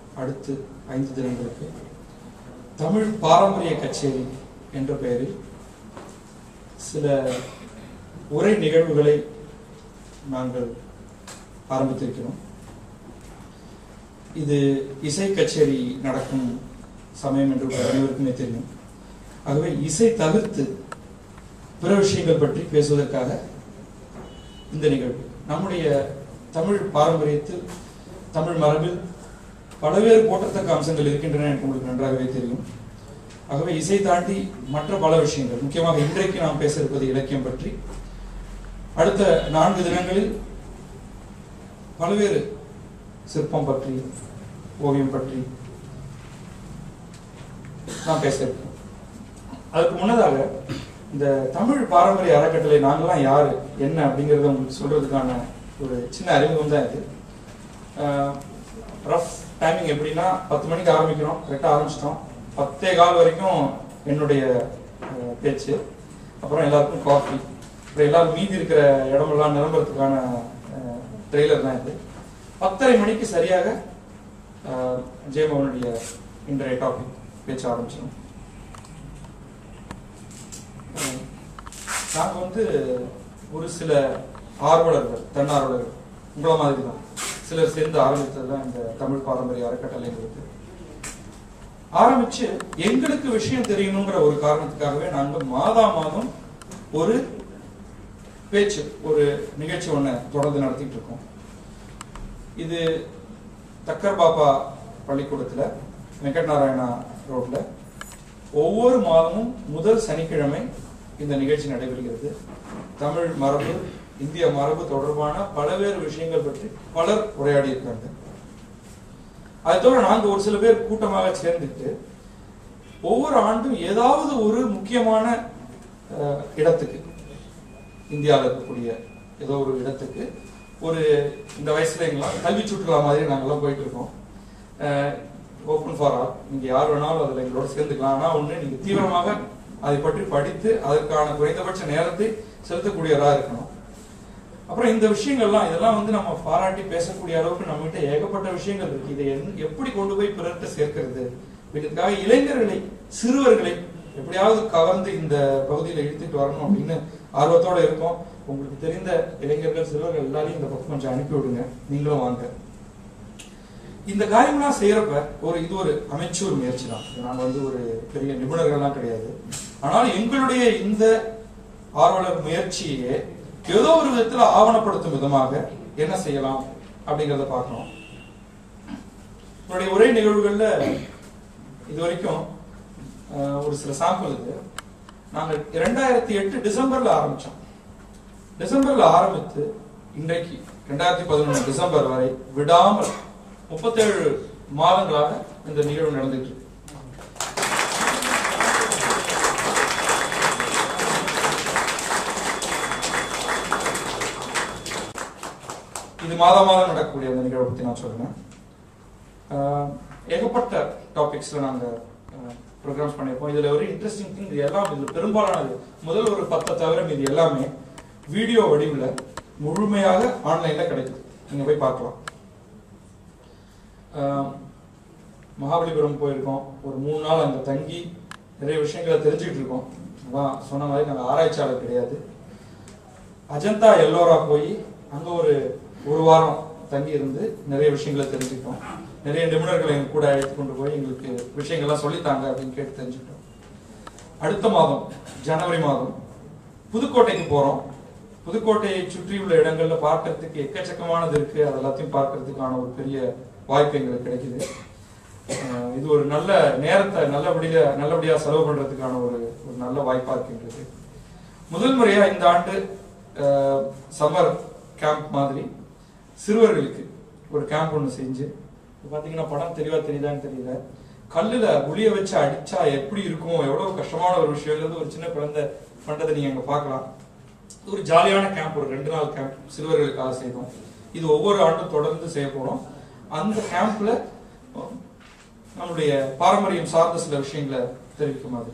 அடுத்து ஐந்து தினங்களுக்கு தமிழ் பாரம்பரிய கச்சேரி என்ற பெயரில் சில உரை நிகழ்வுகளை நாங்கள் ஆரம்பித்திருக்கிறோம் இது இசை கச்சேரி நடக்கும் சமயம் என்று உங்கள் அனைவருக்குமே தெரியும் ஆகவே இசை தவிர்த்து பிற விஷயங்கள் பற்றி பேசுவதற்காக இந்த நிகழ்வு நம்முடைய தமிழ் பாரம்பரியத்தில் தமிழ் மரபில் பல்வேறு போற்றத்தக்க அம்சங்கள் இருக்கின்றன எனக்கு உங்களுக்கு நன்றாகவே தெரியும் ஆகவே இசை தாண்டி மற்ற பல விஷயங்கள் முக்கியமாக இன்றைக்கு நாம் பேச இருப்பது இலக்கியம் பற்றி அடுத்த நான்கு தினங்களில் பல்வேறு சிற்பம் பற்றி ஓவியம் பற்றி நாம் பேச இருக்கோம் அதுக்கு முன்னதாக இந்த தமிழ் பாரம்பரிய அறக்கட்டளை நாங்களாம் யாரு என்ன அப்படிங்கறத உங்களுக்கு சொல்றதுக்கான ஒரு சின்ன அறிமுகம் தான் இது ரஃப் டைமிங் எப்படின்னா பத்து மணிக்கு ஆரம்பிக்கிறோம் கரெக்டாக ஆரம்பிச்சிட்டோம் பத்தே கால் வரைக்கும் என்னுடைய அஹ், பேச்சு அப்புறம் எல்லாருக்கும் காஃபி அப்புறம் எல்லாரும் மீதி இருக்கிற இடமெல்லாம் நிரம்புறதுக்கான ட்ரெய்லர் தான் இது பத்தரை மணிக்கு சரியாக அஹ், ஜெயமோகனுடைய இன்றைய டாபிக் பேச்ச ஆரம்பிச்சிடும் நாங்க வந்து ஒரு சில ஆர்வலர்கள் தன்னார்வலர்கள் உங்கள மாதிரி தான் சிலர் சேர்ந்து ஆரம்பித்தது தான் இந்த தமிழ் பாரம்பரிய அறக்கட்டளைங்கிறது ஆரம்பிச்சு எங்களுக்கு விஷயம் தெரியணுங்கிற ஒரு காரணத்துக்காகவே நாங்க மாதா மாதம் ஒரு பேச்சு ஒரு நிகழ்ச்சி ஒண்ணு தொடர்ந்து நடத்திட்டு இருக்கோம் இது தக்கர் பாப்பா பள்ளிக்கூடத்துல வெங்கட் நாராயணா ரோட்ல ஒவ்வொரு மாதமும் முதல் சனிக்கிழமை இந்த நிகழ்ச்சி நடைபெறுகிறது தமிழ் மரபு இந்திய மரபு தொடர்பான பல்வேறு விஷயங்கள் பற்றி பலர் உரையாடி இருக்காங்க அது தவிர நாங்க ஒரு சில பேர் கூட்டமாக சேர்ந்துட்டு ஒவ்வொரு ஆண்டும் ஏதாவது ஒரு முக்கியமான அஹ், இடத்துக்கு இந்தியாவில் இருக்கக்கூடிய ஏதோ ஒரு இடத்துக்கு ஒரு இந்த வயசுல எங்கெல்லாம் கல்வி சுற்றுலா மாதிரி நாங்கெல்லாம் போயிட்டு இருக்கோம் ஓப்பன் ஃபார் ஆல் நீங்க யார் வேணாலும் அதுல எங்களோட சேர்ந்துக்கலாம் ஆனா ஒண்ணு நீங்க தீவிரமாக அதை பற்றி படித்து அதற்கான குறைந்தபட்ச நேரத்தை செலுத்தக்கூடியவராக இருக்கணும் அப்புறம் இந்த விஷயங்கள்லாம் இதெல்லாம் வந்து நம்ம பாராட்டி பேசக்கூடிய அளவுக்கு நம்ம கிட்ட ஏகப்பட்ட விஷயங்கள் இருக்கு இதை என்- எப்படி கொண்டு போய் பிறர்கிட்ட சேர்க்கிறது இதுக்காக இளைஞர்களை சிறுவர்களை எப்படியாவது கவர்ந்து இந்த பகுதியில இழுத்துட்டு வரணும் அப்படின்னு ஆர்வத்தோட இருக்கோம் உங்களுக்கு தெரிந்த இளைஞர்கள் சிறுவர்கள் எல்லாரையும் இந்த பக்கம் கொஞ்சம் அனுப்பி விடுங்க நீங்களும் வாங்க இந்த காரியம்லாம் செய்யறப்ப ஒரு இது ஒரு அமைச்சூர் முயற்சி தான் இது நாங்க வந்து ஒரு பெரிய நிபுணர்கள்லாம் கிடையாது ஆனால் எங்களுடைய இந்த ஆர்வலர் முயற்சியே ஏதோ ஒரு விதத்துல ஆவணப்படுத்தும் விதமாக என்ன செய்யலாம் அப்படிங்கறத பார்க்கணும் என்னுடைய உரை நிகழ்வுகள்ல இது வரைக்கும் அஹ், ஒரு சில சாம்பிள் இது நாங்க இரண்டாயிரத்தி எட்டு டிசம்பர்ல ஆரம்பிச்சோம் டிசம்பர்ல ஆரம்பித்து இன்றைக்கு ரெண்டாயிரத்தி பதினொன்று டிசம்பர் வரை விடாமல் முப்பத்தேழு மாதங்களாக இந்த நிகழ்வு நடந்துட்டு இருக்கு இது மாதம் மாதம் நடக்கக்கூடிய அந்த நிகழ்வை பத்தி நான் சொல்றேன் ஆஹ் ஏகப்பட்ட டாபிக்ஸ்ல நாங்க ப்ரோக்ராம்ஸ் பண்ணியிருப்போம் இதுல ஒரு இன்ட்ரெஸ்டிங் திங் இது எல்லாம் இதுல பெரும்பாலானது முதல் ஒரு பத்தை தவிர இது எல்லாமே வீடியோ வடிவில் முழுமையாக ஆன்லைன்ல கிடைக்குது நீங்க போய் பார்க்கலாம் ஆஹ் மகாபலிபுரம் போயிருக்கோம் ஒரு மூணு நாள் அங்க தங்கி நிறைய விஷயங்களை தெரிஞ்சுக்கிட்டு இருக்கோம் அதான் சொன்ன மாதிரி நாங்கள் ஆராய்ச்சியாளர் கிடையாது அஜந்தா எல்லோரா போய் அங்க ஒரு ஒரு வாரம் தங்கி இருந்து நிறைய விஷயங்களை தெரிஞ்சுக்கிட்டோம் நிறைய நிபுணர்களை எங்க கூட அழைத்து கொண்டு போய் எங்களுக்கு விஷயங்கள்லாம் சொல்லித்தாங்க அப்படின்னு கேட்டு தெரிஞ்சுக்கிட்டோம் அடுத்த மாதம் ஜனவரி மாதம் புதுக்கோட்டைக்கு போறோம் புதுக்கோட்டையை சுற்றியுள்ள இடங்கள்ல பார்க்கறதுக்கு எக்கச்சக்கமானது இருக்கு அது எல்லாத்தையும் பார்க்கறதுக்கான ஒரு பெரிய வாய்ப்பு எங்களுக்கு கிடைக்குது அஹ் இது ஒரு நல்ல நேரத்தை நல்லபடியா நல்லபடியா செலவு பண்றதுக்கான ஒரு ஒரு நல்ல வாய்ப்பா இருக்கு எங்களுக்கு முதல் முறையா இந்த ஆண்டு சம்மர் கேம்ப் மாதிரி சிறுவர்களுக்கு ஒரு கேம்ப் ஒன்று செஞ்சு இப்ப பாத்தீங்கன்னா படம் தெளிவா தெரியுதான்னு தெரியல கல்லுல புளிய வச்சு அடிச்சா எப்படி இருக்கும் எவ்வளவு கஷ்டமான ஒரு விஷயம்ன்றது ஒரு சின்ன குழந்தை பண்றதை நீங்க அங்க பார்க்கலாம் இது ஒரு ஜாலியான கேம்ப் ஒரு ரெண்டு நாள் கேம்ப் சிறுவர்களுக்காக செய்தோம் இது ஒவ்வொரு ஆண்டும் தொடர்ந்து செய்ய போறோம் அந்த கேம்ப்ல நம்மளுடைய பாரம்பரியம் சார்ந்த சில விஷயங்களை தெரிவிக்கும் மாதிரி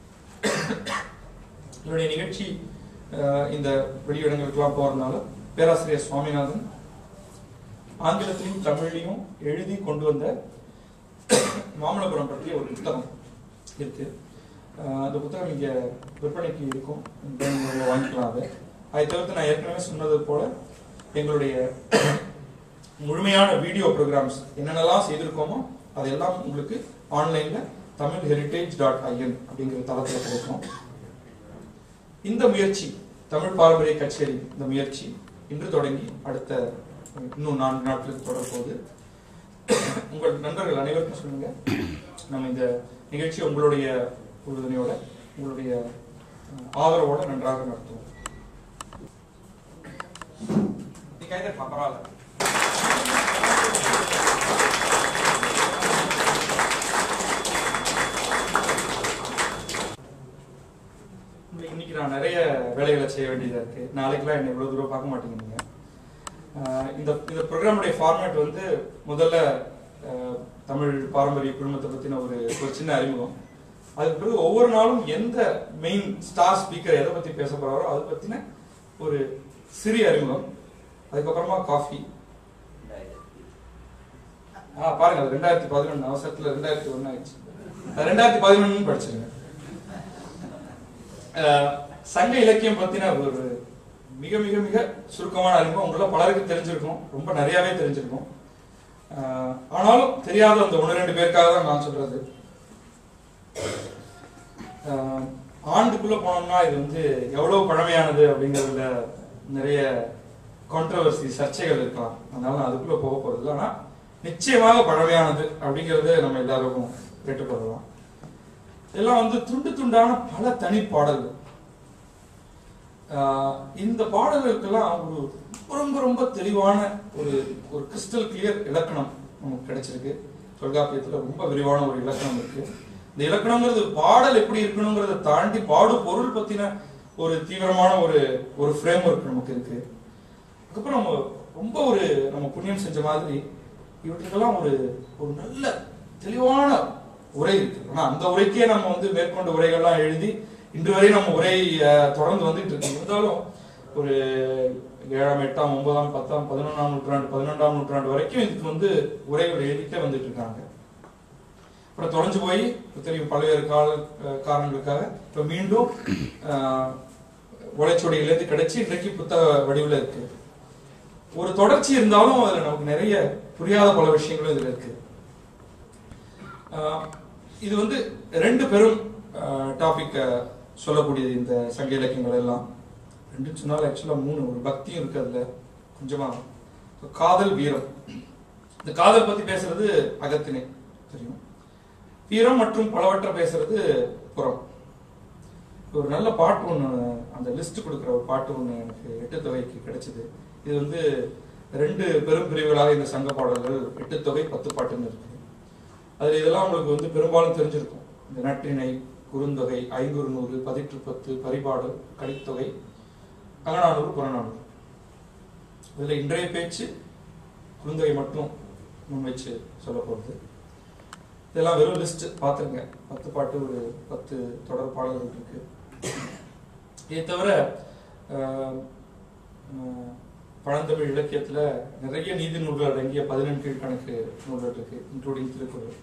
என்னுடைய நிகழ்ச்சி அஹ், இந்த வெளியிடங்களுக்கெல்லாம் போறதுனால பேராசிரியர் சுவாமிநாதன் ஆங்கிலத்திலையும் தமிழ்லையும் எழுதி கொண்டு வந்த மாமல்லபுரம் பற்றிய ஒரு புத்தகம் இருக்கு அஹ் அந்த புத்தகம் இங்க விற்பனைக்கு இருக்கும் நீங்க வாங்கிக்கலாம் அதை அதை தவிர்த்து நான் ஏற்கனவே சொன்னது போல எங்களுடைய முழுமையான வீடியோ ப்ரோக்ராம்ஸ் என்னென்னலாம் செய்திருக்கோமோ அதெல்லாம் உங்களுக்கு ஆன்லைன்ல தமிழ் ஹெரிட்டேஜ் டாட் ஐஎன் அப்படிங்கிற தளத்தில் கொடுக்கும் இந்த முயற்சி தமிழ் பாரம்பரிய கச்சேரி இந்த முயற்சி இன்று தொடங்கி அடுத்த இன்னும் நான்கு நாட்களுக்கு தொடரப்போகுது உங்கள் நண்பர்கள் அனைவருக்கும் சொல்லுங்க நம்ம இந்த நிகழ்ச்சி உங்களுடைய உறுதுணையோட உங்களுடைய அஹ், ஆதரவோட நன்றாக நடத்துவோம் நீ கைதட்டலாம் பரவாயில்ல இன்னைக்கு நான் நிறைய வேலைகளை செய்ய வேண்டியதா இருக்கு நாளைக்கெல்லாம் என்ன இவ்வளவு தூரம் பார்க்க மாட்டீங்க நீங்க ஆஹ் இந்த இந்த ப்ரோக்ராமுடைய ஃபார்மேட் வந்து முதல்ல ஆஹ் தமிழ் பாரம்பரிய குழுமத்தை பத்தின ஒரு ஒரு சின்ன அறிமுகம் அதுக்கு பிறகு ஒவ்வொரு நாளும் எந்த மெயின் ஸ்டார் ஸ்பீக்கர் எதை பத்தி பேச போறாரோ அதை பத்தின ஒரு சிறிய அறிமுகம் அதுக்கப்புறமா காஃபி ஆ பாருங்க அது ரெண்டாயிரத்தி பதினொன்று அவசரத்துல ரெண்டாயிரத்தி ஒண்ணு ஆயிடுச்சு அது ரெண்டாயிரத்தி பதினொன்னு படிச்சிருங்க அஹ், சங்க இலக்கியம் பத்தின ஒரு மிக மிக மிக சுருக்கமான அறிமுகம் உங்கள பலருக்கு தெரிஞ்சிருக்கும் ரொம்ப நிறையவே தெரிஞ்சிருக்கும் அஹ், ஆனாலும் தெரியாத அந்த ஒன்று ரெண்டு பேருக்காக தான் நான் சொல்றது அஹ், ஆண்டுக்குள்ள போனோம்னா இது வந்து எவ்வளவு பழமையானது அப்படிங்கறதுல நிறைய கான்ட்ரவர்சி சர்ச்சைகள் இருக்கலாம் அதனால நான் அதுக்குள்ள போக போறது இல்லை ஆனா நிச்சயமாக பழமையானது அப்படிங்கறத நம்ம எல்லாருக்கும் கேட்டுக்கொள்ளலாம் இதெல்லாம் வந்து துண்டு துண்டான பல தனி பாடல்கள் ஆஹ் இந்த பாடல்களுக்கெல்லாம் ஒரு ரொம்ப ரொம்ப ரொம்ப தெளிவான ஒரு ஒரு கிறிஸ்டல் கிளியர் இலக்கணம் நமக்கு கிடைச்சிருக்கு தொல்காப்பியத்துல ரொம்ப விரிவான ஒரு இலக்கணம் இருக்கு இந்த இலக்கணங்கிறது பாடல் எப்படி இருக்கணுங்கிறத தாண்டி பாடு பொருள் பத்தின ஒரு தீவிரமான ஒரு ஒரு ஃப்ரேம் ஒர்க் நமக்கு இருக்கு அதுக்கப்புறம் நம்ம ரொம்ப ஒரு நம்ம புண்ணியம் செஞ்ச மாதிரி இவற்றுக்கெல்லாம் ஒரு ஒரு நல்ல தெளிவான உரை இருக்கு ஆனா அந்த உரைக்கே நம்ம வந்து மேற்கொண்ட உரைகள்லாம் எழுதி இன்று வரை நம்ம உரை அஹ், தொடர்ந்து வந்துட்டு இருக்கு இருந்தாலும் ஒரு ஏழாம் எட்டாம் ஒன்பதாம் பத்தாம் பதினொன்றாம் நூற்றாண்டு பதினொன்றாம் நூற்றாண்டு வரைக்கும் இதுக்கு வந்து உரைகள் எழுதிட்டே வந்துட்டு இருக்காங்க அப்புறம் தொலைஞ்சு போய் இப்ப தெரியும் பல்வேறு கால அஹ், காரணங்களுக்காக இப்ப மீண்டும் அஹ், ஓலைச்சுவடியிலிருந்து கிடைச்சு இன்றைக்கு புத்தக வடிவில் இருக்கு ஒரு தொடர்ச்சி இருந்தாலும் அதுல நமக்கு நிறைய புரியாத பல விஷயங்களும் இதுல இருக்கு ஆஹ் இது வந்து ரெண்டு பெரும் டாபிக் சொல்லக்கூடியது இந்த சங்க இலக்கியங்கள் எல்லாம் ரெண்டு சொன்னாலும் ஆக்சுவலா மூணு ஒரு பக்தியும் இருக்கு அதுல கொஞ்சமா So, காதல் வீரம் இந்த காதல் பத்தி பேசுறது அகத்திணை தெரியும் வீரம் மற்றும் பலவற்றை பேசுறது புறம் ஒரு நல்ல பாட்டு ஒன்று அந்த லிஸ்ட் கொடுக்குற ஒரு பாட்டு ஒன்று எனக்கு எட்டு தொகைக்கு கிடைச்சது இது வந்து ரெண்டு பெரும் பிரிவுகளாக இந்த சங்க பாடல்கள் எட்டு தொகை பத்து பாட்டுன்னு இருக்கு அதுல இதெல்லாம் உங்களுக்கு வந்து பெரும்பாலும் தெரிஞ்சிருக்கும் இந்த நற்றிணை குறுந்தொகை ஐங்குறு நூறு பதிற்று பத்து பரிபாடு கடித்தொகை அகநானூறு புறநானூறு இதுல இன்றைய பேச்சு குறுந்தொகை மட்டும் முன் வச்சு சொல்ல போறது இதெல்லாம் வெறும் லிஸ்ட் பார்த்துருங்க பத்து பாட்டு ஒரு பத்து தொடர் பாடல்கள் இருக்கு இதை தவிர ஆஹ், ஆஹ், பழந்தமிழ் இலக்கியத்துல நிறைய நீதி நூல்கள் அடங்கிய பதினெண் கீழ்கணக்கு நூல்கள் இருக்கு இன்க்ளூடிங் திருக்குறள்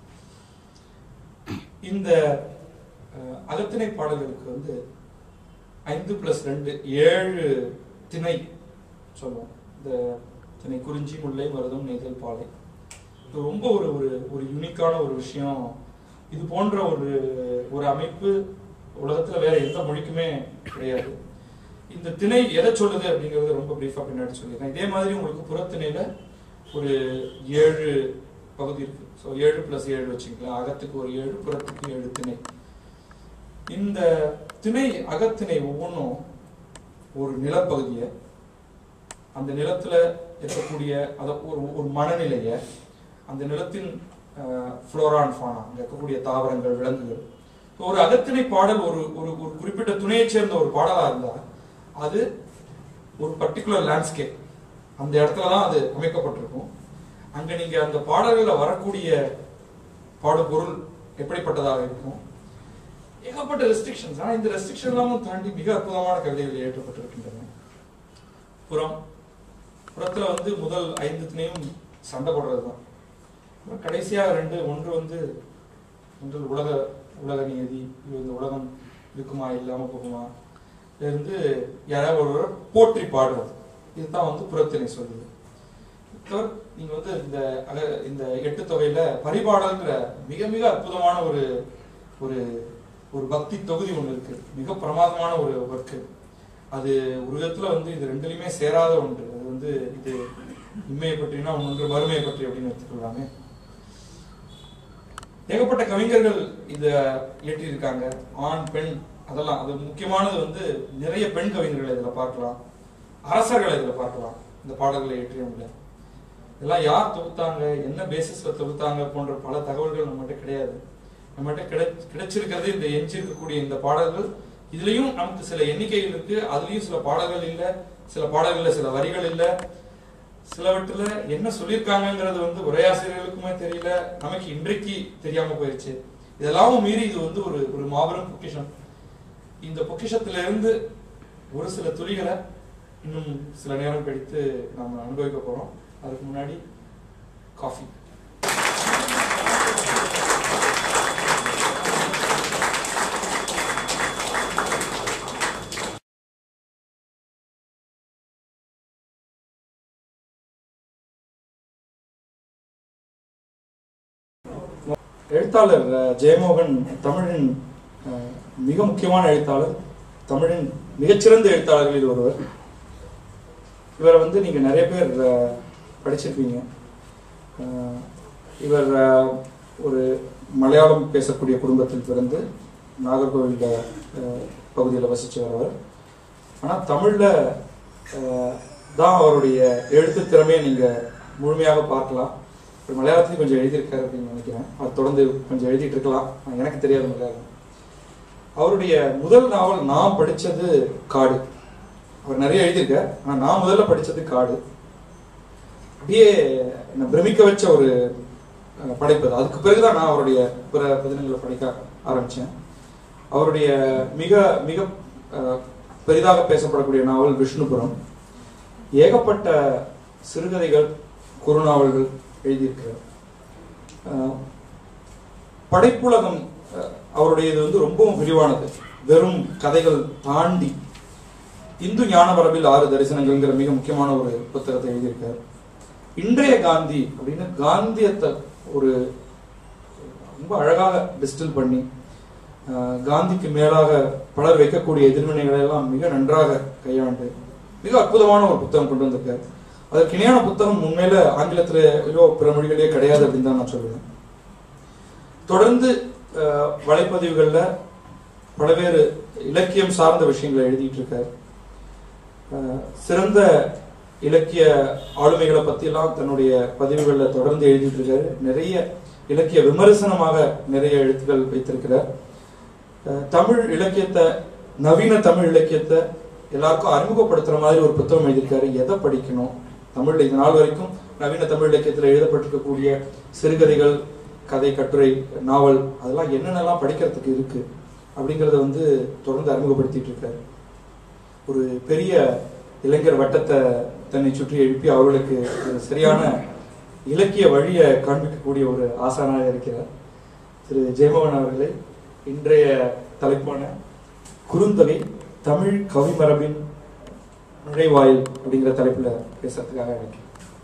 இந்த ஆஹ், அகத்திணை பாடல்களுக்கு வந்து ஐந்து பிளஸ் ரெண்டு ஏழு திணை சொல்லுவோம் இந்த திணை குறிஞ்சி முல்லை மருதம் நெய்தல் பாலை இது ரொம்ப ஒரு ஒரு ஒரு யூனிக்கான ஒரு விஷயம் இது போன்ற ஒரு ஒரு அமைப்பு உலகத்துல வேற எந்த மொழிக்குமே கிடையாது இந்த திணை எதை சொல்லுது அப்படிங்கறது ரொம்ப பிரீஃபா பின்னாடி சொல்லியிருக்கேன் இதே மாதிரி உங்களுக்கு புறத்திணையில ஒரு ஏழு பகுதி இருக்கு ஸோ ஏழு பிளஸ் ஏழு வச்சுக்கலாம் அகத்துக்கு ஒரு ஏழு புறத்துக்கு ஏழு திணை இந்த திணை அகத்திணை ஒவ்வொன்றும் ஒரு நிலப்பகுதியை அந்த நிலத்துல இருக்கக்கூடிய அத ஒரு ஒரு மனநிலைய அந்த நிலத்தின் ஃப்ளோரா அண்ட் ஃபானா அங்க இருக்கக்கூடிய தாவரங்கள் விலங்குகள் இப்போ ஒரு அகத்திணை பாடல் ஒரு ஒரு ஒரு குறிப்பிட்ட துணையைச் சேர்ந்த ஒரு பாடலா இருந்தா அது ஒரு பர்டிகுலர் லேண்ட்ஸ்கேப் அந்த இடத்துல தான் அது அமைக்கப்பட்டிருக்கும் அங்க நீங்க அந்த பாடல்கள்ல வரக்கூடிய பாடுபொருள் எப்படிப்பட்டதாக இருக்கும் ஏகப்பட்ட ரெஸ்ட்ரிக்ஷன்ஸ் ஆனா இந்த ரெஸ்ட்ரிக்ஷன் எல்லாமும் தாண்டி மிக அற்புதமான கவிதைகள் ஏற்றப்பட்டிருக்கின்றன புறம் புறத்துல வந்து முதல் ஐந்து திணையும் சண்டை போடுறதுதான் அப்புறம் கடைசியா ரெண்டு ஒன்று வந்து ஒன்று உலக உலக நியதி இது இந்த உலகம் இருக்குமா இல்லாம போகுமா இதுல இருந்து யாராவது ஒருவர் போற்றி பாடுறது இதுதான் வந்து புறத்திணை சொல்லுது தவிர நீங்க வந்து இந்த அக- இந்த எட்டு தொகையில பரிபாடல்ங்கிற மிக மிக அற்புதமான ஒரு ஒரு ஒரு பக்தி தொகுதி ஒண்ணு இருக்கு மிக பிரமாதமான ஒரு ஒர்க்கு அது ஒரு விதத்துல வந்து இது ரெண்டுலையுமே சேராத ஒன்று அது வந்து இது இம்மையை பற்றினா ஒன்று மறுமையை பற்றி அப்படின்னு எடுத்துக்கொள்ளாமே ஏகப்பட்ட கவிஞர்கள் இத இயற்றியிருக்காங்க ஆண் பெண் அதெல்லாம் அது முக்கியமானது வந்து நிறைய பெண் கவிஞர்களை இதுல பார்க்கலாம் அரசர்களை இதுல பார்க்கலாம் இந்த பாடல்களை இயற்றியவங்க இதெல்லாம் யார் தொகுத்தாங்க என்ன பேசிஸ்ல தொகுத்தாங்க போன்ற பல தகவல்கள் நம்மகிட்ட கிடையாது நம்மகிட்ட கிடை கிடைச்சிருக்கிறது இந்த எஞ்சிருக்கக்கூடிய இந்த பாடல்கள் இதுலயும் நமக்கு சில எண்ணிக்கைகள் இருக்கு அதுலயும் சில பாடல்கள் இல்ல சில பாடல்கள்ல சில வரிகள் இல்ல சிலவற்றுல என்ன சொல்லியிருக்காங்கங்கிறது வந்து உரையாசிரியர்களுக்குமே தெரியல நமக்கு இன்றைக்கு தெரியாம போயிருச்சு இதெல்லாம் மீறி இது வந்து ஒரு ஒரு மாபெரும் பொக்கிஷம் இந்த பொக்கிஷத்துல இருந்து ஒரு சில துளிகளை இன்னும் சில நேரம் கழித்து நாம அனுபவிக்க போறோம் அதுக்கு முன்னாடி காஃபி எழுத்தாளர் அஹ், ஜெயமோகன் தமிழின் அஹ், மிக முக்கியமான எழுத்தாளர் தமிழின் மிகச்சிறந்த எழுத்தாளர்களில் ஒருவர் இவரை வந்து நீங்க நிறைய பேர் அஹ், படிச்சிருப்பீங்க அஹ், இவர் அஹ், ஒரு மலையாளம் பேசக்கூடிய குடும்பத்தில் பிறந்து நாகர்கோவில் பகுதியில் வசிச்சு வரவர் ஆனால் தமிழில் தான் அவருடைய எழுத்து திறமையை நீங்கள் முழுமையாக பார்க்கலாம் ஒரு மலையாளத்துலையும் கொஞ்சம் எழுதியிருக்காரு அப்படின்னு நினைக்கிறேன் அது தொடர்ந்து கொஞ்சம் எழுதிட்டு இருக்கலாம் ஆனா எனக்கு தெரியாது மலையாளம் அவருடைய முதல் நாவல் நான் படிச்சது காடு அவர் நிறைய எழுதியிருக்கார் ஆனால் நான் முதல்ல படிச்சது காடு அப்படியே என்னை பிரமிக்க வச்ச ஒரு அஹ், படைப்பு அது. அதுக்கு பிறகுதான் நான் அவருடைய பிற பதினங்களை படிக்க ஆரம்பிச்சேன் அவருடைய மிக மிக அஹ், பெரிதாக பேசப்படக்கூடிய நாவல் விஷ்ணுபுரம் ஏகப்பட்ட சிறுகதைகள் குறுநாவல்கள் எழுதியிருக்கிறார் அஹ், படைப்புலகம் அஹ், அவருடைய இது வந்து ரொம்பவும் விரிவானது வெறும் கதைகள் தாண்டி இந்து ஞான வரம்பில் ஆறு தரிசனங்கள்ங்கிற மிக முக்கியமான ஒரு புத்தகத்தை எழுதியிருக்கார் இன்றைய காந்தி அப்படின்னு காந்தியத்தை ஒரு ரொம்ப அழகாக டிஸ்டில் பண்ணி அஹ், காந்திக்கு மேலாக பலர் வைக்கக்கூடிய எதிர்வினைகளை எல்லாம் மிக நன்றாக கையாண்டு மிக அற்புதமான ஒரு புத்தகம் கொண்டு வந்திருக்காரு அதற்கு இணையான புத்தகம் உண்மையில ஆங்கிலத்திலேயோ பிற மொழிகளிலே கிடையாது அப்படின்னு தான் நான் சொல்லுவேன் தொடர்ந்து அஹ், வலைப்பதிவுகள்ல பல்வேறு இலக்கியம் சார்ந்த விஷயங்களை எழுதிட்டு இருக்காரு அஹ், சிறந்த இலக்கிய ஆளுமைகளை பத்தி எல்லாம் தன்னுடைய பதிவுகளில் தொடர்ந்து எழுதிட்டு இருக்காரு நிறைய இலக்கிய விமர்சனமாக நிறைய எழுத்துக்கள் வைத்திருக்கிறார் அஹ், தமிழ் இலக்கியத்தை நவீன தமிழ் இலக்கியத்தை எல்லாருக்கும் அறிமுகப்படுத்துற மாதிரி ஒரு புத்தகம் எழுதியிருக்காரு எதை படிக்கணும் தமிழ்ல இது நாள் வரைக்கும் நவீன தமிழ் இலக்கியத்தில் எழுதப்பட்டிருக்கக்கூடிய சிறுகதைகள் கதை கட்டுரை நாவல் அதெல்லாம் என்னென்னலாம் படிக்கிறதுக்கு இருக்கு அப்படிங்கறத வந்து தொடர்ந்து அறிமுகப்படுத்திட்டு இருக்காரு ஒரு பெரிய இளைஞர் வட்டத்தை தன்னை சுற்றி எழுப்பி அவர்களுக்கு ஒரு சரியான இலக்கிய வழியை காண்பிக்கக்கூடிய ஒரு ஆசானாக இருக்கிறார் திரு ஜெயமோகன் அவர்களே இன்றைய தலைப்பான குறுந்தொகை தமிழ் கவிமரபின் நுழைவாயில் அப்படிங்கிற தலைப்புல பேசுறதுக்காக அழைக்கிறேன்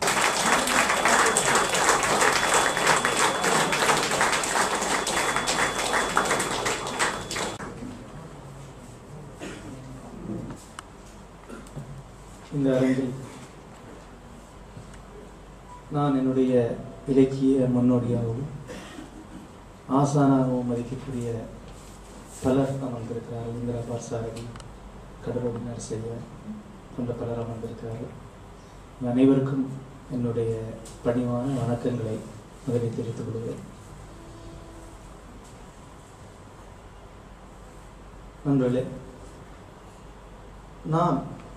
இந்த அரங்கில் நான் என்னுடைய இலக்கிய முன்னோடியாகவும் ஆசானாகவும் மதிக்கக்கூடிய பலர் அமர்ந்திருக்கிறார்கள் இந்திரா பார்சாரதி கடலூர் நரசையர் போன்ற பலர் அமர்ந்திருக்கிறார்கள் உங்கள் அனைவருக்கும் என்னுடைய பணிவான வணக்கங்களை முதலில் தெரிவித்துக் கொள்கிறேன் நண்பர்களே நாம்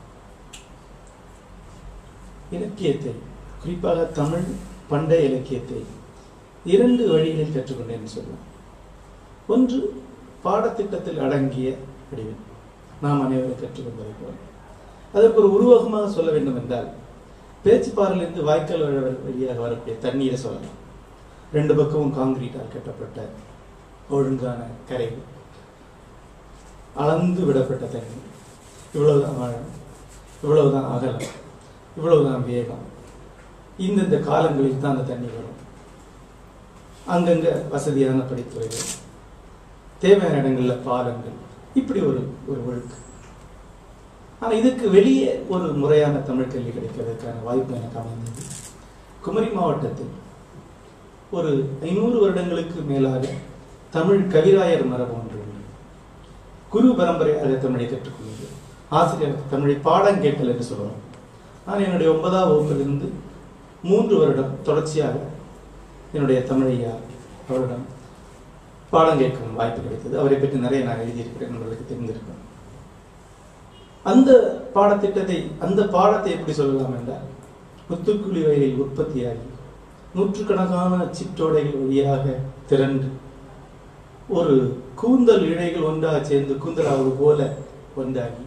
இலக்கியத்தை குறிப்பாக தமிழ் பண்டைய இலக்கியத்தை இரண்டு வழிகளில் கற்றுக்கொண்டேன் சொல்லலாம் ஒன்று பாடத்திட்டத்தில் அடங்கிய வடிவில் நாம் அனைவரும் கற்றுக்கொண்டதை போல அதற்கு ஒரு உருவகமாக சொல்ல வேண்டும் என்றால் பேச்சுப்பாறையிலிருந்து வாய்க்கால் வழி- வழியாக வரக்கூடிய தண்ணீரை சொல்லலாம் ரெண்டு பக்கமும் காங்கிரீட்டால் கட்டப்பட்ட ஒழுங்கான கரைகள் அளந்து விடப்பட்ட தண்ணி இவ்வளவுதான் ஆழம் இவ்வளவுதான் அகலம் இவ்வளவுதான் வேகம் இந்தந்த காலங்களில் தான் அந்த தண்ணி வரும் அங்கங்க வசதியான படித்துறைகள் தேவையான இடங்கள்ல பாலங்கள் இப்படி ஒரு ஒரு ஒழுக்கு ஆனா இதுக்கு வெளியே ஒரு முறையான தமிழ் கல்வி கிடைக்கிறதுக்கான வாய்ப்பு எனக்கு அமைந்தது குமரி மாவட்டத்தில் ஒரு ஐநூறு வருடங்களுக்கு மேலாக தமிழ் கவிராயர் மரபு ஒன்று உண்டு குரு பரம்பரையாக தமிழை கற்றுக்கொண்டது ஆசிரியர் தமிழை பாடம் கேட்டல் என்று சொல்லுவோம் நான் என்னுடைய ஒன்பதாம் வகுப்பிலிருந்து மூன்று வருடம் தொடர்ச்சியாக என்னுடைய தமிழையா அவரிடம் பாடம் கேட்கும் வாய்ப்பு கிடைத்தது அவரை பற்றி நிறைய நான் எழுதியிருக்கிறேன் உங்களுக்கு தெரிந்திருக்கும் அந்த பாடத்திட்டத்தை அந்த பாடத்தை எப்படி சொல்லலாம் என்றால் முத்துக்குழி வயலில் உற்பத்தியாகி நூற்றுக்கணக்கான சிற்றோடைகள் வழியாக திரண்டு ஒரு கூந்தல் இழைகள் ஒன்றாக சேர்ந்து கூந்தலாவது போல ஒன்றாகி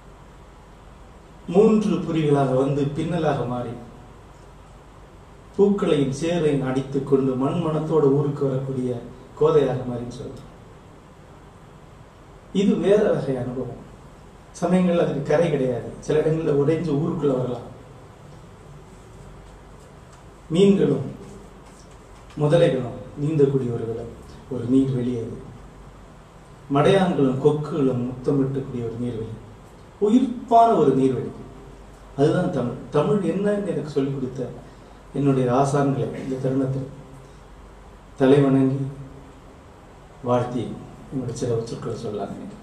மூன்று புரிகளாக வந்து பின்னலாக மாறி பூக்களையும் சேரையும் அடித்துக் கொண்டு மண் மணத்தோட ஊருக்கு வரக்கூடிய கோதையாக மாறின்னு சொல்றோம் இது வேற வகை அனுபவம் சமயங்கள்ல அதுக்கு கரை கிடையாது சில இடங்கள்ல உடைஞ்சு ஊருக்குள்ள வரலாம் மீன்களும் முதலைகளும் நீந்தக்கூடிய ஒரு விடம் ஒரு நீர் வெளியது மடையான்களும் கொக்குகளும் முத்தமிட்டக்கூடிய ஒரு நீர்வெளி உயிர்ப்பான ஒரு நீர்வெளி அதுதான் தமிழ் தமிழ் என்னன்னு எனக்கு சொல்லிக் கொடுத்த என்னுடைய ஆசான்களை இந்த தருணத்தில் தலைவணங்கி வாழ்த்தி என்னுடைய சில சொற்களை சொல்லலாம் நினைக்கிறேன்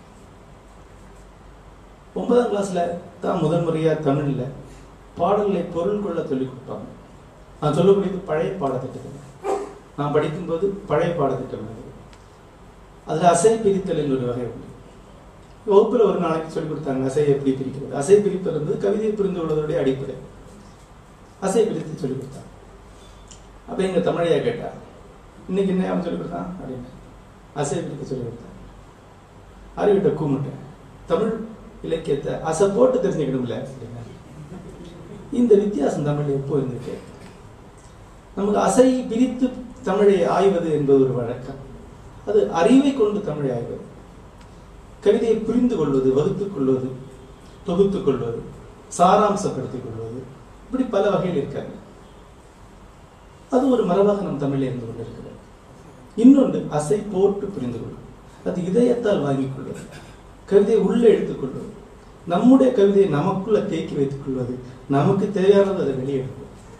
ஒன்பதாம் கிளாஸ்ல தான் முதல் முறையா தமிழ்ல பாடல்களை பொருள் கொள்ள சொல்லிக் கொடுப்பாங்க நான் சொல்லக்கூடியது பழைய பாடத்திட்டம் நான் படிக்கும்போது பழைய பாடத்திட்டம் இருந்தது அதுல அசை பிரித்தல் என்று ஒரு வகை உண்டு வகுப்புல ஒரு நாளைக்கு சொல்லிக் கொடுத்தாங்க அசை எப்படி பிரிக்கிறது அசை பிரித்தல் என்பது கவிதையை புரிந்து கொள்வதோடைய அடிப்படை அசை பிரித்து சொல்லிக் கொடுத்தாங்க அப்ப எங்க தமிழையா கேட்டா இன்னைக்கு என்ன அவன் சொல்லிக் கொடுத்தான் அப்படின்னு அசை பிரித்து சொல்லிக் கொடுத்தான் அறிவிட்ட கூமிட்டேன் தமிழ் இலக்கியத்தை அசை போட்டு தெரிஞ்சுக்கணும்ல அப்படின்னா இந்த வித்தியாசம் தமிழ் எப்போ இருந்திருக்கு நமக்கு அசை பிரித்து தமிழை ஆய்வது என்பது ஒரு வழக்கம் அது அறிவை கொண்டு தமிழை ஆய்வது கவிதையை புரிந்து கொள்வது வகுத்துக் கொள்வது தொகுத்துக் கொள்வது சாராம்சப்படுத்திக் கொள்வது இப்படி பல வகையில் இருக்காங்க அது ஒரு மரபாக நம் தமிழில் இருந்து கொண்டிருக்கிறது இன்னொன்று அசை போட்டு புரிந்து கொள்வது அது இதயத்தால் வாங்கிக் கொள்வது கவிதையை உள்ளே எடுத்துக்கொள்வது நம்முடைய கவிதையை நமக்குள்ள தேக்கி வைத்துக் கொள்வது நமக்கு தேவையானது அதை வெளியெடுப்பது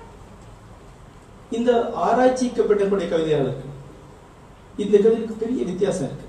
இந்த ஆராய்ச்சிக்கப்பட்டக்கூடிய கவிதையாளருக்கு இந்த கவிதைக்கு பெரிய வித்தியாசம் இருக்கு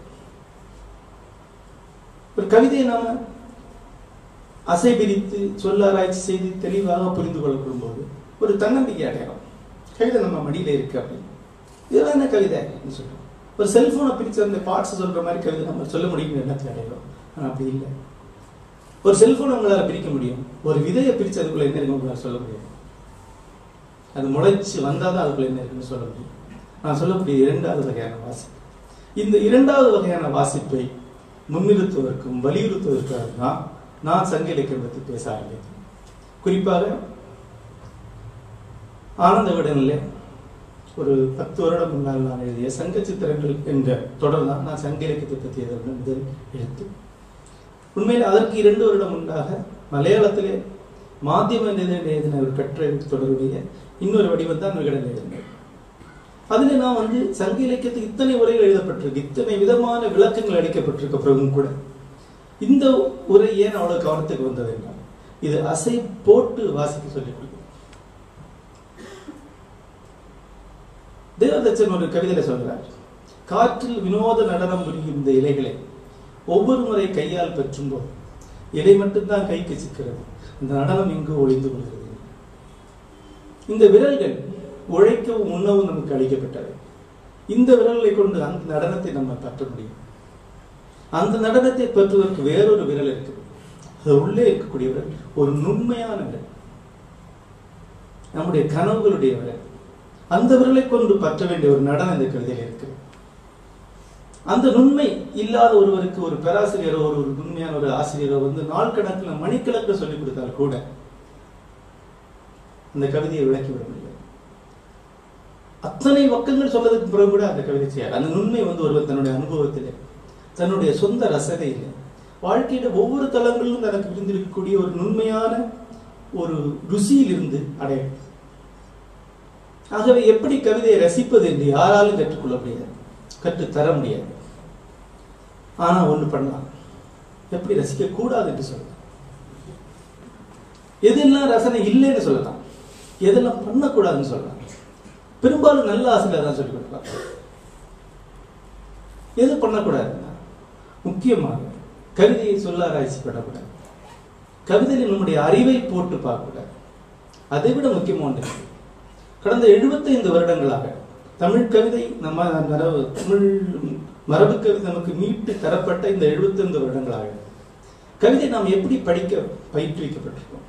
ஒரு கவிதையை நாம அசை பிரித்து சொல்ல ஆராய்ச்சி செய்து தெளிவாக புரிந்து கொள்ளப்படும் போது ஒரு தன்னம்பிக்கை அடையாளம் கவிதை நம்ம மடியில இருக்கு அப்படின்னு இதெல்லாம் என்ன கவிதை சொல்றோம் ஒரு செல்போனை பிரிச்சு அந்த பார்ட்ஸ் சொல்ற மாதிரி கவிதை நம்ம சொல்ல முடியும் எல்லாத்தையும் அடையாளம் ஆனா அப்படி இல்லை ஒரு செல்போன் உங்களால பிரிக்க முடியும் ஒரு விதையை பிரிச்சு அதுக்குள்ள என்ன இருக்கு உங்களால சொல்ல முடியும் அது முளைச்சு வந்தாதான் அதுக்குள்ள என்ன இருக்குன்னு சொல்ல முடியும் நான் சொல்லக்கூடிய இரண்டாவது வகையான வாசிப்பு இந்த இரண்டாவது வகையான வாசிப்பை முன்னிறுத்துவதற்கும் வலியுறுத்துவதற்காக தான் நான் சங்க இலக்கியம் பற்றி பேச ஆரம்பித்தேன் குறிப்பாக ஆனந்த விடனில் ஒரு பத்து வருடம் முன்னால் நான் எழுதிய சங்க சித்திரங்கள் என்ற தொடர் தான் நான் சங்க இலக்கியத்தை பற்றி எழுதின முதல் எழுத்து உண்மையில் அதற்கு இரண்டு வருடம் முன்பாக மலையாளத்திலே மாத்தியம நிலையில் எழுதின ஒரு கட்டுரை தொடருடைய இன்னொரு வடிவம் தான் விகடன் எழுதினேன் அதுல நான் வந்து சங்க இலக்கியத்துக்கு இத்தனை உரைகள் எழுதப்பட்டிருக்கு இத்தனை விதமான விளக்கங்கள் அளிக்கப்பட்டிருக்க பிறகும் கூட இந்த உரை ஏன் அவ்வளவு கவனத்துக்கு வந்தது என்றால் இது அசை போட்டு வாசிக்க சொல்லிக் கொடுக்கும் தேவதச்சன் ஒரு கவிதையில சொல்றார் காற்றில் வினோத நடனம் புரியும் இந்த இலைகளை ஒவ்வொரு முறை கையால் பெற்றும் போது இலை மட்டும்தான் கைக்கு சிக்கிறது இந்த நடனம் இங்கு ஒளிந்து கொள்கிறது இந்த விரல்கள் உழைக்கவும் உண்ணவும் நமக்கு அளிக்கப்பட்டது இந்த விரல்களை கொண்டு அந்த நடனத்தை நம்ம பற்ற முடியும் அந்த நடனத்தை பெற்றுவதற்கு வேறொரு விரல் இருக்குது அது உள்ளே இருக்கக்கூடிய விரல் ஒரு நுண்மையான விரல் நம்முடைய கனவுகளுடைய விரல் அந்த விரலை கொண்டு பற்ற வேண்டிய ஒரு நடனம் இந்த கவிதையில் இருக்கு அந்த நுண்மை இல்லாத ஒருவருக்கு ஒரு பேராசிரியரோ ஒரு ஒரு நுண்மையான ஒரு ஆசிரியரோ வந்து நாள் கணக்கில் மணிக்கணக்கில் சொல்லிக் கொடுத்தால் கூட அந்த கவிதையை விளக்கி விட முடியாது அத்தனை பக்கங்கள் சொன்னதுக்கு பிறகு கூட அந்த கவிதை செய்யாது அந்த நுண்மை வந்து ஒருவர் தன்னுடைய அனுபவத்திலே தன்னுடைய சொந்த ரசனையிலே வாழ்க்கையில ஒவ்வொரு தளங்களிலும் தனக்கு இருந்திருக்கக்கூடிய ஒரு நுண்மையான ஒரு ருசியிலிருந்து அடையும் ஆகவே எப்படி கவிதையை ரசிப்பது என்று யாராலும் கற்றுக்கொள்ள முடியாது கற்றுத்தர முடியாது ஆனா ஒண்ணு பண்ணலாம் எப்படி ரசிக்க கூடாது என்று சொல்லலாம் எதெல்லாம் ரசனை இல்லைன்னு சொல்லலாம் எதெல்லாம் பண்ணக்கூடாதுன்னு சொல்லலாம் பெரும்பாலும் நல்ல ஆசிரியர் தான் சொல்லிக் கொடுப்பாங்க எது பண்ணக்கூடாதுன்னா முக்கியமாக கவிதையை சொல்ல ஆராய்ச்சி பண்ணக்கூடாது கவிதையில் நம்முடைய அறிவை போட்டு பார்க்கக்கூடாது அதை விட முக்கியமான ஒன்று இருக்கு. கடந்த 75 வருடங்களாக தமிழ் கவிதை நம்ம மரபு தமிழ் மரபு கவிதை நமக்கு மீட்டு தரப்பட்ட இந்த 75 வருடங்களாக கவிதை நாம் எப்படி படிக்க பயிற்றுவிக்கப்பட்டிருக்கோம்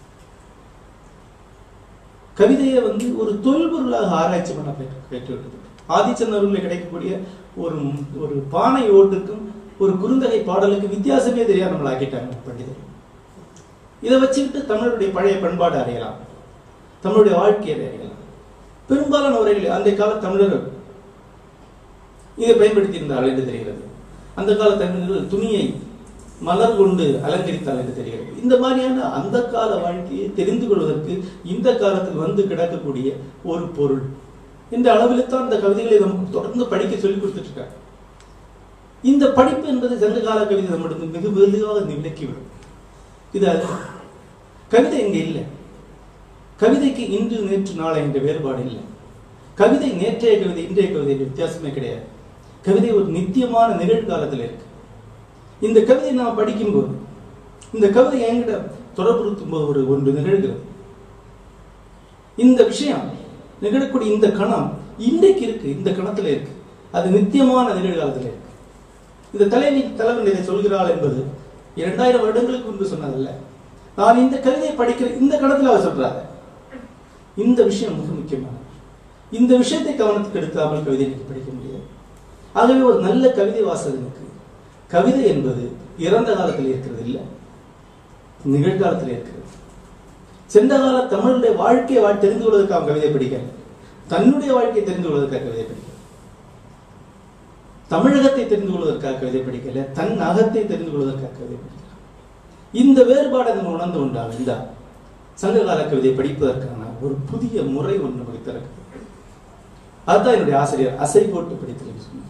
கவிதையை வந்து ஒரு தொல்பொருளாக ஆராய்ச்சி பண்ண பயிற்று பயிற்றுவிக்கப்பட்டது ஆதிச்சந்தூரில் கிடைக்கக்கூடிய ஒரு ஒரு பானை ஓட்டுக்கும் ஒரு குறுந்தகை பாடலுக்கு வித்தியாசமே தெரியாது நம்மளை ஆக்கிட்டாங்க பண்டிதர் இதை வச்சுக்கிட்டு தமிழருடைய பழைய பண்பாடு அறியலாம் தமிழுடைய வாழ்க்கையை அறியலாம் பெரும்பாலான உரைகள் அந்த கால தமிழர்கள் இதை பயன்படுத்தி இருந்தார்கள் என்று தெரிகிறது அந்த கால தமிழர்கள் துணியை மலர் கொண்டு அலங்கரித்தால் என்று தெரிகிறது இந்த மாதிரியான அந்த கால வாழ்க்கையை தெரிந்து கொள்வதற்கு இந்த காலத்தில் வந்து கிடக்கக்கூடிய ஒரு பொருள் இந்த அளவில் தான் இந்த கவிதைகளை நமக்கு தொடர்ந்து படிக்க சொல்லி கொடுத்துட்டு இருக்காங்க இந்த படிப்பு என்பது சங்க கால கவிதை நம்மிடம் மிக வெகுவாக விலக்கிவிடும் இது அது கவிதை இங்க இல்லை கவிதைக்கு இன்று நேற்று நாளை என்ற வேறுபாடு இல்லை கவிதை நேற்றைய கவிதை இன்றைய கவிதை என்ற வித்தியாசமே கிடையாது கவிதை ஒரு நித்தியமான நிகழ்காலத்தில் இருக்கு இந்த கவிதை நாம் படிக்கும்போது இந்த கவிதை என்கிட்ட தொடர்புறுத்தும் போது ஒரு ஒன்று நிகழ்கிறது இந்த விஷயம் நிகழக்கூடிய இந்த கணம் இன்றைக்கு இருக்கு இந்த கணத்துல இருக்கு அது நித்தியமான நிகழ்காலத்தில் இருக்கு இந்த தலைவி தலைவன் இதை சொல்கிறாள் என்பது இரண்டாயிரம் வருடங்களுக்கு முன்பு சொன்னதல்ல நான் இந்த கவிதையை படிக்கிற இந்த கணத்துல அவர் சொல்றாரு இந்த விஷயம் மிக முக்கியமானது இந்த விஷயத்தை கவனத்துக்கு எடுக்காமல் கவிதை நீங்க படிக்க முடியாது ஆகவே ஒரு நல்ல கவிதை வாசகனுக்கு கவிதை என்பது இறந்த காலத்தில் இருக்கிறது இல்லை நிகழ்காலத்தில் இருக்கிறது சென்ற கால தமிழுடைய வாழ்க்கையை வா- தெரிந்து கொள்வதற்கு அவன் கவிதை படிக்கல தன்னுடைய வாழ்க்கையை தெரிந்து கொள்வதற்காக கவிதை படிக்கல தமிழகத்தை தெரிந்து கொள்வதற்காக கவிதை படிக்கல தன் அகத்தை தெரிந்து கொள்வதற்காக கவிதை படிக்கல இந்த வேறுபாடை நம்ம உணர்ந்து கொண்டால் இந்த சங்ககால கவிதை படிப்பதற்கான ஒரு புதிய முறை ஒன்று நமக்கு திறக்குது அதுதான் என்னுடைய ஆசிரியர் அசை போட்டு படித்தல் சொன்னார்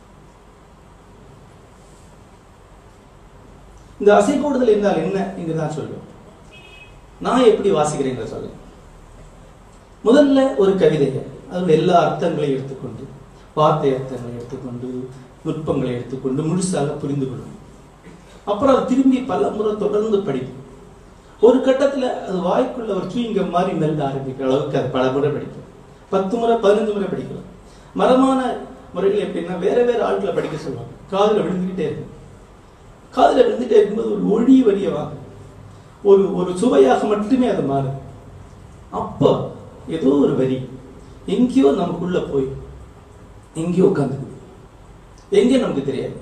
இந்த அசை போடுதல் என்றால் என்ன என்று தான் சொல்லுவேன் நான் எப்படி வாசிக்கிறேன் சொல்ல முதல்ல ஒரு கவிதையை அதனுடைய எல்லா அர்த்தங்களையும் எடுத்துக்கொண்டு வார்த்தை அர்த்தங்களை எடுத்துக்கொண்டு நுட்பங்களை எடுத்துக்கொண்டு முழுசாக புரிந்து கொள்ளும் அப்புறம் அது திரும்பி பல முறை தொடர்ந்து படிக்கும் ஒரு கட்டத்துல அது வாய்க்குள்ள ஒரு சூயிங்க மாதிரி மெல்ல ஆரம்பிக்கிற அளவுக்கு அது பல முறை படிக்கும் பத்து முறை பதினஞ்சு முறை படிக்கலாம் மரமான முறைகள் எப்படின்னா வேற வேற ஆட்களை படிக்க சொல்லுவாங்க காதுல விழுந்துகிட்டே இருக்கும் காதுல விழுந்துட்டே இருக்கும்போது ஒரு ஒளி வழியவாக ஒரு ஒரு சுவையாக மட்டுமே அது மாறும் அப்போ ஏதோ ஒரு வரி எங்கேயோ நமக்குள்ள போய் எங்கேயோ உட்காந்துக்குது எங்கே நமக்கு தெரியாது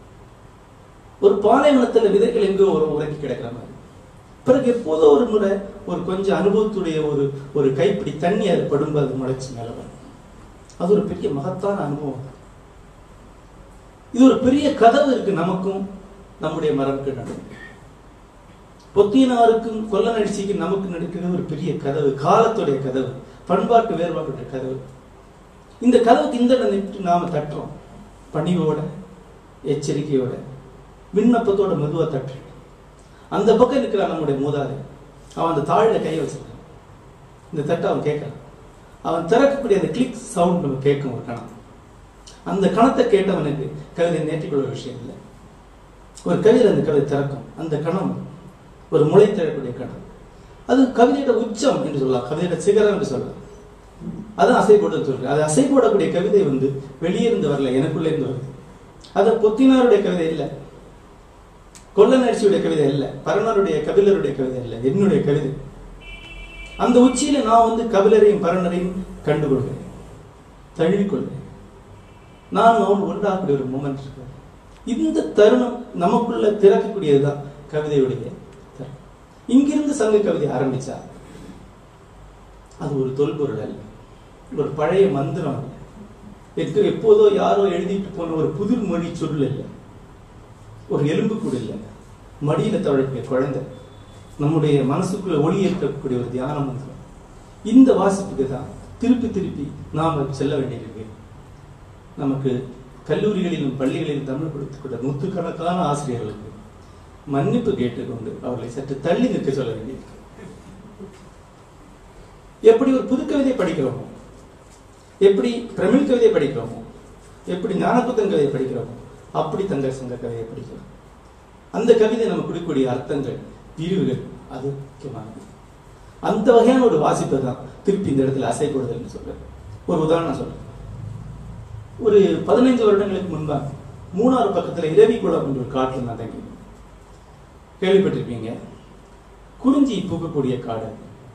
ஒரு பாலைவனத்துல விதைகள் எங்கேயோ ஒரு உறக்கி கிடக்கிற மாதிரி பிறகு எப்போதோ ஒரு முறை ஒரு கொஞ்சம் அனுபவத்துடைய ஒரு ஒரு கைப்பிடி தண்ணி அது படும்போது அது முளைச்சு மேல வரும் அது ஒரு பெரிய மகத்தான அனுபவம் இது ஒரு பெரிய கதவு இருக்கு நமக்கும் நம்முடைய மரபுக்கு நடுவில் பொத்தியனாருக்கும் கொல்ல நடிச்சிக்கும் நமக்கு நடக்கிற ஒரு பெரிய கதவு காலத்துடைய கதவு பண்பாட்டு வேறுபாட்டு கதவு இந்த கதவுக்கு இந்த இடம் நின்று நாம தட்டுறோம் பணிவோட எச்சரிக்கையோட விண்ணப்பத்தோட மெதுவா தட்டுறோம் அந்த பக்கம் இருக்கிறான் நம்முடைய மூதாதை அவன் அந்த தாழில கை வச்சிருக்கான் இந்த தட்டை அவன் கேட்கறான் அவன் திறக்கக்கூடிய அந்த கிளிக் சவுண்ட் நம்ம கேட்கும் ஒரு கணம் அந்த கணத்தை கேட்டவனுக்கு கவிதை நேற்றிக்கொள்ள விஷயம் இல்லை ஒரு கவிதை அந்த கவிதை திறக்கும் அந்த கணம் ஒரு முளை தரக்கூடிய கணம் அது கவிதையோட உச்சம் என்று சொல்லலாம் கவிதையோட சிகரம் என்று சொல்லலாம் அதான் அசை போடுறது சொல்றேன் அது அசை போடக்கூடிய கவிதை வந்து வெளியே இருந்து வரல எனக்குள்ளே இருந்து வருது அது பொத்தினாருடைய கவிதை இல்லை கொல்ல நரிசியுடைய கவிதை இல்லை பரணருடைய கபிலருடைய கவிதை இல்லை என்னுடைய கவிதை அந்த உச்சியில நான் வந்து கபிலரையும் பரணரையும் கண்டுகொள்கிறேன் தழுவிக்கொள்கிறேன் நான் அவன் ஒன்றாக்கூடிய ஒரு மூமெண்ட் இருக்கு இந்த தருணம் நமக்குள்ள திறக்கக்கூடியதுதான் கவிதையுடைய தருணம் இங்கிருந்து சங்க கவிதை ஆரம்பிச்சா அது ஒரு தொல்பொருள் அல்ல ஒரு பழைய மந்திரம் இல்லை எக்கு எப்போதோ யாரோ எழுதிட்டு போன ஒரு புதிர் மொழி சொல் இல்லை ஒரு எலும்பு கூட இல்லை மடியில தவழக்கூடிய குழந்தை நம்முடைய மனசுக்குள்ள ஒளி ஏற்கக்கூடிய ஒரு தியான மந்திரம் இந்த வாசிப்புக்கு தான் திருப்பி திருப்பி நாம செல்ல வேண்டியிருக்கு நமக்கு கல்லூரிகளிலும் பள்ளிகளிலும் தமிழ் கொடுத்துக்கூட நூற்றுக்கணக்கான ஆசிரியர்களுக்கு மன்னிப்பு கேட்டுக்கொண்டு அவர்களை சற்று தள்ளி நிற்க சொல்ல வேண்டியிருக்கு எப்படி ஒரு புது கவிதை படிக்கிறோமோ எப்படி பிரமிழ் கவிதை படிக்கிறோமோ எப்படி ஞானபுத்தன் கவிதை படிக்கிறோமோ அப்படி தங்கள் சங்க கவிதையை படிக்கிறோம் அந்த கவிதை நம்ம கொடுக்கக்கூடிய அர்த்தங்கள் பிரிவுகள் அது முக்கியமானது அந்த வகையான ஒரு வாசிப்பை தான் திருப்பி இந்த இடத்துல அசைப்படுதல்னு சொல்றேன் ஒரு உதாரணம் சொல்றேன் ஒரு பதினைந்து வருடங்களுக்கு முன்பாக மூணாறு பக்கத்துல இரவிக்குளம் என்ற ஒரு காட்டுல நான் தங்கி கேள்விப்பட்டிருப்பீங்க குறிஞ்சி பூக்கக்கூடிய காடு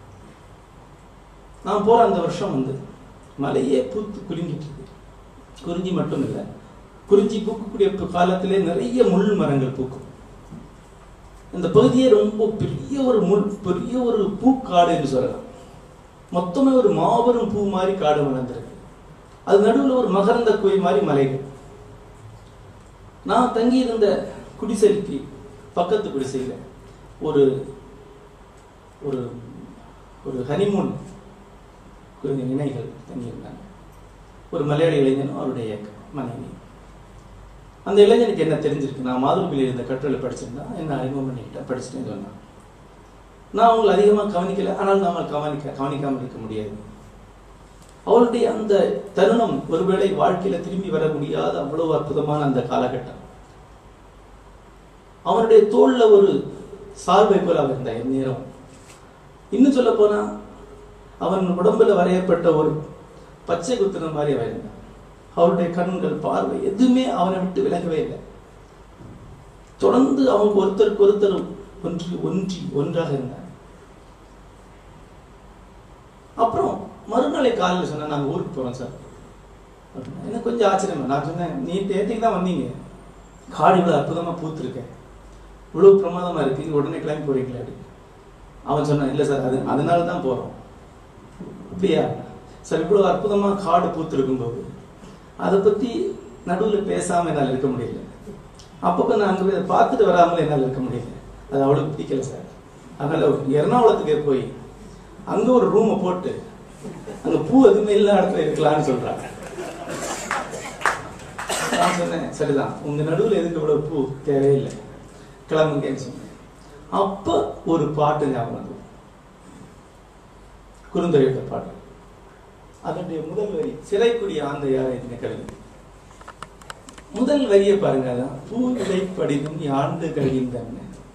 நான் போற அந்த வருஷம் வந்து மலையே பூத்து குலுங்கிட்டு இருக்கு குறிஞ்சி மட்டும் இல்லை குறிஞ்சி பூக்கக்கூடிய காலத்திலே நிறைய முள் மரங்கள் பூக்கும் இந்த பகுதியே ரொம்ப பெரிய ஒரு முள் பெரிய ஒரு பூக்காடு என்று சொல்லலாம் மொத்தமே ஒரு மாபெரும் பூ மாதிரி காடு வளர்ந்துருக்கு அது நடுவில் ஒரு மகரந்த குவை மாதிரி மலைகள் நான் தங்கி இருந்த குடிசைக்கு பக்கத்து குடிசையில ஒரு ஒரு ஒரு ஹனிமூன் இணைகள் தங்கியிருந்தாங்க ஒரு மலையாளி இளைஞனும் அவருடைய மனைவி அந்த இளைஞனுக்கு என்ன தெரிஞ்சிருக்கு நான் மாதுளம்பில் இருந்த கட்டுரையில படிச்சிருந்தா என்ன அறிமுகம் பண்ணிக்கிட்டேன் படிச்சுட்டேன்னு சொன்னான் நான் அவங்களை அதிகமாக கவனிக்கல ஆனால் நாம கவனிக்க கவனிக்காமல் இருக்க முடியாது அவளுடைய அந்த தருணம் ஒருவேளை வாழ்க்கையில திரும்பி வர முடியாத அவ்வளவு அற்புதமான அந்த காலகட்டம் அவனுடைய தோல்ல ஒரு சால்வை போல அவர் இருந்தார் நேரம் இன்னும் சொல்ல போனா அவன் உடம்புல வரையப்பட்ட ஒரு பச்சை குத்துன மாதிரி அவன் இருந்தான் அவருடைய கண்கள் பார்வை எதுவுமே அவனை விட்டு விலகவே இல்லை தொடர்ந்து அவங்க ஒருத்தருக்கு ஒருத்தர் ஒன்றி ஒன்றி ஒன்றாக இருந்தாங்க அப்புறம் மறுநாளை காலையில் சொன்னேன் நாங்கள் ஊருக்கு போறோம் சார் அப்படின்னா, எனக்கு கொஞ்சம் ஆச்சரியமா நான் சொன்னேன் நீ தேர்த்திக்கு தான் வந்தீங்க காடு இவ்வளோ அற்புதமா பூத்திருக்கேன் இவ்வளவு பிரமாதமா இருக்கு உடனே கிளம்பி போறீங்களா அப்படி அவன் சொன்னான் இல்லை சார் அது அதனால தான் போறோம் அப்படியா சார் இவ்வளவு அற்புதமா காடு பூத்திருக்கும் போது அதை பத்தி நடுவுல பேசாம என்னால் இருக்க முடியல அப்பப்போ நான் அங்கே போய் அதை பார்த்துட்டு வராமல் என்னால் இருக்க முடியல அது அவளுக்கு பிடிக்கல சார் அதனால எர்ணாகுளத்துக்கு போய் அங்க ஒரு ரூமை போட்டு அங்க பூ எதுவுமே இல்லாத இடத்துல இருக்கலாம்னு சொல்றாங்க நான் சொன்னேன் சரிதான் உங்க நடுவுல எதுக்கு இவ்வளவு பூ தேவையில்லை கிளம்புங்கன்னு சொன்னேன் அப்ப ஒரு பாட்டு ஞாபகம் வந்தது குறுந்தொழிட்ட பாட்டு அதனுடைய முதல் வரி சிறைக்குடிய ஆந்த யார் எழுதின கவிதை முதல் வரியை பாருங்க அதான் பூ விலை படினும் யாண்டு கழிந்தன்ன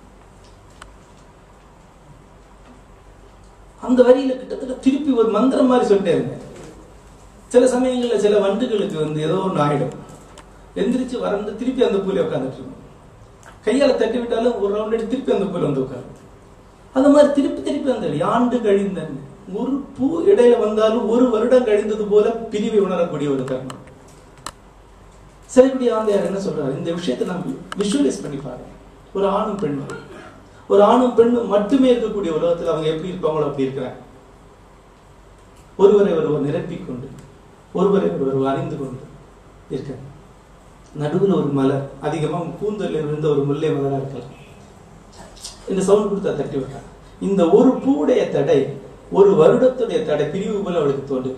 அந்த வரியில கிட்டத்தட்ட திருப்பி ஒரு மந்திரம் மாதிரி சொல்லிட்டே இருந்தேன் சில சமயங்கள்ல சில வண்டுகளுக்கு வந்து ஏதோ ஒன்று ஆயிடும் எந்திரிச்சு வறண்டு திருப்பி அந்த பூல உட்காந்துட்டு இருக்கும் கையால தட்டி விட்டாலும் ஒரு ரவுண்ட் அடி திருப்பி அந்த பூல வந்து உட்காரும் அந்த மாதிரி திருப்பி திருப்பி அந்த ஆண்டு கழிந்தன் ஒரு பூ இடையில வந்தாலும் ஒரு வருடம் கழிந்தது போல பிரிவை உணரக்கூடிய ஒரு தருணம் சிறைக்குடி ஆந்தையார் என்ன சொல்றாரு இந்த விஷயத்தை நான் விஷுவலைஸ் பண்ணி பாருங்க ஒரு ஆணும் பெண்ணும் ஒரு ஆணும் பெண்ணும் மட்டுமே இருக்கக்கூடிய உலகத்துல அவங்க எப்படி இருப்பாங்களோ அப்படி இருக்கிறாங்க ஒருவரை ஒருவர் நிரப்பிக் கொண்டு ஒருவரை ஒருவர் அறிந்து கொண்டு இருக்க நடுவுல ஒரு மலர் அதிகமா பூந்தொல்ல விழுந்த ஒரு முல்லை மலரா இருக்கலாம் இந்த சவுண்ட் கொடுத்தா தட்டி விட்டாங்க இந்த ஒரு பூவுடைய தடை ஒரு வருடத்துடைய தடை பிரிவு போல அவளுக்கு தோன்றுது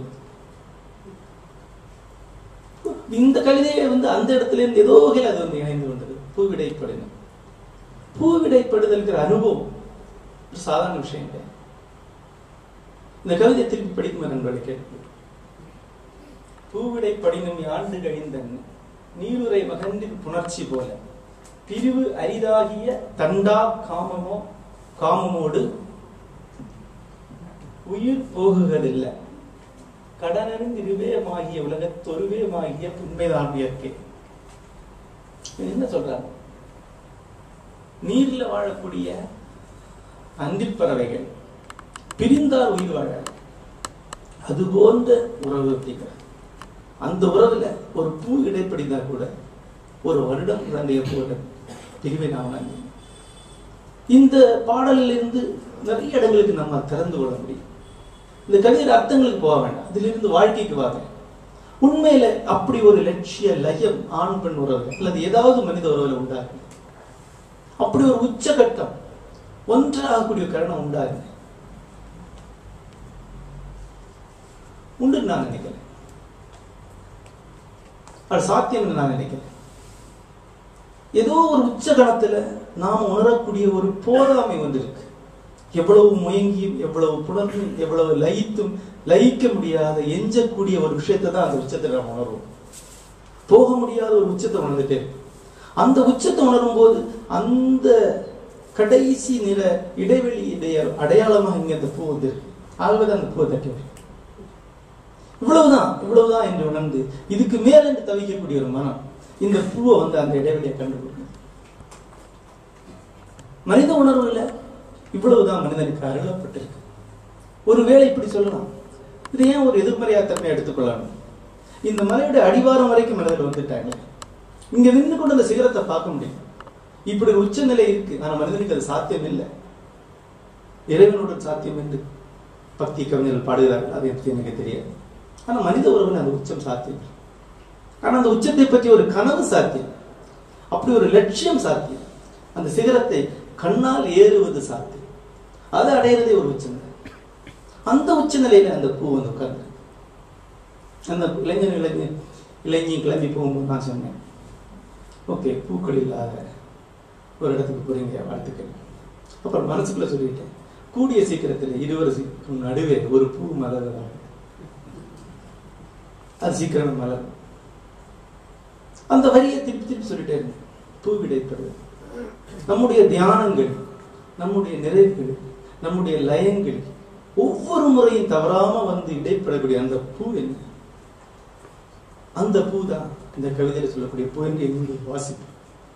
இந்த கவிதையை வந்து அந்த இடத்துல இருந்து ஏதோ வகையில் அது வந்து இணைந்து கொண்டது பூவிடைப்படுதல் பூவிடைப்படுதல்ங்கிற அனுபவம் ஒரு சாதாரண விஷயம் கிடையாது இந்த கவிதையை திருப்பி படிக்கும் நண்பர்களை கேட்கும் பூவிடை படினும் ஆண்டு கழிந்தன் நீருரை மகன்றின் புணர்ச்சி போல பிரிவு அரிதாகிய தண்டா காமமோ காமமோடு உயிர் போகுவதில்லை கடனறிந்து இருவேமாகிய உலகத்தொருவேமாகிய உண்மைதான் இயற்கை இது என்ன சொல்றாங்க நீர்ல வாழக்கூடிய அந்திப் பறவைகள் பிரிந்தால் உயிர் வாழ அது போன்ற உறவு அப்படிங்கிற அந்த உறவுல ஒரு பூ இடைப்படிந்தா கூட ஒரு வருடம் இரண்டு போல பிரிவை நாம் வாங்கி இந்த பாடலில் இருந்து நிறைய இடங்களுக்கு நம்ம திறந்து கொள்ள முடியும் இந்த கவிதையோட அர்த்தங்களுக்கு போக வேண்டாம் இதிலிருந்து வாழ்க்கைக்கு வாங்க உண்மையில அப்படி ஒரு லட்சிய லயம் ஆண் பெண் உறவு அல்லது ஏதாவது மனித உறவுல உண்டாகுங்க அப்படி ஒரு உச்சகட்டம் ஒன்றாகக்கூடிய கருணம் உண்டாகுங்க உண்டு நான் நினைக்கிறேன் அது சாத்தியம் நான் நினைக்கிறேன் ஏதோ ஒரு உச்சகணத்துல நாம உணரக்கூடிய ஒரு போதாமை ஒன்று இருக்கு எவ்வளவு முயங்கியும் எவ்வளவு புணர்ந்தும் எவ்வளவு லயித்தும் லயிக்க முடியாத எஞ்சக்கூடிய ஒரு விஷயத்தை தான் அந்த உச்சத்தை நாம் உணர்வோம் போக முடியாத ஒரு உச்சத்தை உணர்ந்துட்டே இருக்கு. அந்த உச்சத்தை உணரும் போது அந்த கடைசி நிற இடைவெளியுடைய அடையாளமாக இங்க அந்த பூ வந்து இருக்கு ஆகவே அந்த பூவை தட்டி விடும் இவ்வளவுதான் இவ்வளவுதான் என்று உணர்ந்து இதுக்கு மேல் என்று தவிக்கக்கூடிய ஒரு மனம் இந்த பூவை வந்து அந்த இடைவெளியை கண்டுபிடிக்கும் மனித உணர்வுல இவ்வளவுதான் மனிதனுக்கு அருளப்பட்டிருக்கு ஒருவேளை இப்படி சொல்லலாம் இது ஏன் ஒரு எதிர்மறையா தன்மை எடுத்துக்கொள்ளணும் இந்த மலையோட அடிவாரம் வரைக்கும் மனிதர்கள் வந்துட்டாங்க இங்க நின்று கொண்டு அந்த சிகரத்தை பார்க்க முடியும் இப்படி ஒரு உச்சநிலை இருக்கு ஆனா மனிதனுக்கு அது சாத்தியம் இல்லை இறைவனுடன் சாத்தியம் என்று பக்தி கவிஞர்கள் பாடுகிறார்கள் அதை பற்றி எனக்கு தெரியாது ஆனா மனித உறவுல அந்த உச்சம் சாத்தியம் ஆனா அந்த உச்சத்தை பற்றி ஒரு கனவு சாத்தியம் அப்படி ஒரு லட்சியம் சாத்தியம் அந்த சிகரத்தை கண்ணால் ஏறுவது சாத்தியம் அதை அடையிறதே ஒரு உச்சம் அந்த உச்ச நிலையில அந்த பூ வந்து உட்கார்ந்து அந்த இளைஞர் இளைஞர் இளைஞி கிளம்பி போகும்போது நான் சொன்னேன் ஓகே பூக்கள் இல்லாத ஒரு இடத்துக்கு போறீங்க வாழ்த்துக்கள் அப்புறம் மனசுக்குள்ள சொல்லிட்டேன் கூடிய சீக்கிரத்தில் இருவருக்கும் நடுவே ஒரு பூ மலர்வதாக அது சீக்கிரம் மலரும் அந்த வரியை திருப்பி திருப்பி சொல்லிட்டே இருந்தேன் பூ கிடைப்பது நம்முடைய தியானங்கள் நம்முடைய நிறைவுகள் நம்முடைய லயங்கள் ஒவ்வொரு முறையும் தவறாம வந்து இடைப்படக்கூடிய அந்த பூ என்ன அந்த பூ தான் இந்த கவிதையில சொல்லக்கூடிய பூ என்று எங்களுடைய வாசிப்பு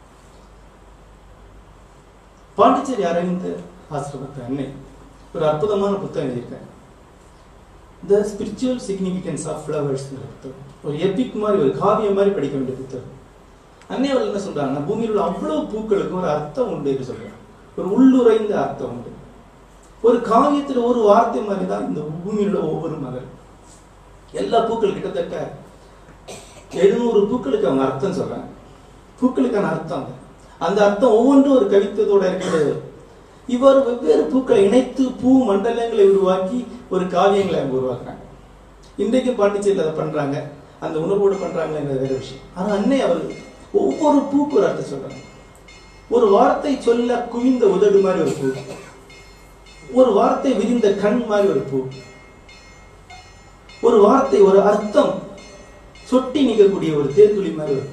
பாண்டிச்சேரி அரவிந்த ஆசிரமத்து அன்னை ஒரு அற்புதமான புத்தகம் எழுதியிருக்காங்க the spiritual significance of flowers புத்தகம் ஒரு எபிக் மாதிரி ஒரு காவியம் மாதிரி படிக்க வேண்டிய புத்தகம் அன்னை அவர்கள் என்ன சொல்றாங்கன்னா பூமியில் உள்ள அவ்வளவு பூக்களுக்கும் ஒரு அர்த்தம் உண்டு என்று சொல்றாங்க ஒரு உள்ளுரைந்த அர்த்தம் உண்டு ஒரு காவியத்துல ஒரு வார்த்தை மாதிரி தான் இந்த பூமியில் உள்ள ஒவ்வொரு மகள் எல்லா பூக்கள் கிட்டத்தட்ட எழுநூறு பூக்களுக்கு அவங்க அர்த்தம் சொல்றாங்க பூக்களுக்கான அர்த்தம் அது. அந்த அர்த்தம் ஒவ்வொன்றும் ஒரு கவித்துவத்தோட இருக்கிறது இவர் வெவ்வேறு பூக்களை இணைத்து பூ மண்டலங்களை உருவாக்கி ஒரு காவியங்களை அவங்க உருவாக்குறாங்க இன்றைக்கு பாண்டிச்சேரியில் அதை பண்றாங்க அந்த உணர்வோடு பண்றாங்கங்கிறது வேற விஷயம் ஆனா அன்னை அவர்கள் ஒவ்வொரு பூக்கு ஒரு அர்த்தம் சொல்றாங்க ஒரு வார்த்தை சொல்ல குவிந்த உதடு மாதிரி ஒரு பூ ஒரு வார்த்தை விரிந்த கண் மாதிரி ஒரு பூ ஒரு வார்த்தை ஒரு அர்த்தம் சொட்டி நிற்கக்கூடிய ஒரு தேர்துளி மாதிரி ஒரு பூ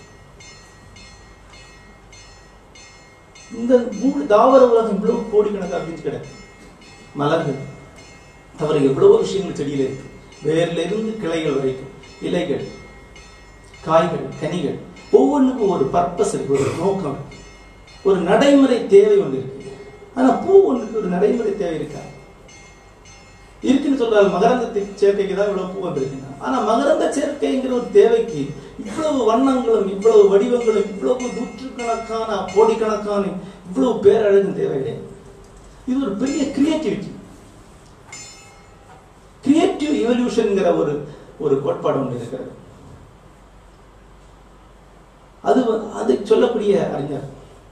இந்த மூணு தாவர உலகம் இவ்வளவு கோடிக்கணக்காக அப்படின்னு கிடக்கு மலர்கள் தவிர எவ்வளவோ விஷயங்கள் செடியில இருக்கு வேர்ல இருந்து கிளைகள் வரைக்கும் இலைகள் காய்கள் கனிகள் ஒவ்வொன்றுக்கும் ஒரு பர்பஸ் இருக்கு ஒரு நோக்கம் இருக்கு. ஒரு நடைமுறை தேவை ஒன்று இருக்கு ஆனா பூ ஒன்றுக்கு ஒரு நடைமுறை தேவை இருக்கா இருக்குன்னு சொல்றாரு மகரந்த சேர்க்கைக்கு தான் இவ்வளவு பூ வந்திருக்குங்க ஆனா மகரந்த சேர்க்கைங்கிற ஒரு தேவைக்கு இவ்வளவு வண்ணங்களும் இவ்வளவு வடிவங்களும் இவ்வளவு நூற்றுக்கணக்கான கோடிக்கணக்கான இவ்வளவு பேரழகும் தேவை கிடையாது இது ஒரு பெரிய கிரியேட்டிவிட்டி கிரியேட்டிவ் இவல்யூஷன்ங்கிற ஒரு ஒரு கோட்பாடு ஒன்று இருக்கிறது அது வ- அது சொல்லக்கூடிய அறிஞர்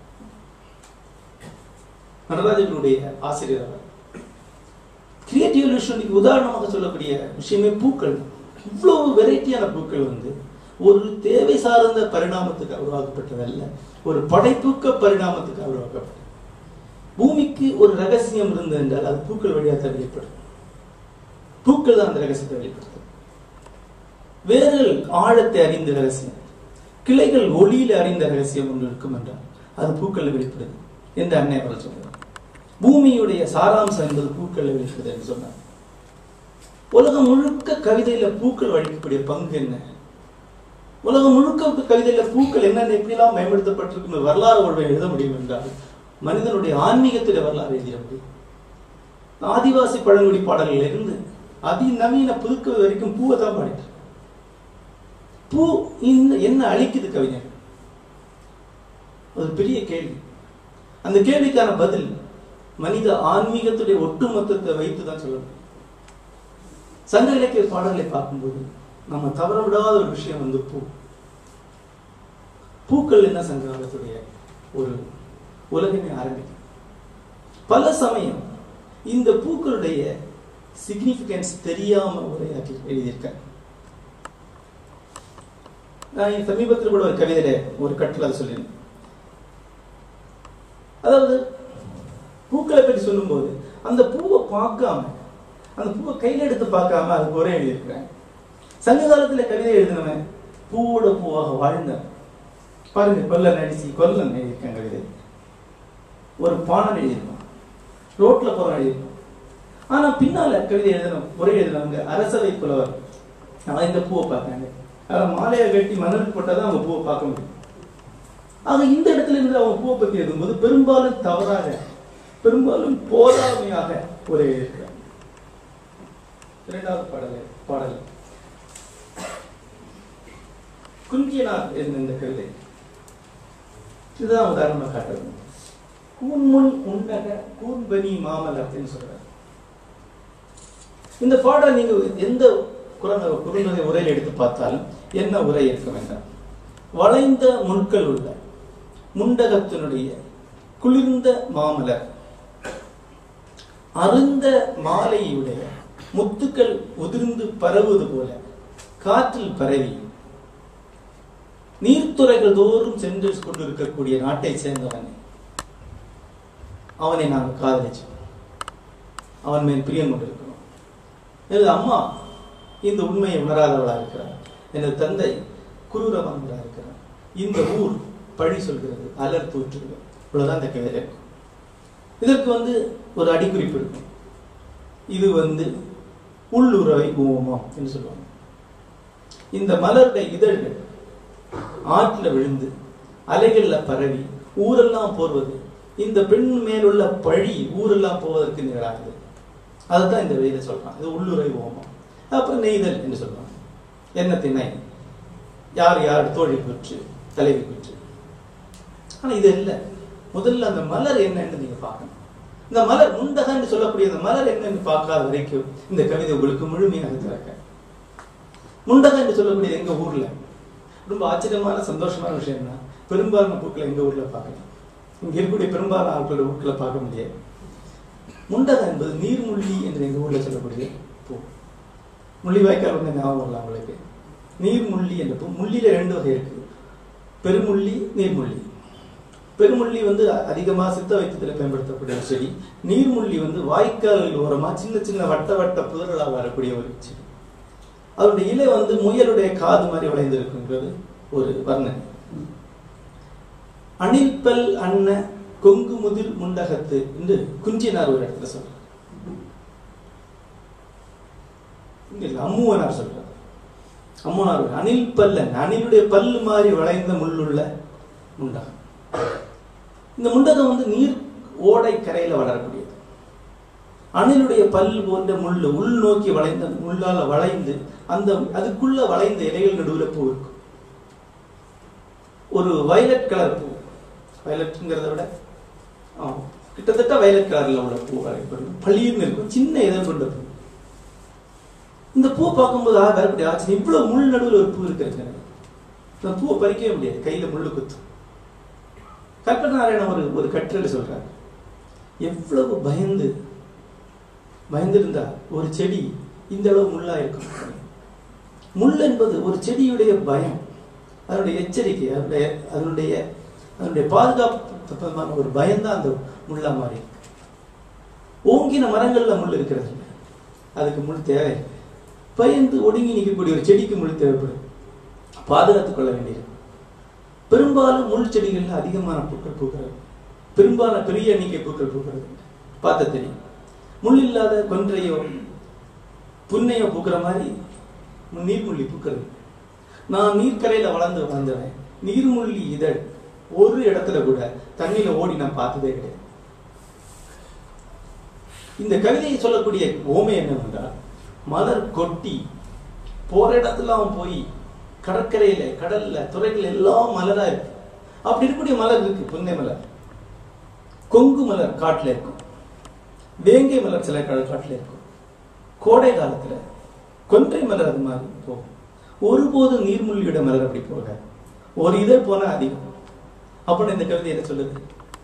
நடராஜனுடைய ஆசிரியர் அவர் கிரியேட்டிவ் இவல்யூஷனுக்கு உதாரணமாக சொல்லக்கூடிய விஷயமே பூக்கள் இவ்வளவு வெரைட்டியான பூக்கள் வந்து ஒரு தேவை சார்ந்த பரிணாமத்துக்கு உருவாக்கப்பட்டதல்ல ஒரு படைப்புக்க பரிணாமத்துக்கு உருவாக்கப்பட்டது பூமிக்கு ஒரு ரகசியம் இருந்தது என்றால் அது பூக்கள் வழியாக தான் வெளிப்படும் பூக்கள் தான் அந்த ரகசியத்தை வெளிப்படுத்தும் வேர்கள் ஆழத்தை அறிந்த ரகசியம் கிளைகள் ஒளியில அறிந்த ரகசியம் ஒன்று இருக்கும் என்றால் அது பூக்கள் வெளிப்படுது என்று அன்னை அவர் சொல்றார் பூமியுடைய சாராம்சம் என்பது பூக்கள் வெளிப்படுது என்று சொன்னார் உலகம் முழுக்க கவிதையில பூக்கள் வழிக்கக்கூடிய பங்கு என்ன உலகம் முழுக்க கவிதையில பூக்கள் என்னென்ன எப்படிலாம் மேம்படுத்தப்பட்டிருக்கும் வரலாறு ஒருவன் எழுத முடியும் என்றால் மனிதனுடைய ஆன்மீகத்துடைய வரலாறு எழுதிட முடியும் ஆதிவாசி பழங்குடி பாடல்கள் இருந்து அதிநவீன புதுக்கவி வரைக்கும் பூவை தான் பாடிட்டு இருக்கு. பூ இந்த என்ன அழிக்குது கவிஞர் ஒரு பெரிய கேள்வி அந்த கேள்விக்கான பதில் மனித ஆன்மீகத்துடைய ஒட்டுமொத்தத்தை வைத்து தான் சொல்ல முடியும் சங்க இலக்கிய பாடல்களை பார்க்கும்போது நம்ம தவற விடாத ஒரு விஷயம் வந்து பூ பூக்கள் என்ன சங்க காலத்துடைய ஒரு உலகமே ஆரம்பிக்கும் பல சமயம் இந்த பூக்களுடைய சிக்னிபிகன்ஸ் தெரியாம உரையாற்றி எழுதியிருக்கேன் நான் சமீபத்தில் கூட ஒரு கவிதையில ஒரு கட்டில் அதை சொல்லியிருந்தேன் அதாவது பூக்களை பற்றி சொல்லும்போது அந்த பூவை பார்க்காம அந்த பூவை கையில் எடுத்து பார்க்காம அதுக்கு உரை எழுதியிருக்கிறேன் சங்க காலத்துல கவிதை எழுதினவன் பூவோட பூவாக வாழ்ந்தவன் பாருங்க கொல்லன் அடிச்சு கொல்லன் எழுதியிருக்கேன் கவிதை ஒரு பானம் எழுதியிருப்பான் ரோட்ல போறவன் எழுதியிருப்பான் ஆனா பின்னால கவிதை எழுதணும் உரை எழுதினவங்க அரசவை புலவர் அவன் இந்த பூவை பார்த்தாங்க அவன் மாலையை கட்டி மணல் போட்டாதான் அவங்க பூவை பார்க்க முடியும் ஆக இந்த இடத்துல இருந்து அவங்க பூவை பத்தி எழுதும்போது பெரும்பாலும் தவறாக பெரும்பாலும் போதாமையாக உரை எழுதியிருக்கிறாங்க இரண்டாவது பாடல் பாடல் குஞ்சியனார் எழுதின இந்த கவிதை இதுதான் உதாரணமா காட்டுறது கூன்முன் உண்டக கூன்பனி மாமலர்ன்னு சொல்றாரு இந்த பாடல் நீங்க எந்த குறுநகை குறுநகை உரையில் எடுத்து பார்த்தாலும் என்ன உரை இருக்க வேண்டாம் வளைந்த முட்கள் உள்ள முண்டகத்தினுடைய குளிர்ந்த மாமலர் அருந்த மாலையுடைய முத்துக்கள் உதிர்ந்து பரவுவது போல காற்றில் பரவி நீர்த்துறைகள் தோறும் சென்று கொண்டிருக்கக்கூடிய நாட்டை சேர்ந்தவன் அவனை நாங்கள் காதலிச்சோம் அவன் மேல் பிரியம் கொண்டிருக்கிறோம் எனது அம்மா இந்த உண்மையை உணராதவளா இருக்கிறார் எனது தந்தை குரூரமானவராக இருக்கிறார் இந்த ஊர் பழி சொல்கிறது அலர் தூற்றுகிறது இவ்வளவுதான் இந்த கவிதை இருக்கும் இதற்கு வந்து ஒரு அடிக்குறிப்பு இருக்கும் இது வந்து உள்ளுறவை ஓமம் என்று சொல்லுவாங்க இந்த மலருடைய இதழ்கள் ஆற்றில் விழுந்து அலைகள்ல பரவி ஊரெல்லாம் போர்வது இந்த பெண் மேலுள்ள பழி ஊரெல்லாம் போவதற்கு நிகழாகுது அதுதான் இந்த வெயில சொல்றான் இது உள்ளுரை ஓமம் அப்புறம் நெய்தல் என்று சொல்றாங்க என்ன திணை யார் யார் தோழி குற்று தலைவி குற்று ஆனா இது இல்லை முதல்ல அந்த மலர் என்னன்னு நீங்க பார்க்கணும் இந்த மலர் முண்டகன்னு சொல்லக்கூடிய அந்த மலர் என்னன்னு பார்க்காத வரைக்கும் இந்த கவிதை உங்களுக்கு முழுமையாக திறக்க முண்டகம் என்று சொல்லக்கூடியது எங்க ஊர்ல ரொம்ப ஆச்சரியமான சந்தோஷமான விஷயம் தான் பெரும்பாலான பூக்களை எங்க ஊர்ல பார்க்கலாம் இங்க இருக்கக்கூடிய பெரும்பாலான ஆட்களோட ஊர்ல பார்க்க முடியாது முண்டகம் என்பது நீர்முள்ளி என்று எங்க ஊர்ல சொல்லக்கூடிய பூ முள்ளிவாய்க்கால் ஒன்று ஞாபகம் வரலாம் உங்களுக்கு நீர்முள்ளி என்ற பூ முள்ளியில ரெண்டு வகை இருக்கு பெருமுள்ளி நீர்முள்ளி பெருமுள்ளி வந்து அதிகமா சித்த வைத்தியத்தில் பயன்படுத்தக்கூடிய ஒரு செடி நீர்முள்ளி வந்து வாய்க்கால்கள் ஓரமா சின்ன சின்ன வட்ட வட்ட புதர்களாக வரக்கூடிய ஒரு செடி அதனுடைய இலை வந்து முயலுடைய காது மாதிரி வளைந்திருக்குங்கிறது ஒரு வர்ணனை அணில்பல் அன்ன கொங்கு முதிர் முண்டகத்து என்று குஞ்சினார் ஒரு இடத்துல சொல்றார் இங்க இல்ல, அம்முவனார் சொல்றார் அம்முவனார் ஒரு அணில் பல்லன் அணிலுடைய பல்லு மாதிரி வளைந்த முள்ளுள்ள முண்டகம் இந்த முண்டகம் வந்து நீர் ஓடை கரையில வளரக்கூடியது அணிலுடைய பல் போன்ற முள்ளு உள் நோக்கி வளைந்த முள்ளால வளைந்து அந்த அதுக்குள்ள வளைந்த இலைகள் நடுவில் பூ இருக்கும் ஒரு வயலட் கலர் பூ வயலட்ங்கிறத விட ஆ, கிட்டத்தட்ட வயலட் கலர்ல உள்ள பூ வரைப்படும் பளிர்னு இருக்கும் சின்ன இதழ் கொண்ட பூ இந்த பூ பார்க்கும்போது ஆ வரக்கூடிய ஆச்சரியம் இவ்வளவு முள் நடுவில் ஒரு பூ இருக்கிறது இந்த பூவை பறிக்கவே முடியாது கையில முள்ளு குத்தும் கல்பநாராயணன் ஒரு ஒரு கட்டுரையில் சொல்றாரு எவ்வளவு பயந்து பயந்திருந்தா ஒரு செடி இந்த அளவு முள்ளா இருக்கும் முள் என்பது ஒரு செடியுடைய பயம் அதனுடைய எச்சரிக்கை அதனுடைய அதனுடைய அதனுடைய பாதுகாப்பு சம்பந்தமான ஒரு பயம்தான் அந்த முள்ளா மாறி இருக்கு ஓங்கின மரங்கள்ல முள் இருக்கிறது இல்லை. அதுக்கு முள் தேவை பயந்து ஒடுங்கி நிற்கக்கூடிய ஒரு செடிக்கு முள் தேவைப்படும் பாதுகாத்துக் கொள்ள வேண்டியது பெரும்பாலும் முள் செடிகள்ல அதிகமான பூக்கள் பூக்கிறது பெரும்பாலான பெரிய எண்ணிக்கை பூக்கள் பூக்கிறது பார்த்த தெரியும் முள் இல்லாத கொன்றையோ புன்னையோ பூக்கிற மாதிரி நீர்முள்ளி பூக்கிறது நான் நீர்க்கரையில வளர்ந்து வளர்ந்தவன் நீர்முள்ளி இதழ் ஒரு இடத்துல கூட தண்ணியில ஓடி நான் பார்த்ததே கிடையாது இந்த கவிதையை சொல்லக்கூடிய ஓமை என்னவென்றால் மலர் கொட்டி போற இடத்துல அவன் போய் கடற்கரையில கடல்ல துறைகள் எல்லாம் மலரா இருக்கு அப்படி இருக்கக்கூடிய மலர் இருக்கு புன்னை மலர் கொங்கு மலர் காட்டுல இருக்கும் வேங்கை மலர் சில கா- காட்டுல இருக்கும் கோடை காலத்துல கொன்றை மலர் அது மாதிரி போகும் ஒருபோதும் நீர்மூழ்கியோட மலர் அப்படி போகாது ஒரு இதழ் போனா அதிகம் அப்படின்னு இந்த கவிதை என்ன சொல்லுது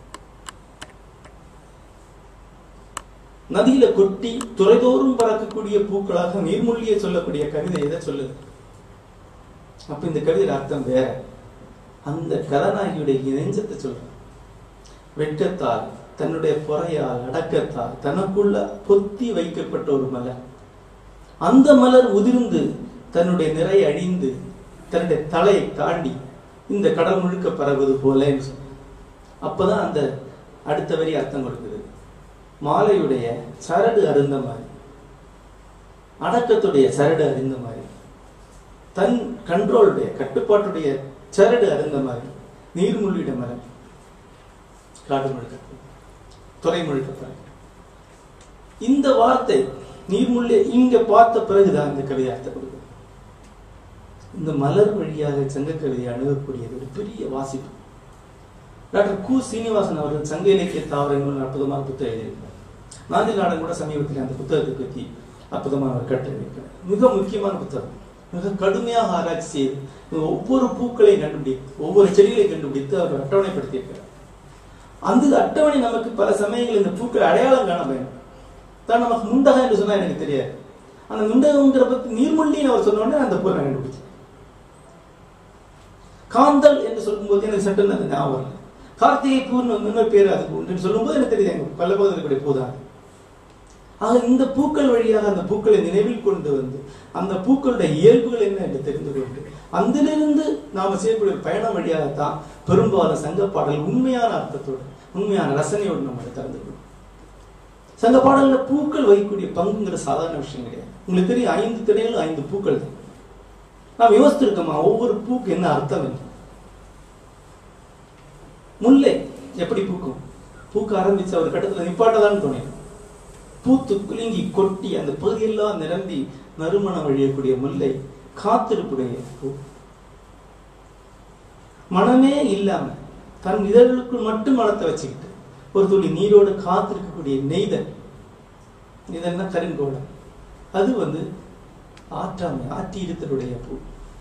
நதியில கொட்டி துறைதோறும் பறக்கக்கூடிய பூக்களாக நீர்மூழ்கியை சொல்லக்கூடிய கவிதை எதை சொல்லுது அப்ப இந்த கவிதையில அர்த்தம் வேற அந்த கதாநாயகியுடைய நெஞ்சத்தை சொல்றான் வெட்கத்தால் தன்னுடைய பொறையால் அடக்கத்தால் தனக்குள்ள பொத்தி வைக்கப்பட்ட ஒரு மலர் அந்த மலர் உதிர்ந்து தன்னுடைய நிறை அழிந்து தன்னுடைய தலையை தாண்டி இந்த கடல் முழுக்க பரவுவது போல என்று சொன்னார். அப்பதான் அந்த அடுத்த வரி அர்த்தம் கொடுக்குது மாலையுடைய சரடு அருந்த மாதிரி அடக்கத்துடைய சரடு அறிந்த மாதிரி தன் கண்ட்ரோலுடைய கட்டுப்பாட்டுடைய சரடு அருந்த மாதிரி நீர்மூழ்கிட மரம் காடு முழுக்க துறை முழுக்க பறவை. இந்த வார்த்தை நீர்முள்ளே இங்க பார்த்த பிறகுதான் இந்த கவிதை அர்த்தம் கொடுக்குது இந்த மலர் வழியாக சங்க கவிதையை அணுகக்கூடியது ஒரு பெரிய வாசிப்பு டாக்டர் கு சீனிவாசன் அவர்கள் சங்க இலக்கிய தாவரங்கள் அற்புதமான புத்தகம் எழுதியிருக்கிறார் நாந்திநாடன் கூட சமீபத்தில் அந்த புத்தகத்தை பற்றி அற்புதமான ஒரு கட்டுரை இருக்கிறார் மிக முக்கியமான புத்தகம் மிக கடுமையாக ஆராய்ச்சி செய்து ஒவ்வொரு பூக்களையும் கண்டுபிடித்து ஒவ்வொரு செடிகளையும் கண்டுபிடித்து அவர் அட்டவணைப்படுத்தியிருக்கிறார் அந்த அட்டவணை நமக்கு பல சமயங்கள் இந்த பூக்களை அடையாளம் காண பயன்படும் தான் நமக்கு முண்டகம் என்று சொன்னா எனக்கு தெரியாது அந்த முண்டகங்கிற பத்தி நீர்மொழின்னு அவர் சொன்ன உடனே அந்த பூ நான் கண்டுபிடிச்சேன் காந்தல் என்று சொல்லும்போது எனக்கு சட்டம் அது ஞாபகம் இல்லை கார்த்திகை பூன்னு இன்னொரு பேர் அதுக்கு உண்டு சொல்லும்போது எனக்கு தெரியுது எங்க பல்லபோதில் இருக்கக்கூடிய பூ தான் ஆக இந்த பூக்கள் வழியாக அந்த பூக்களை நினைவில் கொண்டு வந்து அந்த பூக்களுடைய இயல்புகள் என்ன என்று தெரிந்து கொண்டு அதிலிருந்து நாம செய்யக்கூடிய ஒரு பயணம் வழியாகத்தான் பெரும்பாலும் சங்க பாடல் உண்மையான அர்த்தத்தோடு உண்மையான ரசனையோடு நம்ம திறந்து கொள்ளும் சங்க பாடல்ல பூக்கள் வகிக்கக்கூடிய பங்குங்கிற சாதாரண விஷயம் கிடையாது உங்களுக்கு தெரியும் ஐந்து திணைகள் ஐந்து பூக்கள் தான் நாம் யோசித்திருக்கோமா ஒவ்வொரு பூக்கு என்ன அர்த்தம் என்று முல்லை எப்படி பூக்கும் பூக்க ஆரம்பிச்ச ஒரு கட்டத்துல நிப்பாட்டதான் தோணும் பூத்து குலுங்கி கொட்டி அந்த பகுதியெல்லாம் நிரம்பி நறுமணம் வழியக்கூடிய முல்லை காத்திருப்புடைய பூ மனமே இல்லாம தன் இதழ்களுக்குள் மட்டும் மனத்தை வச்சுக்கிட்டு ஒரு துளி நீரோடு காத்திருக்கக்கூடிய நெய்தல் இதெல்லாம் கருங்கோடம் அது வந்து ஆற்றாமை ஆற்றி இருத்தலுடைய பூ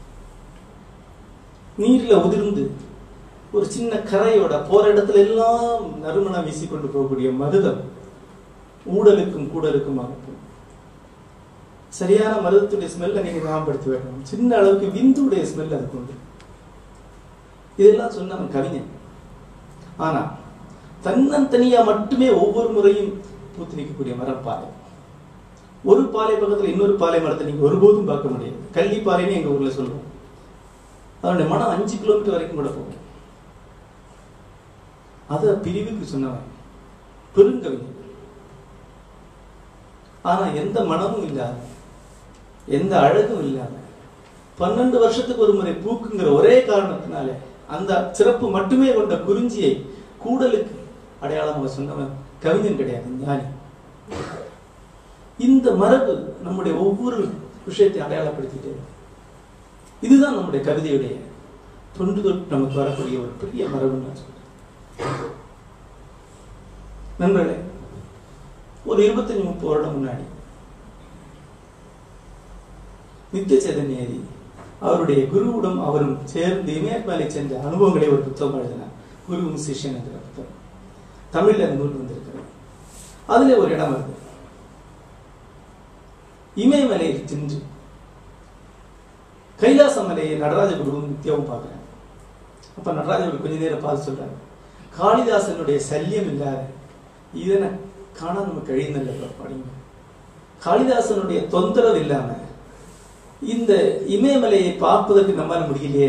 நீர்ல உதிர்ந்து ஒரு சின்ன கரையோட போற இடத்துல எல்லாம் நறுமணம் வீசிக்கொண்டு போகக்கூடிய மருதம் ஊடலுக்கும் கூடலுக்கும் ஆகட்டும் சரியான மருதத்துடைய ஸ்மெல்ல நீங்க ஞாபகப்படுத்தி வரணும் சின்ன அளவுக்கு விந்துடைய ஸ்மெல் அதுக்கு உண்டு இதெல்லாம் சொன்னவன் கவிஞன் ஆனா தன்னந்தனியா மட்டுமே ஒவ்வொரு முறையும் பூத்து நிற்கக்கூடிய மரம் பாலை ஒரு பாலை பக்கத்துல இன்னொரு பாலை மரத்தை நீங்க ஒருபோதும் பார்க்க முடியாது கள்ளி பாலைன்னு எங்க ஊர்ல சொல்லுவோம் அதனுடைய மனம் அஞ்சு கிலோமீட்டர் வரைக்கும் கூட போகும் அத பிரிவுக்கு சொன்னவன் பெருங்கவிஞன் ஆனா எந்த மனமும் இல்லாத எந்த அழகும் இல்லாம பன்னெண்டு வருஷத்துக்கு ஒரு முறை பூக்குங்கிற ஒரே காரணத்தினால அந்த சிறப்பு மட்டுமே கொண்ட குறிஞ்சியை கூடலுக்கு அடையாளமாக சொன்னவன் கவிஞன் கிடையாது ஞானி இந்த மரபு நம்முடைய ஒவ்வொரு விஷயத்தை அடையாளப்படுத்திட்டே இருக்கு. இதுதான் நம்முடைய கவிதையுடைய தொண்டு தொட்டு நமக்கு வரக்கூடிய ஒரு பெரிய மரபுன்னு நான் சொல்றேன் நண்பர்களே ஒரு இருபத்தஞ்சு முப்பது வருடம் முன்னாடி நித்திய சேதன்யேரி அவருடைய குருவுடன் அவரும் சேர்ந்து இமயமலை சென்ற அனுபவங்களை ஒரு புத்தகம் எழுதினார் குருவும் சிஷ்யன் என்ற புத்தகம் தமிழ்ல அந்த நூல் வந்திருக்கிறது அதுல ஒரு இடம் வருது இமயமலையில் சென்று கைலாச மலையை நடராஜ குருவும் நித்தியாவும் பார்க்கிறேன் அப்ப நடராஜ குரு கொஞ்ச நேரம் பார்த்து சொல்றாரு காளிதாசனுடைய சல்லியம் இல்லாத இதனை காண நமக்கு கழிந்தல்ல படிங்க காளிதாசனுடைய தொந்தரவு இல்லாம இந்த இமயமலையை பார்ப்பதற்கு நம்மால முடியலையே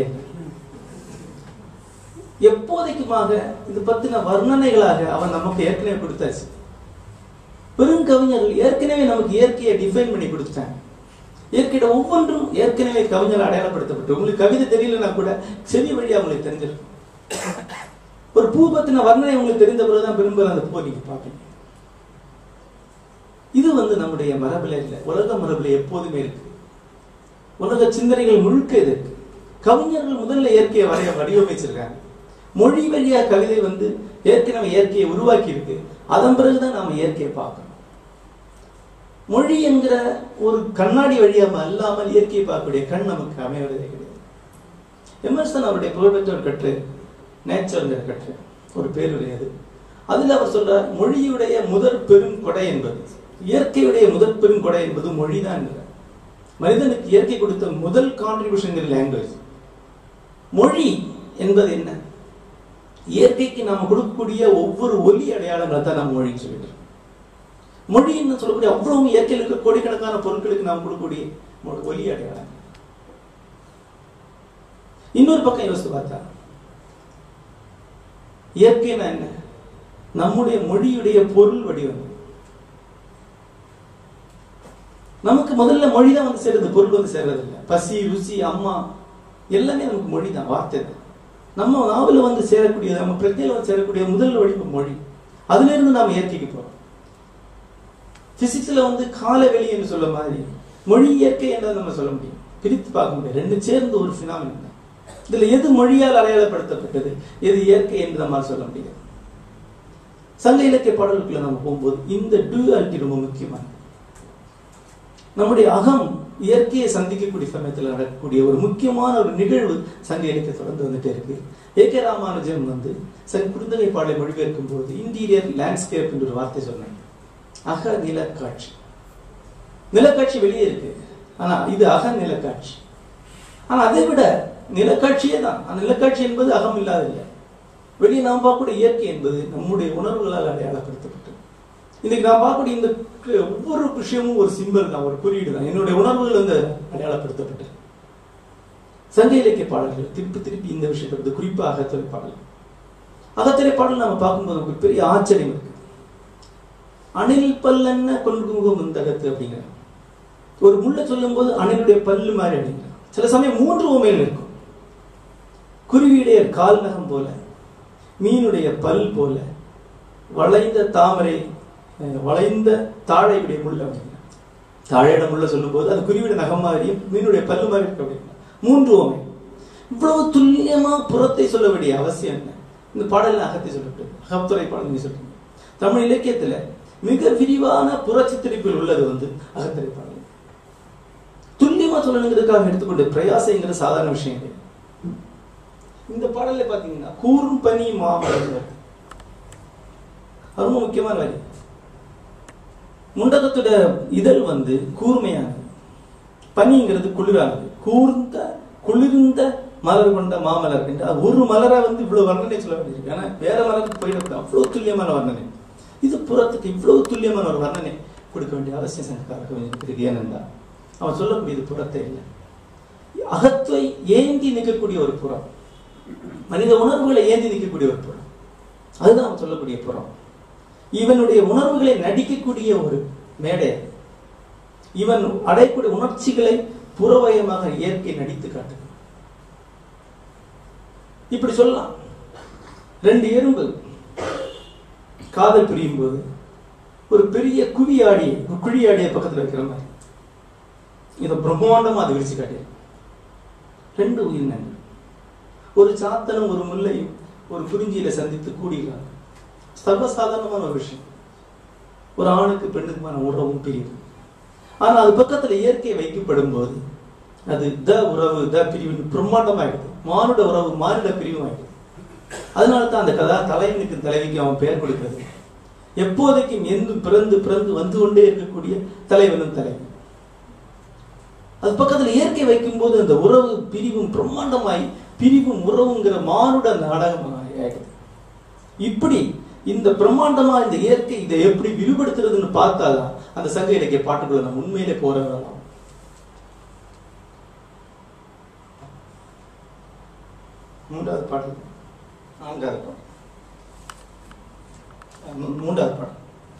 எப்போதைக்குமாக இது பத்தின வர்ணனைகளாக அவன் நமக்கு ஏற்கனவே கொடுத்தாச்சு பெருங்கவிஞர்கள் ஏற்கனவே நமக்கு இயற்கையை டிஃபைன் பண்ணி கொடுத்துட்டாங்க இயற்கையோட ஒவ்வொன்றும் ஏற்கனவே கவிஞர் அடையாளப்படுத்தப்பட்டு உங்களுக்கு கவிதை தெரியலன்னா கூட செவி வழியா உங்களுக்கு தெரிஞ்சிருக்கும் ஒரு பூ பத்தின வர்ணனை உங்களுக்கு தெரிந்த பிறகுதான் பெரும்பாலும் அந்த பூவை நீங்க பார்ப்பீங்க இது வந்து நம்முடைய மரபில் இல்லை உலக மரபில் எப்போதுமே இருக்கு உலக சிந்தனைகள் முழுக்க இது இருக்கு கவிஞர்கள் முதல்ல இயற்கையை வரைய வடிவமைச்சிருக்காங்க மொழி வழியா கவிதை வந்து ஏற்கனவே இயற்கையை உருவாக்கி இருக்கு அதன் பிறகுதான் நாம இயற்கையை பார்க்கணும் மொழி என்கிற ஒரு கண்ணாடி வழியாக அல்லாமல் இயற்கையை பார்க்கக்கூடிய கண் நமக்கு அமைவதே கிடையாது எமர்சன் அவருடைய புகழ்பெற்ற ஒரு கற்று நேச்சர்ங்கிற கற்று ஒரு பேருடையது அதில் அவர் சொல்றார் மொழியுடைய முதற் பெரும் கொடை என்பது இயற்கையுடைய முதற் பெரும் கொடை என்பது மொழிதான் என்கிறார் மனிதனுக்கு இயற்கை கொடுத்த முதல் கான்ட்ரிபியூஷன் லாங்குவேஜ் மொழி என்பது என்ன இயற்கைக்கு நாம் கொடுக்கக்கூடிய ஒவ்வொரு ஒலி அடையாளங்களை தான் நாம் மொழின்னு சொல்லிட்டு மொழின்னு சொல்லக்கூடிய அவ்வளவு இயற்கையில் இருக்க கோடிக்கணக்கான பொருட்களுக்கு நாம் கொடுக்கக்கூடிய மொ- ஒலி அடையாளம் இன்னொரு பக்கம் யோசித்து பார்த்தா இயற்கைனா என்ன நம்முடைய மொழியுடைய பொருள் வடிவம் நமக்கு முதல்ல மொழி தான் வந்து சேருது பொருள் வந்து சேர்றது இல்லை பசி ருசி அம்மா எல்லாமே நமக்கு மொழி தான் வார்த்தை தான் நம்ம நாவல வந்து சேரக்கூடிய நம்ம பிரஜையில வந்து சேரக்கூடிய முதல் வடிவம் மொழி அதுல இருந்து நாம இயற்கைக்கு போறோம் பிசிக்ஸ்ல வந்து கால வெளி என்று சொல்ல மாதிரி மொழி இயற்கை என்றதை நம்ம சொல்ல முடியும் பிரித்து பார்க்க முடியாது ரெண்டு சேர்ந்து ஒரு பினாமின் தான் இதுல எது மொழியால் அடையாளப்படுத்தப்பட்டது எது இயற்கை என்று நம்மால் சொல்ல முடியாது சங்க இலக்கிய பாடலுக்குள்ள நம்ம போகும்போது இந்த டூயாலிட்டி ரொம்ப முக்கியமானது நம்முடைய அகம் இயற்கையை சந்திக்கக்கூடிய சமயத்தில் நடக்கக்கூடிய ஒரு முக்கியமான ஒரு நிகழ்வு சங்க இலக்கிய தொடர்ந்து வந்துட்டே இருக்கு ஏ கே ராமானுஜன் வந்து சங்க குறுந்தகை பாடலை மொழிபெயர்க்கும் போது இன்டீரியர் லேண்ட்ஸ்கேப் என்று ஒரு வார்த்தை சொன்னாங்க அக நிலக்காட்சி நிலக்காட்சி வெளியே இருக்கு ஆனா இது அக நிலக்காட்சி ஆனா அதை விட நிலக்காட்சியே தான் அந்த நிலக்காட்சி என்பது அகம் இல்லாதில்லை வெளியே நாம் பார்க்கக்கூடிய இயற்கை என்பது நம்முடைய உணர்வுகளால் அடையாளப்படுத்தப்பட்டது இன்னைக்கு நான் பார்க்கக்கூடிய இந்த கு- ஒவ்வொரு விஷயமும் ஒரு சிம்பல் தான் ஒரு குறியீடு தான் என்னுடைய உணர்வுகள் வந்து அடையாளப்படுத்தப்பட்டது சங்க இலக்கிய பாடல்கள் திருப்பி திருப்பி இந்த விஷயத்தை வந்து குறிப்பாக அகத்திரை பாடல் அகத்திரை பாடல் நம்ம பார்க்கும்போது நமக்கு பெரிய ஆச்சரியம் இருக்கு அணில் பல்லன்ன கொள்குமுகம் முந்தகத்து அப்படிங்கிற ஒரு முள்ள சொல்லும்போது அணிலுடைய பல்லு மாதிரி அப்படிங்கிற சில சமயம் மூன்று உமையில் இருக்கும் குருவியுடைய கால் நகம் போல மீனுடைய பல் போல வளைந்த தாமரை அஹ், வளைந்த தாழையுடைய முள்ள அப்படிங்கிற தாழையிட முள்ள சொல்லும்போது அது குருவியுடைய நகம் மாதிரியும் மீனுடைய பல்லு மாதிரி இருக்கு அப்படிங்கிற மூன்று உமை இவ்வளவு துல்லியமா புறத்தை சொல்ல வேண்டிய அவசியம் என்ன இந்த பாடல்ல அகத்தை சொல்லப்படுது அகத்துறை பாடல் நீங்க சொல்றீங்க தமிழ் இலக்கியத்துல மிக விரிவான புறச்சித்தரிப்பில் உள்ளது வந்து அகத்திரை பாடல் துல்லியமா சொல்லணுங்கிறதுக்காக எடுத்துக்கொண்டு பிரயாசைங்கிற சாதாரண விஷயம் கிடையாது இந்த பாடல்ல பாத்தீங்கன்னா கூறும் பனி மாமலர் வருது. அது ரொம்ப முக்கியமான வரி முண்டகத்தோட இதழ் வந்து கூர்மையானது பனிங்கிறது குளிரானது கூர்ந்த குளிர்ந்த மலர் கொண்ட மாமலர் என்று அது ஒரு மலரை வந்து இவ்வளவு வர்ணனை சொல்ல வேண்டியிருக்கு ஏன்னா வேற மலருக்கு போயிடக்கூடாது அவ்வளவு துல்லியமான வர்ணனை இது புறத்துக்கு இவ்வளவு துல்லியமான ஒரு வர்ணனை கொடுக்க வேண்டிய அவசியம் சங்கக்காரருக்கு இருக்கிறது ஏனென்றால் அவன் சொல்லக்கூடியது புறத்தை இல்லை அகத்தை ஏந்தி நிற்கக்கூடிய ஒரு புறம் மனித உணர்வுகளை ஏந்தி நிற்கக்கூடிய ஒரு புறம் அதுதான் அவன் சொல்லக்கூடிய புறம் இவனுடைய உணர்வுகளை நடிக்கக்கூடிய ஒரு மேடை அது. இவன் அடையக்கூடிய உணர்ச்சிகளை புறவயமாக இயற்கை நடித்து காட்டுது இப்படி சொல்லலாம் ரெண்டு எறும்பு காதல் புரியும் போது ஒரு பெரிய குவியாடி ஒரு குழியாடிய பக்கத்துல வைக்கிற மாதிரி இதை பிரம்மாண்டமா அது விரிச்சு காட்டிய ரெண்டு உயிரினங்கள் ஒரு சாத்தனும் ஒரு முல்லையும் ஒரு குறிஞ்சியில சந்தித்து கூடியிருக்காங்க சர்வசாதாரணமான ஒரு விஷயம் ஒரு ஆணுக்கு பெண்ணுக்குமான உறவும் பிரிவு ஆனா அது பக்கத்துல இயற்கை வைக்கப்படும் போது அது த உறவு த பிரிவு பிரம்மாண்டமாயிடுது மானுட உறவு மானுட பிரிவு ஆயிடுது அதனால தான் அந்த கதா தலைவனுக்கு தலைவிக்கு அவன் பெயர் கொடுக்கிறது எப்போதைக்கும் எந்து பிறந்து பிறந்து வந்து கொண்டே இருக்கக்கூடிய தலைவனும் தலைவி அது பக்கத்துல இயற்கை வைக்கும் போது அந்த உறவு பிரிவும் பிரம்மாண்டமாய் பிரிவும் உறவுங்கிற மானுட நாடகமாக ஆயிடுது இப்படி இந்த பிரம்மாண்டமா இந்த இயற்கை இதை எப்படி விரிவுபடுத்துறதுன்னு பார்த்தாதான் அந்த சங்க இலக்கிய பாட்டுக்குள்ள நம்ம உண்மையிலே போறவங்களாம் மூன்றாவது பாட்டு நான்காவது பாட்டு மூ- மூன்றாவது பாட்டு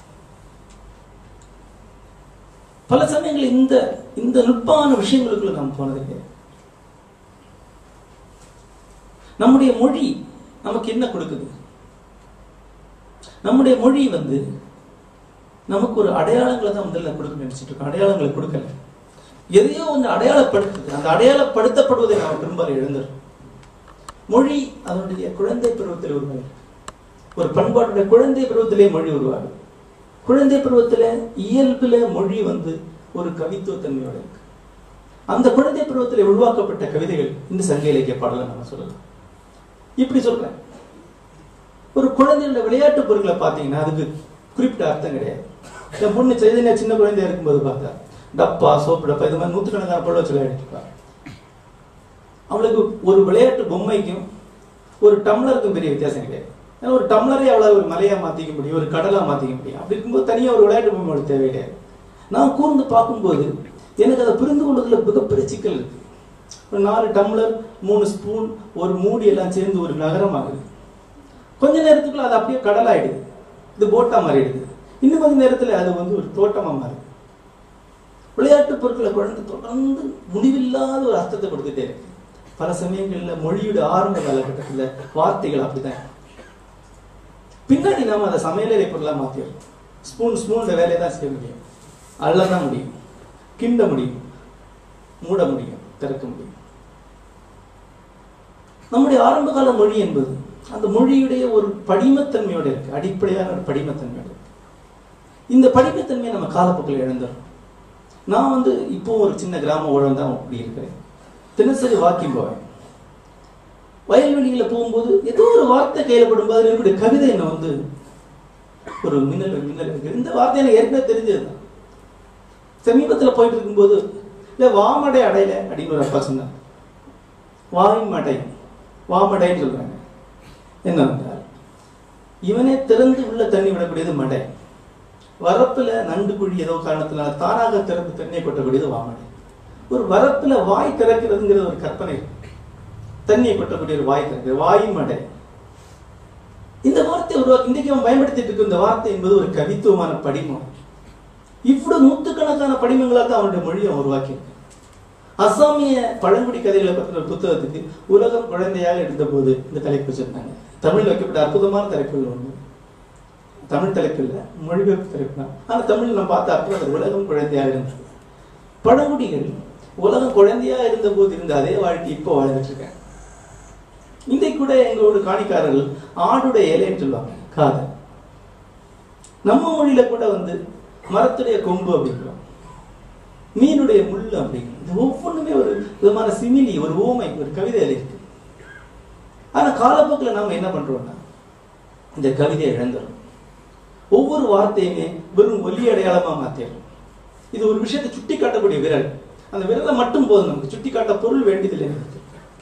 பல சமயங்கள் இந்த இந்த நுட்பான விஷயங்களுக்குள்ள நாம் போனது கிடையாது நம்முடைய மொழி நமக்கு என்ன கொடுக்குது நம்முடைய மொழி வந்து நமக்கு ஒரு அடையாளங்களை தான் முதல்ல கொடுக்க நினைச்சிட்டு இருக்கோம் அடையாளங்களை கொடுக்கல எதையோ ஒன்று அடையாளப்படுத்துது அந்த அடையாளப்படுத்தப்படுவதை நாம் பெரும்பாலும் எழுந்துறோம் மொழி அதனுடைய குழந்தை பருவத்தில் உருவாகும் ஒரு பண்பாட்டுடைய குழந்தை பருவத்திலே மொழி உருவாகும் குழந்தை பருவத்துல இயல்புல மொழி வந்து ஒரு கவித்துவத்தன்மையோட இருக்கு அந்த குழந்தை பருவத்தில் உருவாக்கப்பட்ட கவிதைகள் இந்த சங்க இலக்கிய பாடலை நம்ம சொல்லலாம் இப்படி சொல்றேன் ஒரு குழந்தையோட விளையாட்டு பொருட்களை பார்த்தீங்கன்னா அதுக்கு குறிப்பிட்ட அர்த்தம் கிடையாது என் பொண்ணு சைதன்யா சின்ன குழந்தையா இருக்கும்போது பார்த்தா டப்பா சோப்பு டப்பா இது மாதிரி நூற்றுக்கணக்கான பொருள் வச்சு விளையாடிட்டு இருப்பா அவளுக்கு ஒரு விளையாட்டு பொம்மைக்கும் ஒரு டம்ளருக்கும் பெரிய வித்தியாசம் கிடையாது ஏன்னா ஒரு டம்ளரே அவளை ஒரு மலையா மாத்திக்க முடியும் ஒரு கடலா மாத்திக்க முடியும் அப்படி இருக்கும்போது தனியா ஒரு விளையாட்டு பொம்மை அவளுக்கு தேவை கிடையாது நான் கூர்ந்து பார்க்கும்போது எனக்கு அதை புரிந்து கொள்வதில் மிகப்பெரிய சிக்கல் இருக்கு ஒரு நாலு டம்ளர் மூணு ஸ்பூன் ஒரு மூடி எல்லாம் சேர்ந்து ஒரு நகரம் ஆகுது கொஞ்ச நேரத்துக்குள்ள அது அப்படியே கடலாயிடுது இது போட்டா மாறிடுது இன்னும் கொஞ்ச நேரத்துல அது வந்து ஒரு தோட்டமா மாறுது விளையாட்டு பொருட்களை குழந்தை தொடர்ந்து முடிவில்லாத ஒரு அர்த்தத்தை கொடுத்துட்டே இருக்கு பல சமயங்கள்ல மொழியோட ஆரம்ப காலகட்டத்துல வார்த்தைகள் அப்படிதான் இருக்கு. பின்னாடி நாம அதை சமையலறை பொருளா மாத்திடுறோம் ஸ்பூன் ஸ்பூன் வேலையை தான் செய்ய முடியும் அள்ளதான் முடியும் கிண்ட முடியும் மூட முடியும் திறக்க முடியும் நம்முடைய ஆரம்ப கால மொழி என்பது அந்த மொழியுடைய ஒரு படிமத்தன்மையோட இருக்கு அடிப்படையான ஒரு படிமத்தன்மையோட இருக்கு இந்த படிமத்தன்மையை நம்ம காலப்போக்கில் இழந்துடும் நான் வந்து இப்போ ஒரு சின்ன கிராம ஊழல் தான் அப்படி இருக்கிறேன் தினசரி வாக்கிங் போவேன் வயல்வெளியில போகும்போது ஏதோ ஒரு வார்த்தை கையில படும்போது அதுல இருக்கக்கூடிய கவிதை என்ன வந்து ஒரு மின்னல் மின்னல் இருக்கு. இந்த வார்த்தை எனக்கு ஏற்கனவே தெரிஞ்சதுதான் சமீபத்துல போயிட்டு இருக்கும்போது இல்ல வாமடை அடையில அப்படின்னு ஒரு அப்பா சொன்னார் வாயின் மடை வாமடைன்னு சொல்றாங்க என்ன என்றால் இவனே திறந்து உள்ள தண்ணி விடக்கூடியது மடை வரப்புல நண்டு குழி ஏதோ காரணத்தினால தானாக திறந்து தண்ணியை கொட்டக்கூடியது வாமடை ஒரு வரப்புல வாய் திறக்கிறதுங்கிறது ஒரு கற்பனை இருக்கு. தண்ணியை கொட்டக்கூடிய ஒரு வாய் திறக்கிறது வாயின் மடை இந்த வார்த்தை உருவாக்கி இன்றைக்கு அவன் பயன்படுத்திட்டு இருக்க இந்த வார்த்தை என்பது ஒரு கவித்துவமான படிமம் இவ்வளவு நூத்துக்கணக்கான படிமங்களாக தான் அவனுடைய மொழியை அவன் உருவாக்கியிருக்கு அசாமிய பழங்குடி கதைகளை பற்றின ஒரு புத்தகத்துக்கு உலகம் குழந்தையாக எடுத்தபோது இந்த தலைப்பு வச்சிருந்தாங்க தமிழ் வைக்கப்பட்ட அற்புதமான தலைப்புகள் ஒன்று தமிழ் தலைப்பு இல்லை மொழிபெயர்ப்பு தலைப்பு தான் ஆனா தமிழ் நான் பார்த்த அர்த்தம் அது உலகம் குழந்தையாக இருந்தது பழங்குடிகள் உலகம் குழந்தையா இருந்த போது இருந்த அதே வாழ்க்கை இப்போ வாழ்ந்துட்டு இருக்காங்க இன்றைக்கு கூட எங்களோட காணிக்காரர்கள் ஆடுடைய இலைன்னு சொல்லுவாங்க காதை நம்ம மொழியில கூட வந்து மரத்துடைய கொம்பு அப்படிங்கிறோம் மீனுடைய முள்ளு அப்படிங்கிறோம் இது ஒவ்வொன்றுமே ஒரு விதமான சிமிலி ஒரு ஓமை ஒரு கவிதையில இருக்கு ஆனா காலப்போக்கில் நாம என்ன பண்றோம்னா இந்த கவிதையை இழந்துடும் ஒவ்வொரு வார்த்தையுமே வெறும் ஒலி அடையாளமா மாத்திடுறோம் இது ஒரு விஷயத்தை சுட்டி காட்டக்கூடிய விரல் அந்த விரலை மட்டும் போதும் நமக்கு சுட்டி காட்ட பொருள் வேண்டியதில்லை எனக்கு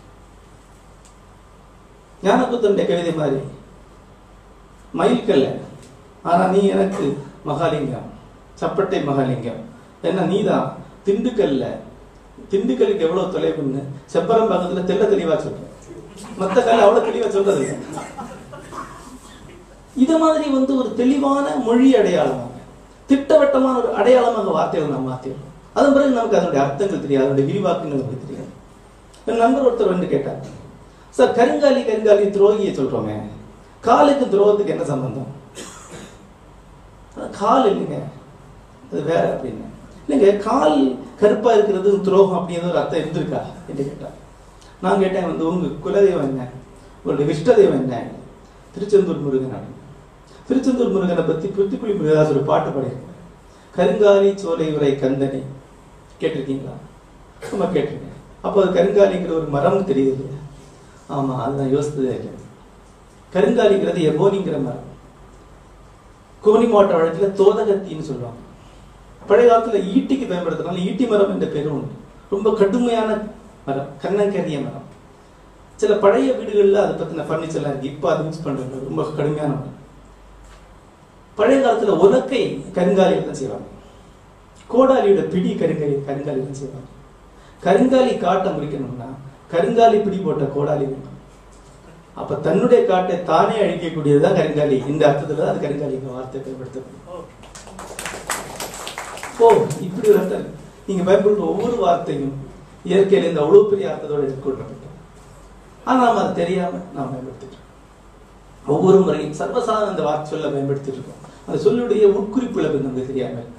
ஞானபுத்தனுடைய கவிதை மாதிரி மயில்கல்ல ஆனா நீ எனக்கு மகாலிங்கம் சப்பட்டை மகாலிங்கம் ஏன்னா நீதான் திண்டுக்கல்ல திண்டுக்கல்லுக்கு எவ்வளவு தொலைவுன்னு செப்பரம் பக்கத்துல தெள்ள தெளிவா சொல்ற மத்த கல்ல அவ்வளவு தெளிவா சொல்றது இல்ல. இது மாதிரி வந்து ஒரு தெளிவான மொழி அடையாளமாக திட்டவட்டமான ஒரு அடையாளமாக வார்த்தைகள் நாம் மாத்திடுறோம் அதன் பிறகு நமக்கு அதனுடைய அர்த்தங்கள் தெரியாது அதனுடைய விரிவாக்கங்கள் நமக்கு தெரியாது என் நண்பர் ஒருத்தர் வந்து கேட்டார் சார் கருங்காலி கருங்காலி துரோகியை சொல்றோமே காலுக்கு துரோகத்துக்கு என்ன சம்பந்தம் அது கால் இல்லைங்க அது வேற அப்படின்னு இல்லைங்க கால் கருப்பா இருக்கிறது துரோகம் அப்படின்னு ஒரு அர்த்தம் இருந்திருக்கா என்று கேட்டார் நான் கேட்டேன் வந்து உங்க குலதெய்வம் என்ன உங்களுடைய விஷ்ட தெய்வம் என்ன திருச்செந்தூர் முருகன் அப்படின்னு திருச்செந்தூர் முருகனை பத்தி புத்திக்குழி முருகதாஸ் ஒரு பாட்டு பாடியிருக்காரு கருங்காலி சோலை உரை கந்தனை கேட்டிருக்கீங்களா சும்மா கேட்டிருக்கேன் அப்போ அது கருங்காலிங்கிற ஒரு மரம்னு தெரியுது இல்லையா ஆமா அதுதான் யோசித்ததே இல்லை கருங்காலிங்கிறது எபோனிங்கிற மரம் கோனி மாவட்ட வழக்குல தோதகத்தின்னு சொல்லுவாங்க பழைய காலத்துல ஈட்டிக்கு பயன்படுத்துறதுனால ஈட்டி மரம் என்ற பேரும் உண்டு ரொம்ப கடுமையான மரம் கண்ணங்கரிய மரம் சில பழைய வீடுகள்ல அதை பத்தின ஃபர்னிச்சர்லாம் இருக்கு இப்போ அதை யூஸ் பண்றது ரொம்ப கடுமையான மரம் பழைய காலத்துல உலக்கை கருங்காலியில் தான் செய்வாங்க கோடாலியோட பிடி கருங்காலி கருங்காலியில் தான் செய்வாங்க கருங்காலி காட்டை முடிக்கணும்னா கருங்காலி பிடி போட்ட கோடாலி வேணும் அப்ப தன்னுடைய காட்டை தானே அழிக்கக்கூடியதுதான் கருங்காலி இந்த அர்த்தத்துல தான் அது கருங்காலிங்கிற வார்த்தை பயன்படுத்தப்படும் ஓ இப்படி ஒரு அர்த்தம் இருக்கு. நீங்க பயன்படுத்துற ஒவ்வொரு வார்த்தையும் இயற்கையில இந்த அவ்வளவு பெரிய அர்த்தத்தோட எடுத்துக்கொள்ளப்பட்டது ஆனா நாம அது தெரியாம நாம் பயன்படுத்திட்டு இருக்கோம். ஒவ்வொரு முறையும் சர்வசாதாரண அந்த வார்த்தை சொல்ல பயன்படுத்திட்டு இருக்கோம் அந்த சொல்லுடைய உட்குறிப்புல நமக்கு தெரியாம இருக்கு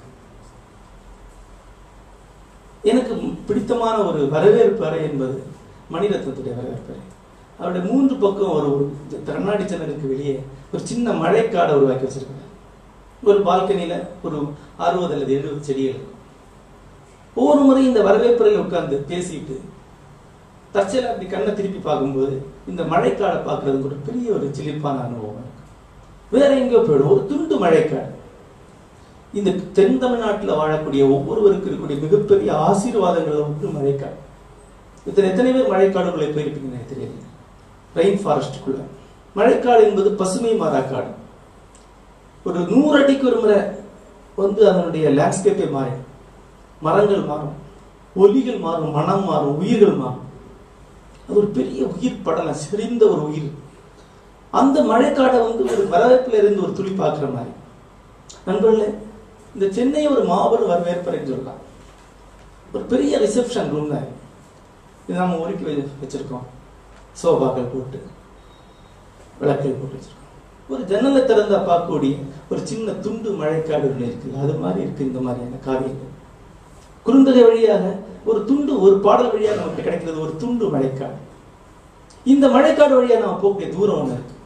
எனக்கு பிடித்தமான ஒரு வரவேற்பு அறை என்பது மணிரத்னத்துடைய வரவேற்பு அறை அவருடைய மூன்று பக்கம் ஒரு ஒரு கண்ணாடி ஜன்னலுக்கு வெளியே ஒரு சின்ன மழைக்காடை உருவாக்கி வச்சிருக்காங்க ஒரு பால்கனியில ஒரு அறுபது அல்லது எழுபது செடிகள் இருக்கும் ஒவ்வொரு முறை இந்த வரவேற்பறையில் உட்கார்ந்து பேசிட்டு தற்செயலா அப்படி கண்ணை திருப்பி பார்க்கும்போது இந்த மழைக்காடை பார்க்கறது கூட பெரிய ஒரு சிலிப்பான அனுபவம் இருக்கு வேற எங்கேயோ போயிடும் ஒரு துண்டு மழைக்காடு இந்த தென் தமிழ்நாட்டில் வாழக்கூடிய ஒவ்வொருவருக்கு இருக்கக்கூடிய மிகப்பெரிய ஆசீர்வாதங்கள் ஒன்று மழைக்காடு இத்தனை எத்தனை பேர் மழைக்காடுகளை போயிருப்பீங்கன்னு எனக்கு தெரியல ரெயின் ஃபாரஸ்டுக்குள்ள மழைக்காடு என்பது பசுமை மாறாக்காடு ஒரு நூறு அடிக்கு ஒரு முறை வந்து அதனுடைய லேண்ட்ஸ்கேப்பே மாறும் மரங்கள் மாறும் ஒலிகள் மாறும் மனம் மாறும் உயிர்கள் மாறும் அது ஒரு பெரிய உயிர் படலம் செறிந்த ஒரு உயிர் அந்த மழைக்காடை வந்து ஒரு வரவேற்பில் இருந்து ஒரு துளி பார்க்குற மாதிரி நண்பர்களே இந்த சென்னை ஒரு மாபெரும் வரவேற்பறைன்னு சொல்லலாம் ஒரு பெரிய ரிசப்ஷன் ரூம் தான் இது. இது நம்ம ஒதுக்கி வை- வச்சிருக்கோம் சோஃபாக்கள் போட்டு விளக்குகள் போட்டு வச்சிருக்கோம் ஒரு ஜன்னலை திறந்தா பார்க்கக்கூடிய ஒரு சின்ன துண்டு மழைக்காடு ஒன்று இருக்குல்ல அது மாதிரி இருக்கு இந்த மாதிரியான காவியங்கள் குறுந்தகை வழியாக ஒரு துண்டு ஒரு பாடல் வழியாக நமக்கு கிடைக்கிறது ஒரு துண்டு மழைக்காடு இந்த மழைக்காடு வழியா நம்ம போகக்கூடிய தூரம் ஒன்று இருக்கு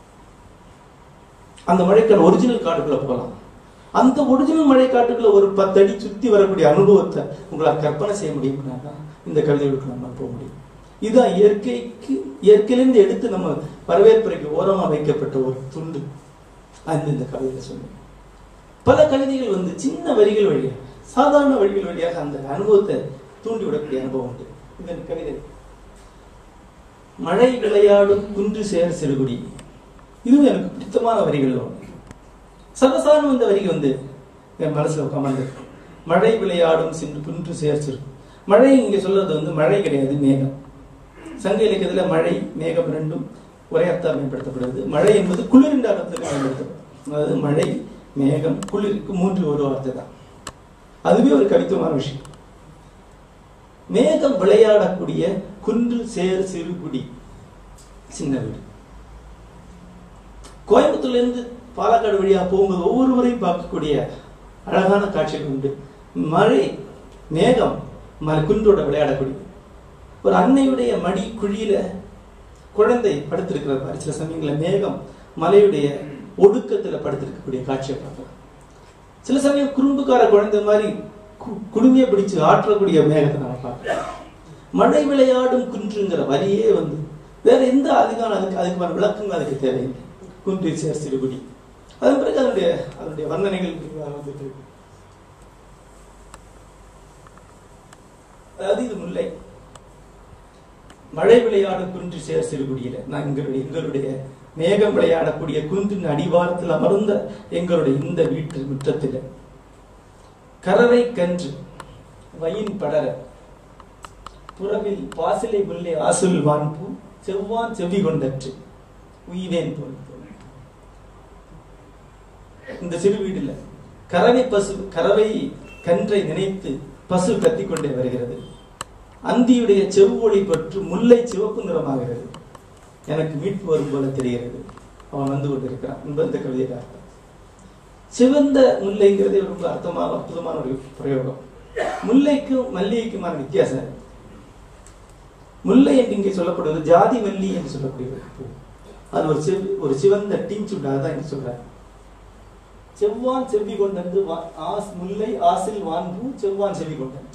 அந்த மழைக்காடு ஒரிஜினல் காட்டுக்குள்ள போகலாம் அந்த ஒரிஜினல் மழைக்காட்டுக்குள்ள ஒரு பத்து அடி சுத்தி வரக்கூடிய அனுபவத்தை உங்களால் கற்பனை செய்ய முடியும்னா தான் இந்த கவிதைகளுக்கு நம்ம போக முடியும் இதுதான் இயற்கைக்கு இயற்கையிலிருந்து எடுத்து நம்ம வரவேற்புரைக்கு ஓரமா வைக்கப்பட்ட ஒரு துண்டு அந்த இந்த கவிதையில சொன்னேன் பல கவிதைகள் வந்து சின்ன வரிகள் வழியாக சாதாரண வரிகள் வழியாக அந்த அனுபவத்தை தூண்டி விடக்கூடிய அனுபவம் உண்டு இந்த கவிதை மழை விளையாடும் குன்று சேர் சிறுகுடி இதுவும் எனக்கு பிடித்தமான வரிகள் ஒன்று சர்வசாதாரண இந்த வரிகள் வந்து என் மனசுல உட்காந்து மழை விளையாடும் சின்று குன்று சேர் சிறு மழை இங்க சொல்றது வந்து மழை கிடையாது மேகம் சங்க இலக்கியத்துல மழை மேகம் ரெண்டும் ஒரே அர்த்தம் பயன்படுத்தப்படுது மழை என்பது குளிர் என்ற அர்த்தத்தில் பயன்படுத்தப்படும் அதாவது மழை மேகம் குளிருக்கு மூன்று ஒரு வார்த்தை தான் அதுவே ஒரு கவித்துவமான விஷயம் மேகம் விளையாடக்கூடிய குன்று சேர் சிறுகுடி சின்ன வீடு கோயம்புத்தூர்ல இருந்து பாலக்காடு வழியா போகும்போது ஒவ்வொருவரையும் பார்க்கக்கூடிய அழகான காட்சிகள் உண்டு மழை மேகம் ம- குன்றோட விளையாடக்கூடிய ஒரு அன்னையுடைய மடி குழியில குழந்தை படுத்திருக்கிற மாதிரி சில சமயங்களில் மேகம் மலையுடைய ஒடுக்கத்துல படுத்திருக்கக்கூடிய காட்சியை பார்க்கலாம் சில சமயம் குறும்புக்கார குழந்தை மாதிரி கு- குடுமையை பிடிச்சு ஆற்றக்கூடிய மேகத்தை நம்ம பார்க்கலாம் மழை விளையாடும் குன்றுங்கிற வரியே வந்து வேற எந்த அதிகாரம் அதுக்கு அதுக்கான விளக்கங்கள் அதுக்கு தேவையில்லை குன்று சேர் சிறுகுடி அதன் பிறகு அதனுடைய அதனுடைய வர்ணனைகள் விரிவாக வந்துட்டு இருக்கு. அதாவது இது முல்லை மழை விளையாடும் குன்று சேர் சிறுகுடியில நான் எங்களுடைய எங்களுடைய மேகம் விளையாடக்கூடிய குன்றின் அடிவாரத்தில் அமர்ந்த எங்களுடைய இந்த வீட்டு முற்றத்தில் கரவை கன்று வயின் படர புறவில் பாசிலை முல்லை ஆசுல் வான்பூ செவ்வான் செவ்வி கொண்டற்று உயிரேன் போல் போல். இந்த சிறு வீடுல கறவை பசு கறவை கன்றை நினைத்து பசு கத்திக்கொண்டே வருகிறது அந்தியுடைய செவ்வொளி பற்று முல்லை சிவப்பு நிறமாகிறது எனக்கு மீட்பு வரும் போல தெரிகிறது அவன் வந்து கொண்டிருக்கிறான் என்பது இந்த கவிதையில அர்த்தம் சிவந்த முல்லைங்கிறது ரொம்ப அர்த்தமாக அற்புதமான ஒரு பிரயோகம் முல்லைக்கும் மல்லிகைக்குமான வித்தியாசம் இருக்கு. முல்லை என்று இங்கே சொல்லப்படுவது ஜாதி மல்லி என்று சொல்லக்கூடிய ஒரு பூ அது ஒரு சிவ ஒரு சிவந்த டீஞ்சுண்டு அதுதான் இங்க சொல்றாரு செவ்வான் செவ்வி கொண்டன்று வா- ஆஸ் முல்லை ஆசில் வான்பூ செவ்வான் செவ்வி கொண்டன்று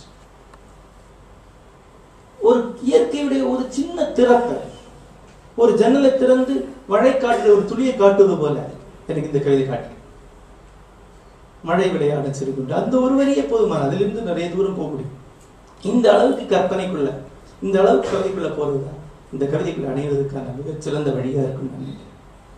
ஒரு இயற்கையுடைய ஒரு சின்ன திறப்பை ஒரு ஜன்னலை திறந்து மழை காட்டுற ஒரு துளியை காட்டுவது போல எனக்கு இந்த கவிதை காட்டு மழை விளையாட சிறுகுண்டு அந்த ஒரு வரியே போதுமான அதிலிருந்து நிறைய தூரம் போக முடியும் இந்த அளவுக்கு கற்பனைக்குள்ள இந்த அளவுக்கு கவிதைக்குள்ள போறதுதான் இந்த கவிதைக்குள்ள அணைவதற்கான மிகச் சிறந்த வழியா இருக்கும் நான் நினைக்கிறேன்.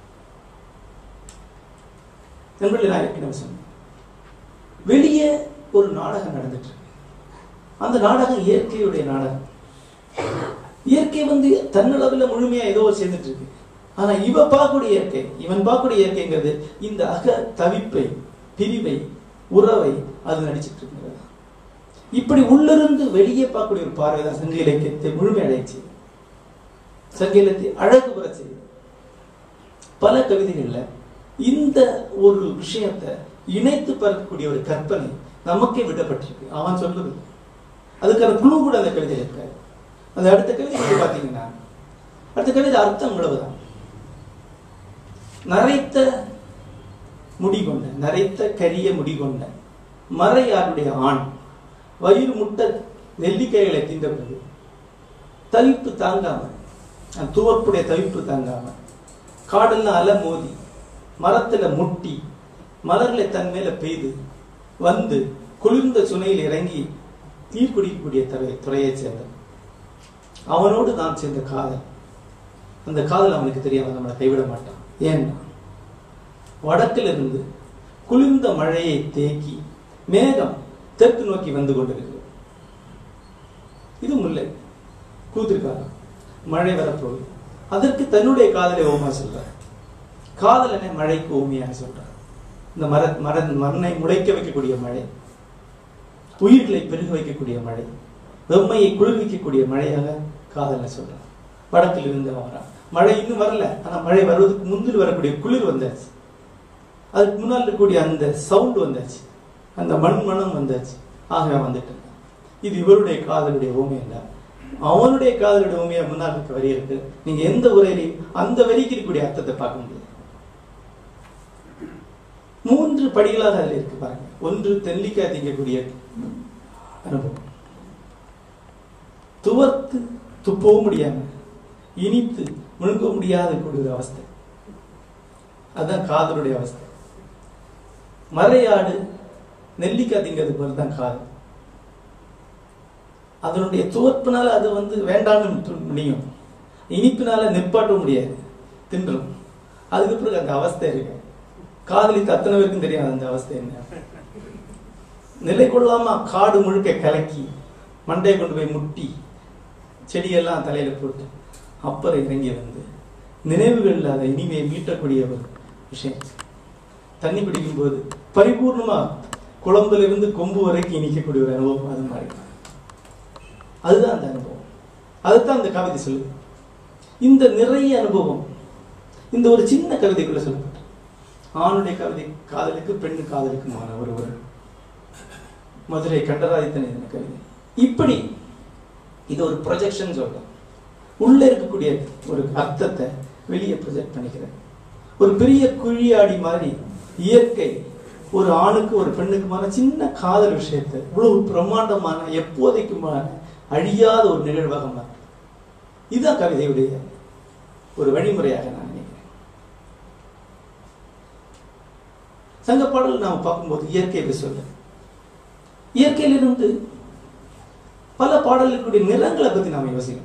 நண்பர்களே நான் ஏற்கனவே சொன்னேன் வெளியே ஒரு நாடகம் நடந்துட்டு இருக்கு அந்த நாடகம் இயற்கையுடைய நாடகம் இயற்கை வந்து தன்னளவில் முழுமையா ஏதோ சேர்ந்துட்டு இருக்கு ஆனா இவ பார்க்கக்கூடிய இயற்கை இவன் பார்க்கக்கூடிய இயற்கைங்கிறது இந்த அக தவிப்பை பிரிவை உறவை அது நடிச்சிட்டு இருக்கிறது இப்படி உள்ளிருந்து வெளியே பார்க்கக்கூடிய ஒரு பார்வை தான் சங்க இலக்கியத்தை முழுமையடைய செய்யும் சங்க இலக்கியத்தை அழகு பெற செய்யும் பல கவிதைகள்ல இந்த ஒரு விஷயத்தை இணைத்து பார்க்கக்கூடிய ஒரு கற்பனை நமக்கே விடப்பட்டிருக்கு அவன் சொல்றது அதுக்கான குழு கூட அந்த கவிதையில் இருக்காது அந்த அடுத்த கவிதை நீங்க பாத்தீங்கன்னா அடுத்த கவிதை அர்த்தம் இவ்வளவுதான் நரைத்த முடி கொண்ட நரைத்த கரிய முடி கொண்ட மறையாருடைய ஆண் வயிறு முட்டை நெல்லிக்காய்களை தின்ற பிறகு தவிப்பு தாங்காம அந்த துவர்ப்புடைய தவிப்பு தாங்காம காடெல்லாம் அலை மோதி மரத்துல முட்டி மலர்களை தன் மேல பெய்து வந்து குளிர்ந்த சுனையில் இறங்கி நீர் குடிக்கக்கூடிய துறை துறையைச் சேர்ந்தவன் அவனோடு நான் சேர்ந்த காதல் அந்த காதல் அவனுக்கு தெரியாம நம்மளை கைவிட மாட்டான் ஏன்னா வடக்கிலிருந்து குளிர்ந்த மழையை தேக்கி மேகம் தெற்கு நோக்கி வந்து கொண்டிருக்கிறது இது முல்லை கூத்திருக்காரம் மழை வரப்போகுது அதற்கு தன்னுடைய காதலை ஓமா சொல்றார் காதலனை மழைக்கு ஓமையாக சொல்றார் இந்த மர மர மண்ணை முளைக்க வைக்கக்கூடிய மழை உயிர்களை பெருக வைக்கக்கூடிய மழை வெம்மையை குளிர்விக்கக்கூடிய மழையாக காதலை சொல்றார் வடக்கில் இருந்து வரான் மழை இன்னும் வரல ஆனா மழை வருவதற்கு முந்தில் வரக்கூடிய குளிர் வந்தாச்சு அதுக்கு முன்னால் இருக்கக்கூடிய அந்த சவுண்ட் வந்தாச்சு அந்த மண் மனம் வந்தாச்சு ஆகவே வந்துட்டு இது இவருடைய காதலுடைய ஊமை அல்ல அவனுடைய காதலுடைய ஊமையா முன்னால் இருக்க வரி இருக்கு நீங்க எந்த உரையிலையும் அந்த வரிக்கு இருக்கக்கூடிய அர்த்தத்தை பார்க்க முடியாது மூன்று படிகளாக அதில் இருக்கு பாருங்க ஒன்று தெல்லிக்காய் திங்கக்கூடிய அனுபவம் துவர்த்து துப்பவும் முடியாம இனித்து முழுங்க முடியாத கூடிய ஒரு அவஸ்தை அதுதான் காதலுடைய அவஸ்தை மறையாடு நெல்லிக்காய் திங்கிறது போல தான் காதல் அதனுடைய துவர்ப்பினால அது வந்து வேண்டாம்னு முடியும் இனிப்பினால நிப்பாட்ட முடியாது தின்றும் அதுக்கு பிறகு அந்த அவஸ்தை இருக்கு காதலித்து அத்தனை பேருக்கும் தெரியாது அந்த அவஸ்தை என்ன நிலை கொள்ளாம காடு முழுக்க கலக்கி மண்டையை கொண்டு போய் முட்டி செடியெல்லாம் தலையில போட்டு அப்புறம் இறங்கி வந்து நினைவுகளில் அதை இனிமையை மீட்டக்கூடிய ஒரு விஷயம் தண்ணி குடிக்கும்போது பரிபூர்ணமா குழம்புல இருந்து கொம்பு வரைக்கும் இனிக்கக்கூடிய ஒரு அனுபவம் அது மாதிரி அதுதான் அந்த அனுபவம் அதுதான் அந்த கவிதை சொல்லுது இந்த நிறைய அனுபவம் இந்த ஒரு சின்ன கவிதைக்குள்ள சொல்லப்பட்ட ஆணுடைய கவிதை காதலுக்கு பெண்ணு காதலுக்குமான ஒரு ஒரு மதுரை கண்டராதித்தன் எழுதின கவிதை இப்படி இது ஒரு ப்ரொஜெக்ஷன் சொல்றேன் உள்ள இருக்கக்கூடிய ஒரு அர்த்தத்தை வெளியே ப்ரொஜெக்ட் பண்ணிக்கிறேன் ஒரு பெரிய குழியாடி மாதிரி இயற்கை ஒரு ஆணுக்கு ஒரு பெண்ணுக்குமான சின்ன காதல் விஷயத்தை இவ்வளவு பிரம்மாண்டமான எப்போதைக்குமான அழியாத ஒரு நிகழ்வாக மாறும் இதுதான் கவிதையுடைய ஒரு வழிமுறையாக நான் நினைக்கிறேன் சங்க பாடல் நாம் பார்க்கும்போது இயற்கை எப்படி சொல்ல இயற்கையிலிருந்து பல பாடல்களுடைய நிறங்களை பத்தி நாம யோசிக்கணும்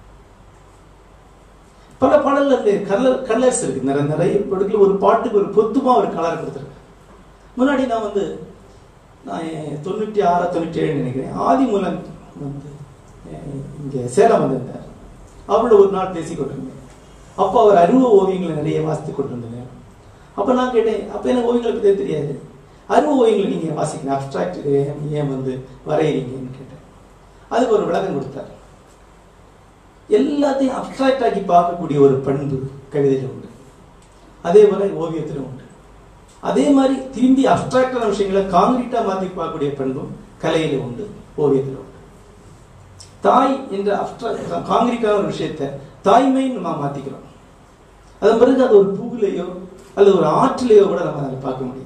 பல பாடல்கள் அந்த கலர் கலர்ஸ் இருக்கு நிறைய நிறைய படத்துல ஒரு பாட்டுக்கு ஒரு பொத்துமா ஒரு கலர் கொடுத்துருக்கு முன்னாடி நான் வந்து நான் தொண்ணூற்றி ஆறா தொண்ணூற்றி ஏழு நினைக்கிறேன் ஆதிமூலம் வந்து இங்க சேலம் வந்திருந்தார் அவரோட ஒரு நாள் பேசி கொண்டிருந்தேன் அப்போ அவர் அருவ ஓவியங்களை நிறைய வாசித்து கொண்டிருந்தார் அப்போ நான் கேட்டேன் அப்போ எனக்கு ஓவியங்களை பற்றி தெரியாது அருவ ஓவியங்களை நீங்கள் வாசிக்கணும் அப்ட்ராக்ட் ஏன் வந்து வரைகிறீங்கன்னு கேட்டேன் அதுக்கு ஒரு விளக்கம் கொடுத்தார் எல்லாத்தையும் அப்ட்ராக்ட் ஆக்கி பார்க்கக்கூடிய ஒரு பண்பு கவிதையில் உண்டு அதே போல ஓவியத்திலும் உண்டு அதே மாதிரி திரும்பி அப்ட்ராக்டான விஷயங்களை காங்கிரீட்டா மாற்றி பார்க்கக்கூடிய பண்பும் கலையில உண்டு ஓவியத்தில் உண்டு தாய் என்ற அப்ட்ராக்ட் காங்கிரீட்டான ஒரு விஷயத்தை தாய்மைன்னு நம்ம மாத்திக்கிறோம் அதன் பிறகு அது ஒரு பூவிலையோ அல்லது ஒரு ஆற்றிலேயோ கூட நம்ம அதில் பார்க்க முடியும்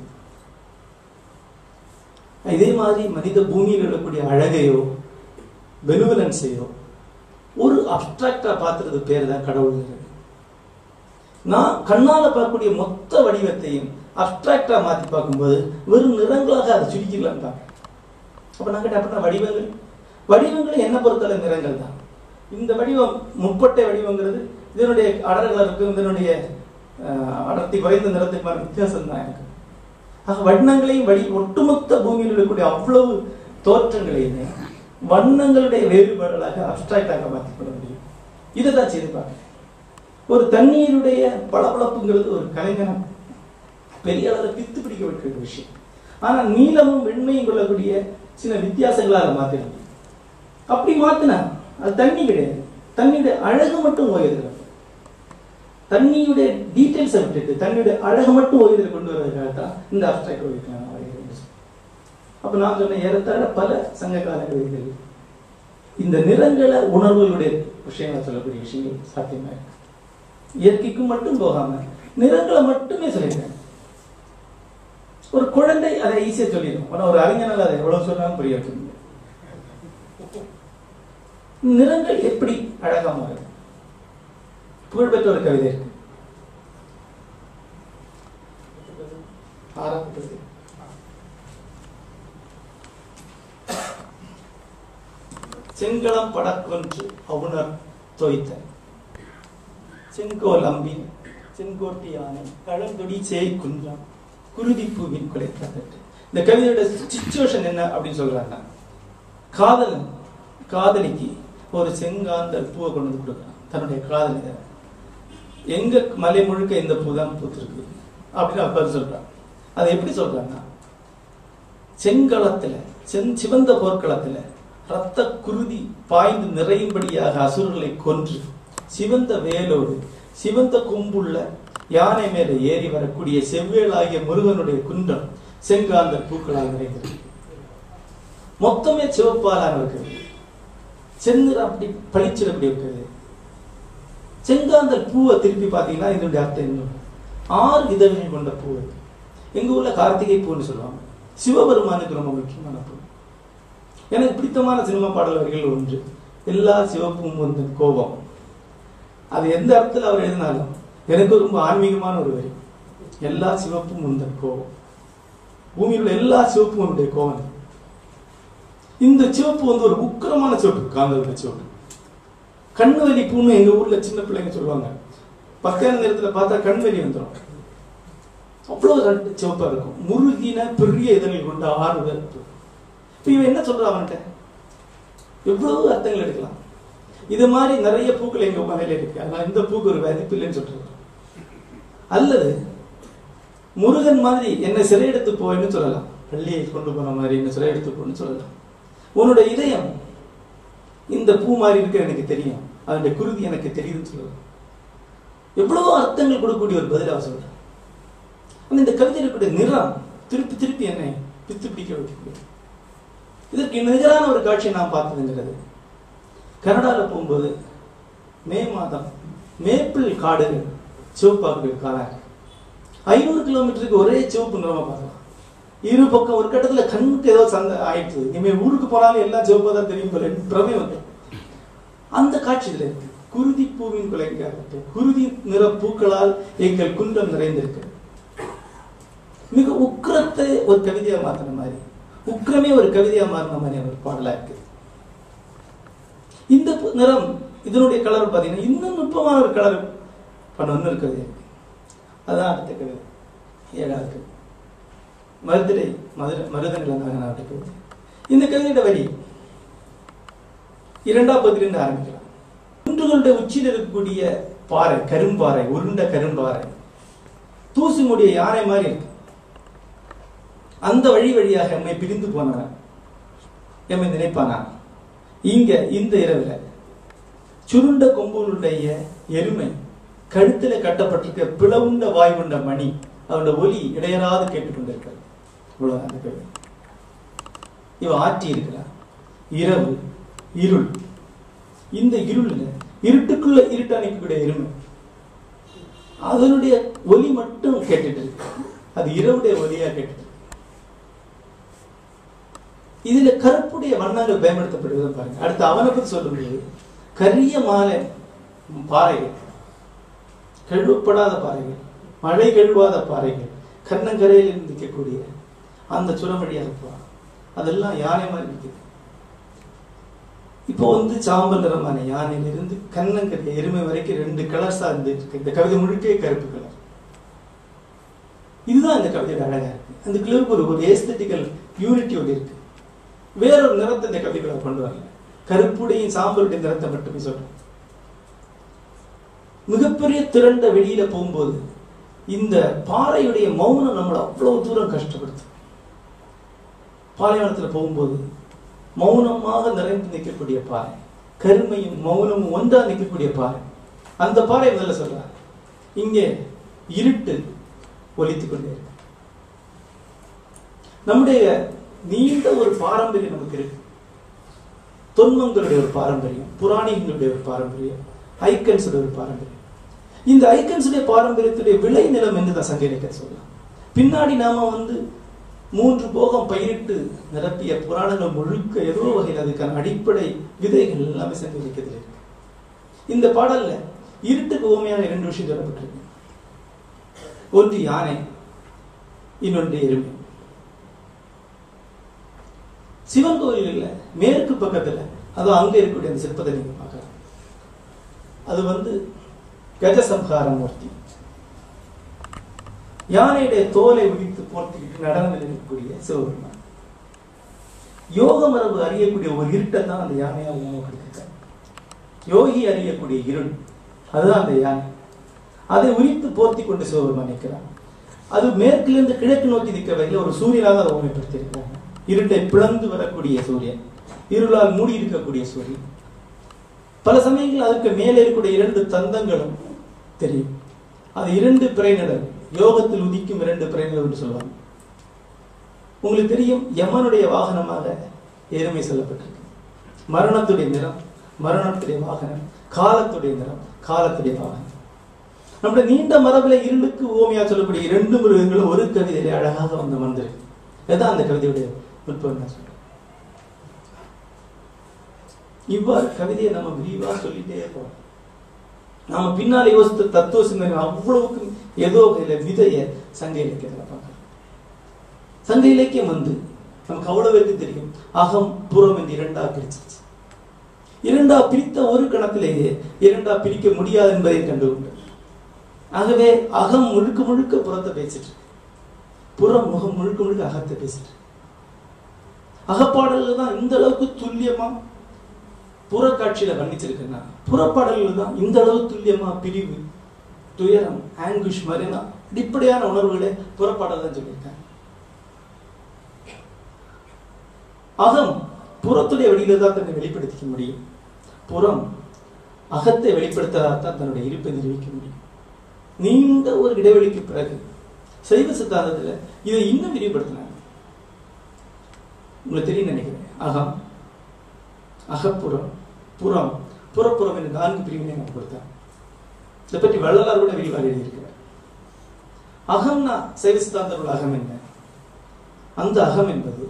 இதே மாதிரி மனித பூமியில் இருக்கக்கூடிய அழகையோ பெனுவலன்ஸையோ ஒரு அப்டிராக்டா பார்த்துறது பேர் தான் கடவுள் நான் கண்ணால பார்க்கக்கூடிய மொத்த வடிவத்தையும் அப்டிராக்டா மாத்தி பார்க்கும்போது வெறும் நிறங்களாக அதை சுருக்கிடலாம் பார்க்க அப்ப நான் கேட்ட அப்படின்னா வடிவங்கள் வடிவங்கள் என்ன பொறுத்தளவு நிறங்கள் தான் இந்த வடிவம் முப்பட்டை வடிவங்கிறது இதனுடைய அடர்களுக்கும் இதனுடைய அடர்த்தி குறைந்த நிறத்துக்குமான வித்தியாசம் தான் எனக்கு ஆக வண்ணங்களையும் வடி ஒட்டுமொத்த பூமியில் இருக்கக்கூடிய அவ்வளவு தோற்றங்களையுமே வண்ணங்களுடைய வேறுபாடுகளாக அப்டிராக்டாக மாற்றிக்கொள்ள முடியும் இதை தான் செய்து பார்க்க ஒரு தண்ணீருடைய பளபளப்புங்கிறது ஒரு கலைஞனம் பெரிய அளவில் பித்து பிடிக்க வைக்கிற விஷயம் ஆனா நீளமும் வெண்மையும் கொள்ளக்கூடிய சில வித்தியாசங்களா அதை மாத்திட முடியும் அப்படி மாத்தினா அது தண்ணி கிடையாது தண்ணியுடைய அழகு மட்டும் ஓய்வதில் தண்ணியுடைய டீட்டெயில்ஸை விட்டுட்டு தண்ணியுடைய அழகு மட்டும் ஓய்வதில் கொண்டு வருவதற்காக தான் இந்த அப்டிராக்ட் ஓவியத்தை நான் வரைகிறேன் அப்ப நான் சொன்ன ஏறத்தாழ பல சங்ககால கவிதைகள் இந்த நிறங்கள உணர்வுகளுடைய விஷயங்களை சொல்லக்கூடிய விஷயங்கள் சாத்தியமா இருக்கு இயற்கைக்கும் மட்டும் போகாம நிறங்களை மட்டுமே சொல்லியிருக்கேன் ஒரு குழந்தை அதை ஈஸியா சொல்லிடும் ஆனா ஒரு அறிஞனால் அதை எவ்வளவு சொன்னாலும் புரிய வைக்க முடியாது நிறங்கள் எப்படி அழகா மாறுது புகழ்பெற்ற ஒரு கவிதை இருக்கு ஆறாவது கவிதை செங்களம் படக்கொன்று அவுணர் தோய்த்த செங்கோல் அம்பின் செங்கோட்டி யானை கழந்தொடி சேய் குன்றம் குருதி பூவின் குலைத்தட்டு இந்த கவிதையோட சிச்சுவேஷன் என்ன அப்படின்னு சொல்றாங்க காதலன் காதலிக்கு ஒரு செங்காந்த பூவை கொண்டு வந்து கொடுக்குறான் தன்னுடைய காதலித எங்க மலை முழுக்க இந்த பூ தான் பூத்திருக்கு அப்படின்னு அப்பர் சொல்றான் அதை எப்படி சொல்றாங்கன்னா செங்களத்துல சென் சிவந்த போர்க்களத்துல ரத்த குருதி பாய்ந்து நிறையும்படியாக அசுரர்களை கொன்று சிவந்த வேலோடு சிவந்த கொம்புள்ள யானை மேல ஏறி வரக்கூடிய செவ்வேளாகிய முருகனுடைய குன்றம் செங்காந்த பூக்களால் நிறைந்திருக்கு மொத்தமே சிவப்பாலான இருக்கிறது செந்நிறம் அப்படி பளிச்சிடப்படி இருக்கிறது செங்காந்தல் பூவை திருப்பி பார்த்தீங்கன்னா இதனுடைய அர்த்தம் என்ன ஆறு இதழ்கள் கொண்ட பூ இது. எங்க ஊர்ல கார்த்திகை பூன்னு சொல்லுவாங்க சிவபெருமானுக்கு ரொம்ப முக்கியமான பூ எனக்கு பிடித்தமான சினிமா பாடல் வரிகள் ஒன்று எல்லா சிவப்பும் வந்து கோபம் அது எந்த அர்த்தத்தில் அவர் எழுதினாலும் எனக்கு ரொம்ப ஆன்மீகமான ஒரு வரி எல்லா சிவப்பும் உந்தன் கோபம் பூமியில் உள்ள எல்லா சிவப்பும் உன்னுடைய கோபம் இந்த சிவப்பு வந்து ஒரு உக்கிரமான சிவப்பு காந்தலுடைய சிவப்பு கண்ணுவலி பூன்னு எங்க ஊர்ல சின்ன பிள்ளைங்க சொல்லுவாங்க பக்கான நேரத்துல பார்த்தா கண்வலி வந்துடும் அவ்வளவு ரெண்டு சிவப்பா இருக்கும் முருகின பெரிய இதழில் கொண்ட ஆறு பேர் இப்ப இவன் என்ன சொல்றான் அவன்கிட்ட எவ்வளவு அர்த்தங்கள் எடுக்கலாம் இது மாதிரி நிறைய பூக்கள் எங்க மலையில இருக்கு ஆனா இந்த பூக்கு ஒரு மதிப்பு இல்லைன்னு சொல்றான் அல்லது முருகன் மாதிரி என்னை சிறையெடுத்து போன்னு சொல்லலாம் பள்ளியை கொண்டு போன மாதிரி என்ன சிறையெடுத்து போன்னு சொல்லலாம் உன்னோட இதயம் இந்த பூ மாதிரி இருக்க எனக்கு தெரியும் அதனுடைய குருதி எனக்கு தெரியுதுன்னு சொல்லலாம் எவ்வளவோ அர்த்தங்கள் கொடுக்கக்கூடிய ஒரு பதில் அவர் சொல்றான் ஆனா இந்த கவிதை இருக்கக்கூடிய நிறம் திருப்பி திருப்பி என்னை பித்து பிடிக்க வைக்கக்கூடிய இதற்கு நிகரான ஒரு காட்சியை நான் பார்த்ததுங்கிறது கனடாவில் போகும்போது மே மாதம் மேப்பிள் காடுகள் சிவப்பாக்குடைய காலம் இருக்கு ஐநூறு கிலோமீட்டருக்கு ஒரே சிவப்பு நிறமா பார்க்கலாம் இரு பக்கம் ஒரு கட்டத்துல கண்ணுக்கு ஏதோ சந்தை ஆயிடுச்சு இனிமே ஊருக்கு போனாலும் எல்லாம் சிவப்பா தான் தெரியும் போல பிரமே வந்து அந்த காட்சியில் இருக்கு குருதி பூவின் குலைக்காகட்டும் குருதி நிற பூக்களால் எங்கள் குன்றம் நிறைந்திருக்கு மிக உக்கிரத்தை ஒரு கவிதையா மாத்தின மாதிரி உக்கிரமே ஒரு கவிதையா மாறின மாதிரி ஒரு பாடலா இருக்கு இந்த பு- நிறம் இதனுடைய கலர் பாத்தீங்கன்னா இன்னும் நுட்பமான ஒரு கலர் பண்ண ஒன்று இருக்குது அதான் அடுத்த கவிதை ஏழாவது கவிதை மருதிரை மதுரை மருதநில நாட்டு கவிதை இந்த கவிதையோட வரி இரண்டாம் பகுதியிலிருந்து ஆரம்பிக்கலாம் குன்றுகளுடைய உச்சியில் இருக்கக்கூடிய பாறை கரும்பாறை உருண்ட கரும்பாறை தூசி மூடிய யானை மாதிரி இருக்கு அந்த வழி வழியாக எம்மை பிரிந்து போனவன் எம்மை நினைப்பானா இங்க இந்த இரவுல சுருண்ட கொம்புகளுடைய எருமை கழுத்துல கட்டப்பட்டிருக்க பிளவுண்ட வாய் கொண்ட மணி அவனோட ஒலி இடையராது கேட்டுக்கொண்டிருக்கிறது இவ்வளவு அந்த கவிதை இவன் ஆற்றி இருக்கிறான் இரவு இருள் இந்த இருள்ல இருட்டுக்குள்ள இருட்டு அணைக்கக்கூடிய எருமை அதனுடைய ஒலி மட்டும் கேட்டுட்டு இருக்கு அது இரவுடைய ஒலியா கேட்டுட்டு இருக்கு. இதுல கருப்புடைய வண்ணங்கள் பயன்படுத்தப்படுவதை பாருங்க அடுத்து அவனை பத்தி சொல்லும்போது கரிய மாலை பாறைகள் கழுவப்படாத பாறைகள் மழை கழுவாத பாறைகள் கண்ணங்கரையில் இருந்து நிற்கக்கூடிய அந்த சுரம் வழியாக போறான் அதெல்லாம் யானை மாதிரி நிற்குது இப்போ வந்து சாம்பல் நிறமான யானையிலிருந்து கண்ணங்கரை எருமை வரைக்கும் ரெண்டு கலர் சார்ந்து இருக்கு இந்த கவிதை முழுக்க கருப்பு கலர் இதுதான் இந்த கவிதையோட அழகா இருக்கு அந்த கிளவுக்கு ஒரு ஒரு ஏஸ்தட்டிக்கல் யூனிட்டியோட இருக்கு வேறொரு நிறத்தை இந்த கவிதைகளை கொண்டு வரல கருப்புடையும் சாம்பலுடைய நிறத்தை மட்டுமே சொல்றேன் மிகப்பெரிய திரண்ட வெளியில போகும்போது இந்த பாறையுடைய மௌனம் நம்மளை அவ்வளவு தூரம் கஷ்டப்படுத்தும் பாலைவனத்துல போகும்போது மௌனமாக நிறைந்து நிற்கக்கூடிய பாறை கருமையும் மௌனமும் ஒன்றா நிற்கக்கூடிய பாறை அந்த பாறை முதல்ல சொல்றார் இங்கே இருட்டு ஒலித்துக் கொண்டே இருக்கு நம்முடைய நீண்ட ஒரு பாரம்பரியம் நமக்கு இருக்கு தொன்மங்களுடைய ஒரு பாரம்பரியம் புராணிகளுடைய ஒரு பாரம்பரியம் ஐக்கன்ஸுடைய ஒரு பாரம்பரியம் இந்த ஐக்கன்ஸுடைய பாரம்பரியத்துடைய விளை நிலம் என்று தான் சங்க இலக்கியம் சொல்லலாம் பின்னாடி நாம வந்து மூன்று போகம் பயிரிட்டு நிரப்பிய புராணங்கள் முழுக்க ஏதோ வகையில் அதுக்கான அடிப்படை விதைகள் எல்லாமே செஞ்சு வைக்கிறதுல இருக்கு இந்த பாடல்ல இருட்டுக்கு உண்மையான இரண்டு விஷயம் சொல்லப்பட்டிருக்கு ஒன்று யானை இன்னொன்று எருமை சிவன் கோயில்ல மேற்கு பக்கத்துல அதுவும் அங்க இருக்கக்கூடிய அந்த சிற்பத்தை நீங்க பார்க்கலாம் அது வந்து கஜசம்ஹார மூர்த்தி யானையுடைய தோலை விரித்து போர்த்திக்கிட்டு நடனம் இருக்கக்கூடிய சிவபெருமான் யோக மரபு அறியக்கூடிய ஒரு இருட்டை தான் அந்த யானையால் உணவுப்படுத்திருக்காங்க யோகி அறியக்கூடிய இருள் அதுதான் அந்த யானை அதை உரித்து போர்த்தி கொண்டு சிவபெருமான் நிற்கிறான் அது மேற்கிலிருந்து கிழக்கு நோக்கி நிற்க வகையில் ஒரு சூரியனாக அதை உண்மைப்படுத்தியிருக்கிறாங்க இருட்டை பிளந்து வரக்கூடிய சூரியன் இருளால் மூடி இருக்கக்கூடிய சூரியன் பல சமயங்கள் அதற்கு மேலே இருக்கக்கூடிய இரண்டு தந்தங்களும் தெரியும் அது இரண்டு பிறைநிழல் யோகத்தில் உதிக்கும் இரண்டு பிறைநிழல் என்று சொல்லுவாங்க உங்களுக்கு தெரியும் யமனுடைய வாகனமாக எருமை சொல்லப்பட்டிருக்கு மரணத்துடைய நிறம் மரணத்துடைய வாகனம் காலத்துடைய நிறம் காலத்துடைய வாகனம் நம்முடைய நீண்ட மரபில இருளுக்கு ஓமையா சொல்லக்கூடிய இரண்டு மிருகங்களும் ஒரு கவிதையில அழகாக வந்து வந்திருக்கு இதுதான் அந்த கவிதையுடைய நுட்பம் நான் சொல்றேன் இவ்வாறு கவிதையை நம்ம விரிவா சொல்லிட்டே போறோம் நாம பின்னால யோசித்த தத்துவ சிந்தனை அவ்வளவுக்கு ஏதோ வகையில விதைய சங்க இலக்கியத்துல பார்க்கலாம் சங்க இலக்கியம் வந்து நமக்கு அவ்வளவு பேருக்கு தெரியும் அகம் புறம் என்று இரண்டா பிரிச்சிருச்சு இரண்டா பிரித்த ஒரு கணத்திலேயே இரண்டா பிரிக்க முடியாது என்பதை கண்டுகொண்டு ஆகவே அகம் முழுக்க முழுக்க புறத்தை பேசிட்டு இருக்கு. புறம் முகம் முழுக்க முழுக்க அகத்தை பேசிட்டு இருக்கு. அகப்பாடல்கள் தான் இந்த அளவுக்கு துல்லியமா புறக்காட்சியில வர்ணிச்சிருக்குன்னா புறப்பாடல்கள் தான் இந்த அளவு துல்லியமா பிரிவு துயரம் ஆங்குஷ் மரினா அடிப்படையான உணர்வுகளே புறப்பாடல் தான் சொல்லியிருக்காங்க அகம் புறத்துடைய வழியில தான் தன்னை வெளிப்படுத்திக்க முடியும் புறம் அகத்தை வெளிப்படுத்தாதான் தன்னுடைய இருப்பை நிரூபிக்க முடியும் நீண்ட ஒரு இடைவெளிக்கு பிறகு சைவ சித்தாந்தத்துல இதை இன்னும் விரிவுபடுத்தினாங்க உங்களுக்கு தெரியும் நினைக்கிறேன் அகம் அகப்புறம் புறம் புறப்புறம் என்று நான்கு பிரிவினை நான் கொடுத்தேன் இதை பற்றி வள்ளலார் கூட விரிவாக எழுதியிருக்கிறார் அகம்னா சைவ சித்தாந்தர்கள் அகம் என்ன அந்த அகம் என்பது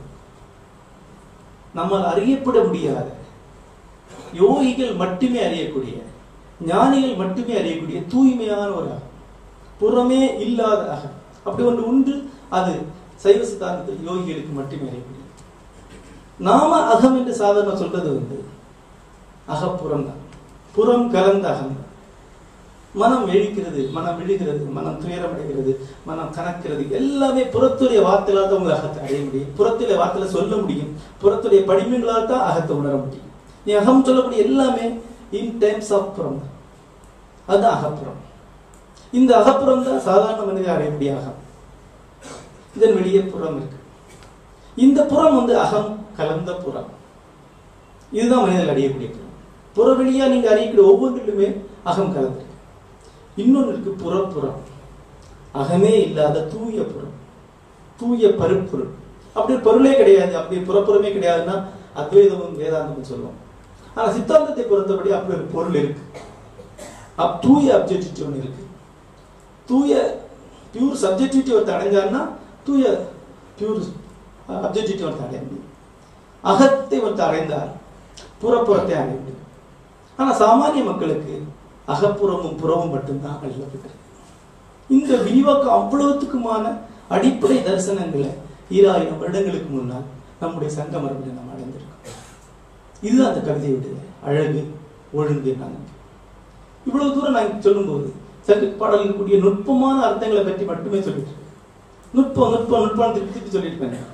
நம்மால் அறியப்பட முடியாத யோகிகள் மட்டுமே அறியக்கூடிய ஞானிகள் மட்டுமே அறியக்கூடிய தூய்மையான ஒரு அகம் புறமே இல்லாத அகம் அப்படி ஒன்று உண்டு அது சைவ சித்தாந்தத்தில் யோகிகளுக்கு மட்டுமே அறியக்கூடிய நாம அகம் என்று சாதாரண சொல்றது வந்து அகப்புறம் தான் புறம் கலந்த அகம் தான் மனம் எழுக்கிறது மனம் விழுகிறது மனம் துயரமடைகிறது மனம் கணக்கிறது எல்லாமே புறத்துடைய வார்த்தைகளால் தான் உங்க அகத்தை அடைய முடியும் புறத்துடைய வார்த்தையில சொல்ல முடியும் புறத்துடைய படிமங்களால் தான் அகத்தை உணர முடியும் நீ அகம் சொல்லக்கூடிய எல்லாமே இன் டைம்ஸ் ஆஃப் புறம் தான் அதுதான் அகப்புறம் இந்த அகப்புறம் தான் சாதாரண மனிதன் அடையக்கூடிய அகம் இதன் வெளியே புறம் இருக்கு இந்த புறம் வந்து அகம் கலந்த புறம் இதுதான் மனிதர்கள் அடையக்கூடிய புறம் புறவெளியா நீங்க அறியக்கூடிய ஒவ்வொன்றிலுமே அகம் கலந்திருக்கு இன்னொன்று இருக்கு புறப்புறம் அகமே இல்லாத தூய புறம் தூய பருப்பொருள் அப்படி பொருளே கிடையாது அப்படி புறப்புறமே கிடையாதுன்னா அத்வைதமும் வேதாந்தமும் சொல்லுவோம் ஆனா சித்தாந்தத்தை பொறுத்தபடி அப்படி ஒரு பொருள் இருக்கு அப் தூய அப்ஜெக்டிவிட்டி ஒன்று இருக்கு தூய பியூர் சப்ஜெக்டிவிட்டி ஒருத்தர் அடைஞ்சாருன்னா தூய பியூர் அப்ஜெக்டிவிட்டி ஒருத்தர் அடைய முடியும் அகத்தை ஒருத்தர் அடைந்தார் புறப்புறத்தை அடைய முடியும் ஆனா சாமானிய மக்களுக்கு அகப்புறமும் புறமும் மட்டும்தான் அழிக்கப்பட்டிருக்கு இந்த விரிவாக்கம் அவ்வளவுத்துக்குமான அடிப்படை தரிசனங்களை ஈராயிரம் வருடங்களுக்கு முன்னால் நம்முடைய சங்க மரபில் நாம் அடைந்திருக்கோம் இதுதான் அந்த கவிதையுடைய அழகு ஒழுங்கு நான் இவ்வளவு தூரம் நான் சொல்லும்போது சங்க பாடலில் கூடிய நுட்பமான அர்த்தங்களை பற்றி மட்டுமே சொல்லிட்டு இருக்கேன். நுட்பம் நுட்பம் நுட்பம் திருப்பி திருப்பி சொல்லிட்டு இருக்கேன்.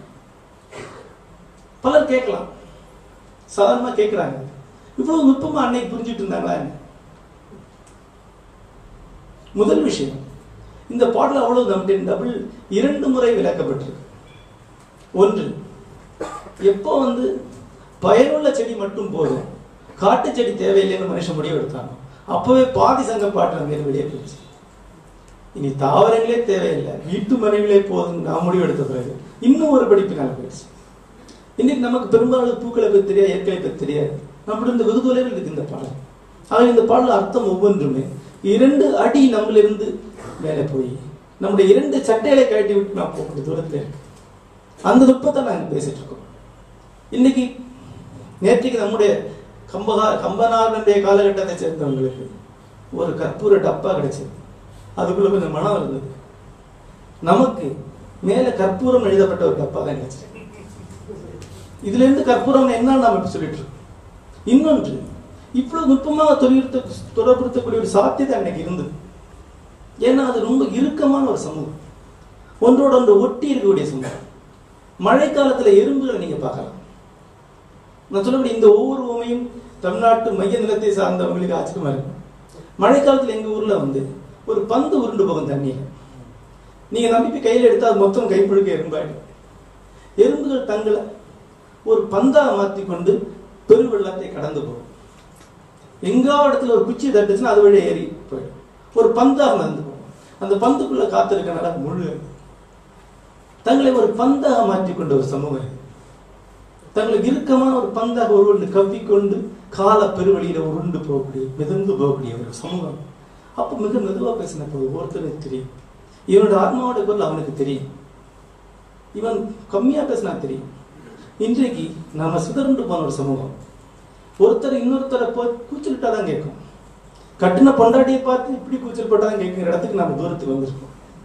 பலர் கேட்கலாம் சாதாரணமா கேட்கிறாங்க இவ்வளவு நுட்பமா அன்னைக்கு புரிஞ்சுட்டு இருந்தாங்களா என்ன முதல் விஷயம் இந்த பாடல் அவ்வளவு நம்முடைய டபுள் இரண்டு முறை விளக்கப்பட்டிருக்கு ஒன்று எப்போ வந்து பயனுள்ள செடி மட்டும் போதும் காட்டு செடி தேவையில்லைன்னு மனுஷன் முடிவு எடுத்தாங்க அப்பவே பாதி சங்க பாட்டு அங்கே வெளியே போச்சு இனி தாவரங்களே தேவையில்லை வீட்டு மனைவிலே போதும் நான் முடிவு எடுத்த பிறகு இன்னும் ஒரு படிப்பினால் போயிடுச்சு இன்னைக்கு நமக்கு பெரும்பாலும் பூக்களை பற்றி தெரியாது இயற்கையை பற்றி தெரியாது நம்மளுடைய இந்த வெகு தொலைவில் இருக்கு இந்த பாடல் ஆக இந்த பாடல் அர்த்தம் ஒவ்வொன்றுமே இரண்டு அடி நம்மளிருந்து மேலே போய் நம்முடைய இரண்டு சட்டைகளை கழட்டி விட்டு நான் போகக்கூடிய தூரத்தில் இருக்கு அந்த நுட்பத்தை நாங்கள் பேசிட்டு இருக்கோம் இன்னைக்கு நேற்றுக்கு நம்முடைய கம்பகா கம்பனாரனுடைய காலகட்டத்தை சேர்ந்தவங்களுக்கு ஒரு கற்பூர டப்பா கிடைச்சது அதுக்குள்ள கொஞ்சம் மனம் இருந்தது நமக்கு மேல கற்பூரம் எழுதப்பட்ட ஒரு டப்பா தான் கிடைச்சது இதுல இருந்து கற்பூரம் என்ன நாம இப்ப சொல்லிட்டு இருக்கோம் இன்னொன்று இவ்வளவு நுட்பமாக தொழில்நுட்ப தொடர்புறுத்தக்கூடிய ஒரு சாத்தியதை அன்னைக்கு இருந்தது ஏன்னா அது ரொம்ப இறுக்கமான ஒரு சமூகம் ஒன்றோட ஒன்று ஒட்டி இருக்கக்கூடிய சமூகம் மழைக்காலத்துல எறும்புகளை நீங்க பார்க்கலாம் நான் சொல்லக்கூடிய இந்த ஒவ்வொரு உமையும் தமிழ்நாட்டு மைய நிலத்தை சார்ந்தவங்களுக்கு ஆச்சரியமா இருக்கும் மழைக்காலத்துல எங்க ஊர்ல வந்து ஒரு பந்து உருண்டு போகும் தண்ணியில நீங்க நம்பி போய் கையில எடுத்தா அது மொத்தம் கைப்புழுக்க எறும்பாயிடும் எறும்புகள் தங்களை ஒரு பந்தா மாத்தி கொண்டு பெருவெள்ளத்தை கடந்து போகும் எங்கா இடத்துல ஒரு குச்சி தட்டுச்சுன்னா அது வழியா ஏறி போயிடும் ஒரு பந்தா நடந்து போகும் அந்த பந்துக்குள்ள காத்திருக்கனால முழு தங்களை ஒரு பந்தாக மாற்றிக்கொண்ட ஒரு சமூகம் இது. தங்களுக்கு இறுக்கமான ஒரு பந்தாக ஒருவன் கவ்விக்கொண்டு கால பெருவழியில உருண்டு போகக்கூடிய மிதந்து போகக்கூடிய ஒரு சமூகம் அப்ப மிக மெதுவா பேசின போது ஒருத்தனுக்கு தெரியும் இவனோட ஆத்மாவோட குரல் அவனுக்கு தெரியும் இவன் கம்மியா பேசினா தெரியும் இன்றைக்கு நாம சிதறண்டு போன ஒரு சமூகம் ஒருத்தர் இன்னொருத்தரை போய் கூச்சலிட்டா தான் கேட்கும் கட்டின பொண்டாட்டியை பார்த்து இப்படி கூச்சல் போட்டாதான் கேட்கிற இடத்துக்கு நாம தூரத்துக்கு வந்திருக்கோம்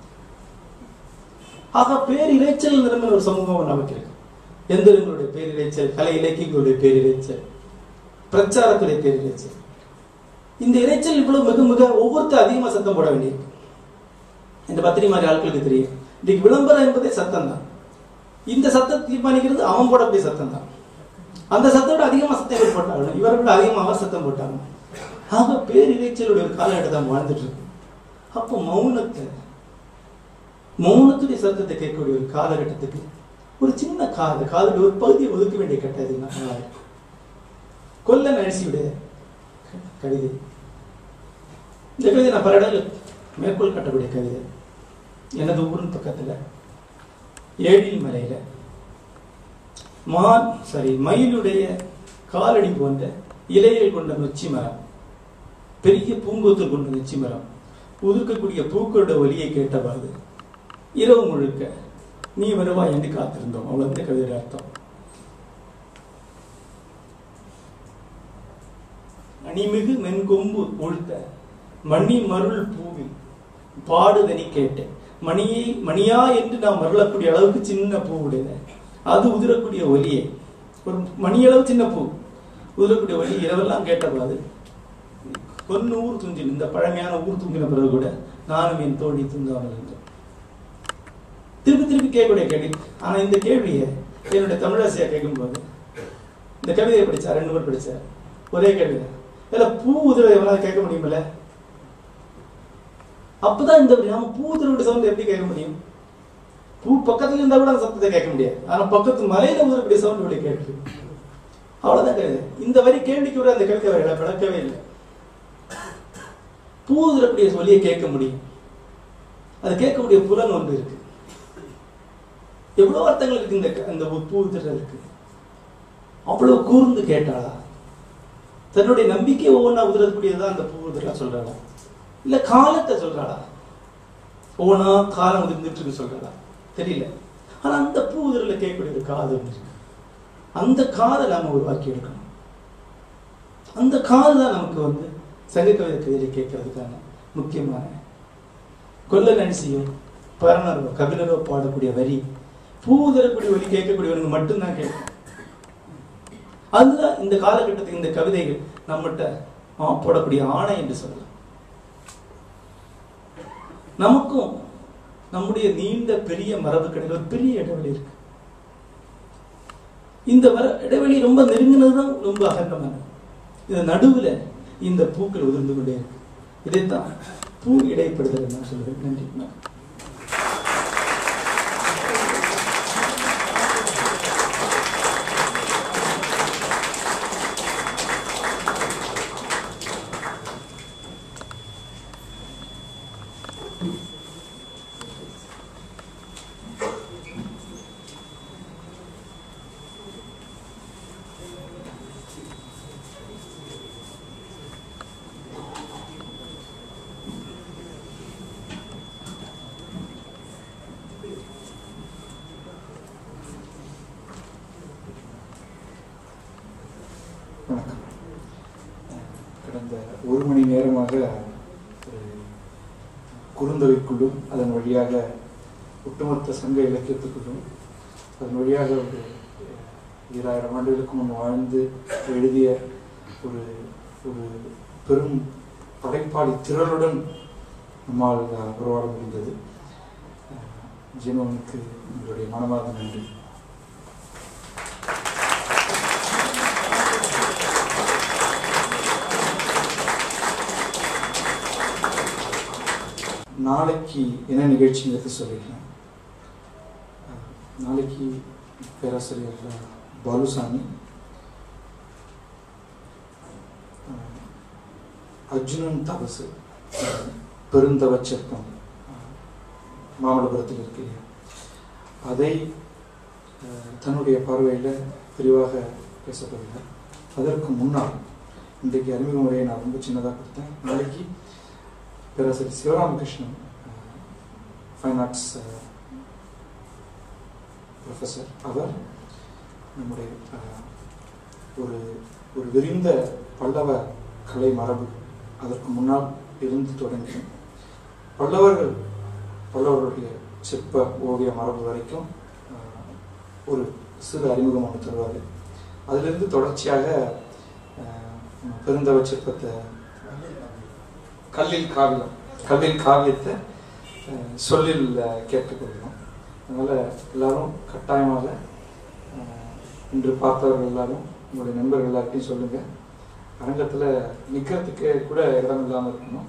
ஆக பேரிரைச்சல் நிலைமை ஒரு சமூகம் நமக்கு இருக்கு எந்திரங்களுடைய பேரிரைச்சல் கலை இலக்கியங்களுடைய பேரிரைச்சல் பிரச்சாரத்துடைய பேரிரைச்சல் இந்த இரைச்சல் இவ்வளவு மிக மிக ஒவ்வொருத்தர் அதிகமா சத்தம் போட வேண்டியிருக்கு இந்த பத்திரி மாதிரி ஆட்களுக்கு தெரியும் இன்னைக்கு விளம்பரம் என்பதே சத்தம் தான் இந்த சத்தத்தை தீர்மானிக்கிறது அவன் போடக்கூடிய சத்தம் தான் அந்த சத்தோட அதிகமா சத்தம் இவர் போட்டாங்க இவரை விட அதிகமா அவர் சத்தம் போட்டாங்க ஆக பேரிரைச்சலுடைய ஒரு காலகட்டத்தை நம்ம வாழ்ந்துட்டு இருக்கு அப்போ மௌனத்தை மௌனத்துடைய சத்தத்தை கேட்கக்கூடிய ஒரு காலகட்டத்துக்கு ஒரு சின்ன காது காதுடைய ஒரு பகுதியை ஒதுக்க வேண்டிய கட்டாயது கொல்ல நரசியுடைய கவிதை இந்த கவிதை நான் பல இடங்கள் மேற்கோள் கட்டக்கூடிய கவிதை எனது ஊரின் பக்கத்துல ஏழில் மலையில மான் சாரி மயிலுடைய காலடி போன்ற இலைகள் கொண்ட நொச்சி மரம் பெரிய பூங்கொத்து கொண்ட நொச்சி மரம் உதிர்க்கக்கூடிய பூக்களோட ஒலியை கேட்டவாறு இரவு முழுக்க நீ வருவாய் என்று காத்திருந்தோம் அவ்வளவு இந்த கவிதையோட அர்த்தம் அணிமிகு மென்கொம்பு உழ்த்த மணி மருள் பூவில் பாடுதனி கேட்டேன் மணியை மணியா என்று நாம் மருளக்கூடிய அளவுக்கு சின்ன பூ உடையது அது உதிரக்கூடிய ஒலியை ஒரு மணியளவு சின்ன பூ உதிரக்கூடிய ஒலி இரவெல்லாம் கேட்டபாது பொன்னு ஊர் துஞ்சின் இந்த பழமையான ஊர் துங்கின பிறகு கூட நானும் என் தோழி துந்தாமல் என்றேன் திருப்பி திருப்பி கேட்கக்கூடிய கேள்வி ஆனா இந்த கேள்வியை என்னுடைய தமிழாசியா கேட்கும்போது இந்த கவிதையை படிச்சா ரெண்டு பேர் படிச்சார் ஒரே கேள்வி இல்ல பூ உதிர எவனாவது கேட்க முடியுமில்ல அப்பதான் இந்த நாம பூ உதிரோட சவுண்ட் எப்படி கேட்க முடியும் பூ பக்கத்துல இருந்தா கூட அந்த சத்தத்தை கேட்க முடியாது ஆனா பக்கத்து மலையில உதிரக்கூடிய சவுண்ட் வெளியே கேட்குது அவ்வளவுதான் கவிதை இந்த வரி கேள்விக்கு கூட அந்த கவிதை வரல விளக்கவே இல்லை பூ உதிரக்கூடிய சொல்லியை கேட்க முடியும் அது கேட்கக்கூடிய புலன் ஒன்று இருக்கு எவ்வளவு அர்த்தங்கள் இருக்கு இந்த அந்த பூ உதிரலுக்கு அவ்வளவு கூர்ந்து கேட்டாளா தன்னுடைய நம்பிக்கை ஒவ்வொன்றா உதிரக்கூடியதான் அந்த பூ உதிரா சொல்றாளா இல்ல காலத்தை சொல்றாளா ஒவ்வொன்றா காலம் உதிர்ந்துட்டு இருக்கு சொல்றாளா தெரியல ஆனா அந்த பூ உதிரல கேட்கக்கூடிய ஒரு காது ஒன்று இருக்கு அந்த காதை நாம உருவாக்கி எடுக்கணும் அந்த காது தான் நமக்கு வந்து சங்க கவிதை கவிதை கேட்கறதுக்கான முக்கியமான கொல்ல நடிசியோ பரணரோ கபிலரோ பாடக்கூடிய வரி பூ உதரக்கூடிய வரி கேட்கக்கூடியவனுக்கு மட்டும்தான் கேட்கும் அதுதான் இந்த காலகட்டத்துக்கு இந்த கவிதைகள் நம்மகிட்ட ஆ, போடக்கூடிய ஆணை என்று சொல்லலாம் நமக்கும் நம்முடைய நீண்ட பெரிய மரபு கடையில் ஒரு பெரிய இடைவெளி இருக்கு இந்த மர இடைவெளி ரொம்ப நெருங்கினதுதான் ரொம்ப அகண்டமானது இது நடுவுல இந்த பூக்கள் உதிர்ந்து கொண்டே இருக்கு இதைத்தான் பூ இடைப்படுதல் நான் சொல்லுவேன் நன்றி வணக்கம். வணக்கம் கடந்த ஒரு மணி நேரமாக ஒரு குறுந்தொகைக்குள்ளும் அதன் வழியாக ஒட்டுமொத்த சங்க இலக்கியத்துக்குள்ளும் அதன் வழியாக ஒரு ஈராயிரம் ஆண்டுகளுக்கு முன் வாழ்ந்து எழுதிய ஒரு ஒரு பெரும் படைப்பாளி திரளுடன் நம்மால் உருவாட முடிந்தது ஜீவனுக்கு உங்களுடைய மனமார்ந்த நன்றி நாளைக்கு என்ன நிகழ்ச்சிங்கிறது சொல்லிக்கலாம் நாளைக்கு பேராசிரியர் பாலுசாமி அர்ஜுனன் தபசு பெருந்தவ சிற்பம் மாமல்லபுரத்தில் இருக்கு இல்லையா அதை தன்னுடைய பார்வையில் விரிவாக பேசப்படுகிறார் அதற்கு முன்னால் இன்றைக்கு அறிமுக முறையை நான் ரொம்ப சின்னதாக கொடுத்தேன் நாளைக்கு பேராசிரியர் சிவராமகிருஷ்ணன் ஃபைன் ஆர்ட்ஸ் ப்ரொஃபஸர் அவர் நம்முடைய ஒரு ஒரு விரிந்த பல்லவ கலை மரபு அதற்கு முன்னால் இருந்து தொடங்கி பல்லவர்கள் பல்லவர்களுடைய சிற்ப ஓவிய மரபு வரைக்கும் ஒரு சிறு அறிமுகம் ஒன்று தருவார் அதிலிருந்து தொடர்ச்சியாக பெருந்தவ சிற்பத்தை கல்லில் காவியம் கல்லில் காவியத்தை சொல்லில் கேட்டுக்கொள்கிறோம் அதனால் எல்லாரும் கட்டாயமாக இன்று பார்த்தவர்கள் எல்லாரும் உங்களுடைய நண்பர்கள் எல்லார்ட்டையும் சொல்லுங்கள் அரங்கத்தில் நிற்கிறதுக்கு கூட இடம் இல்லாமல் இருக்கணும்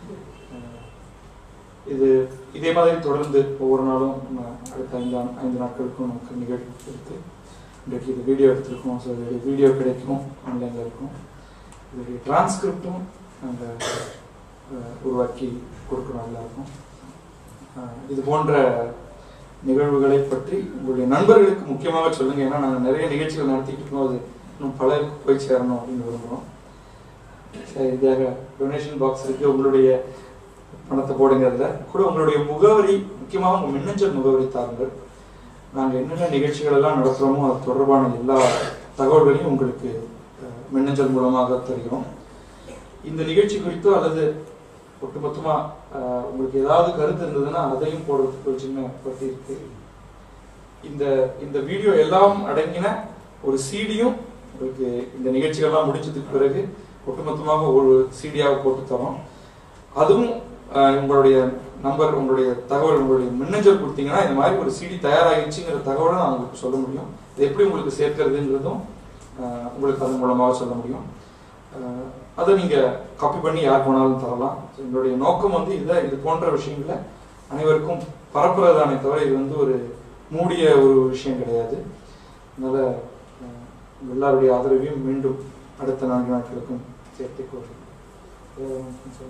இது இதே மாதிரி தொடர்ந்து ஒவ்வொரு நாளும் அடுத்த ஐந்து ஐந்து நாட்களுக்கும் நமக்கு நிகழ்வு இருக்கு இன்றைக்கு இது வீடியோ எடுத்திருக்கோம் ஸோ இதோடைய வீடியோ கிடைக்கும் ஆன்லைனில் இருக்கும் இதோடைய டிரான்ஸ்கிரிப்டும் நாங்கள் உருவாக்கி கொடுக்குறோம் எல்லாருக்கும் இது போன்ற நிகழ்வுகளை பற்றி உங்களுடைய நண்பர்களுக்கு முக்கியமாக சொல்லுங்கள் ஏன்னா நாங்கள் நிறைய நிகழ்ச்சிகள் நடத்திட்டு இருக்கோம் அது இன்னும் பலருக்கு போய் சேரணும் அப்படின்னு விரும்புகிறோம் சரி இதாக டொனேஷன் பாக்ஸ் இருக்குது உங்களுடைய பணத்தை போடுங்கிறதுல கூட உங்களுடைய முகவரி முக்கியமாக உங்கள் மின்னஞ்சல் முகவரி தாருங்கள் நாங்கள் என்னென்ன நிகழ்ச்சிகள் எல்லாம் நடத்துகிறோமோ அது தொடர்பான எல்லா தகவல்களையும் உங்களுக்கு மின்னஞ்சல் மூலமாக தருகிறோம் இந்த நிகழ்ச்சி குறித்தோ அல்லது ஒட்டுமொத்தமாக உங்களுக்கு ஏதாவது கருத்து இருந்ததுன்னா அதையும் போடுறதுக்கு ஒரு சின்ன பற்றி இருக்கு இந்த இந்த வீடியோ எல்லாம் அடங்கின ஒரு சீடியும் உங்களுக்கு இந்த நிகழ்ச்சிகள்லாம் முடிச்சதுக்கு பிறகு ஒட்டுமொத்தமாக ஒரு சீடியாக போட்டு தரோம் அதுவும் உங்களுடைய நம்பர் உங்களுடைய தகவல் உங்களுடைய மின்னஞ்சல் கொடுத்தீங்கன்னா இந்த மாதிரி ஒரு சிடி தயாராகிடுச்சுங்கிற தகவலை நான் உங்களுக்கு சொல்ல முடியும் இது எப்படி உங்களுக்கு சேர்க்கிறதுங்கிறதும் உங்களுக்கு அதன் மூலமாக சொல்ல முடியும் அதை நீங்கள் காப்பி பண்ணி யார் போனாலும் தரலாம் எங்களுடைய நோக்கம் வந்து இதை இது போன்ற விஷயங்களை அனைவருக்கும் பரப்புறதானே தவிர இது வந்து ஒரு மூடிய ஒரு விஷயம் கிடையாது அதனால எல்லாருடைய ஆதரவையும் மீண்டும் அடுத்த நான்கு நாட்களுக்கும் சேர்த்துக் கொள்கிறேன்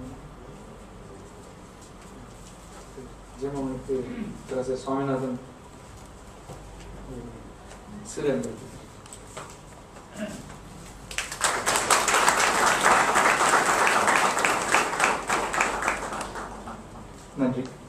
ஜெயமோகனுக்கு திரு சுவாமிநாதன் சிறு அன்பு நன்றி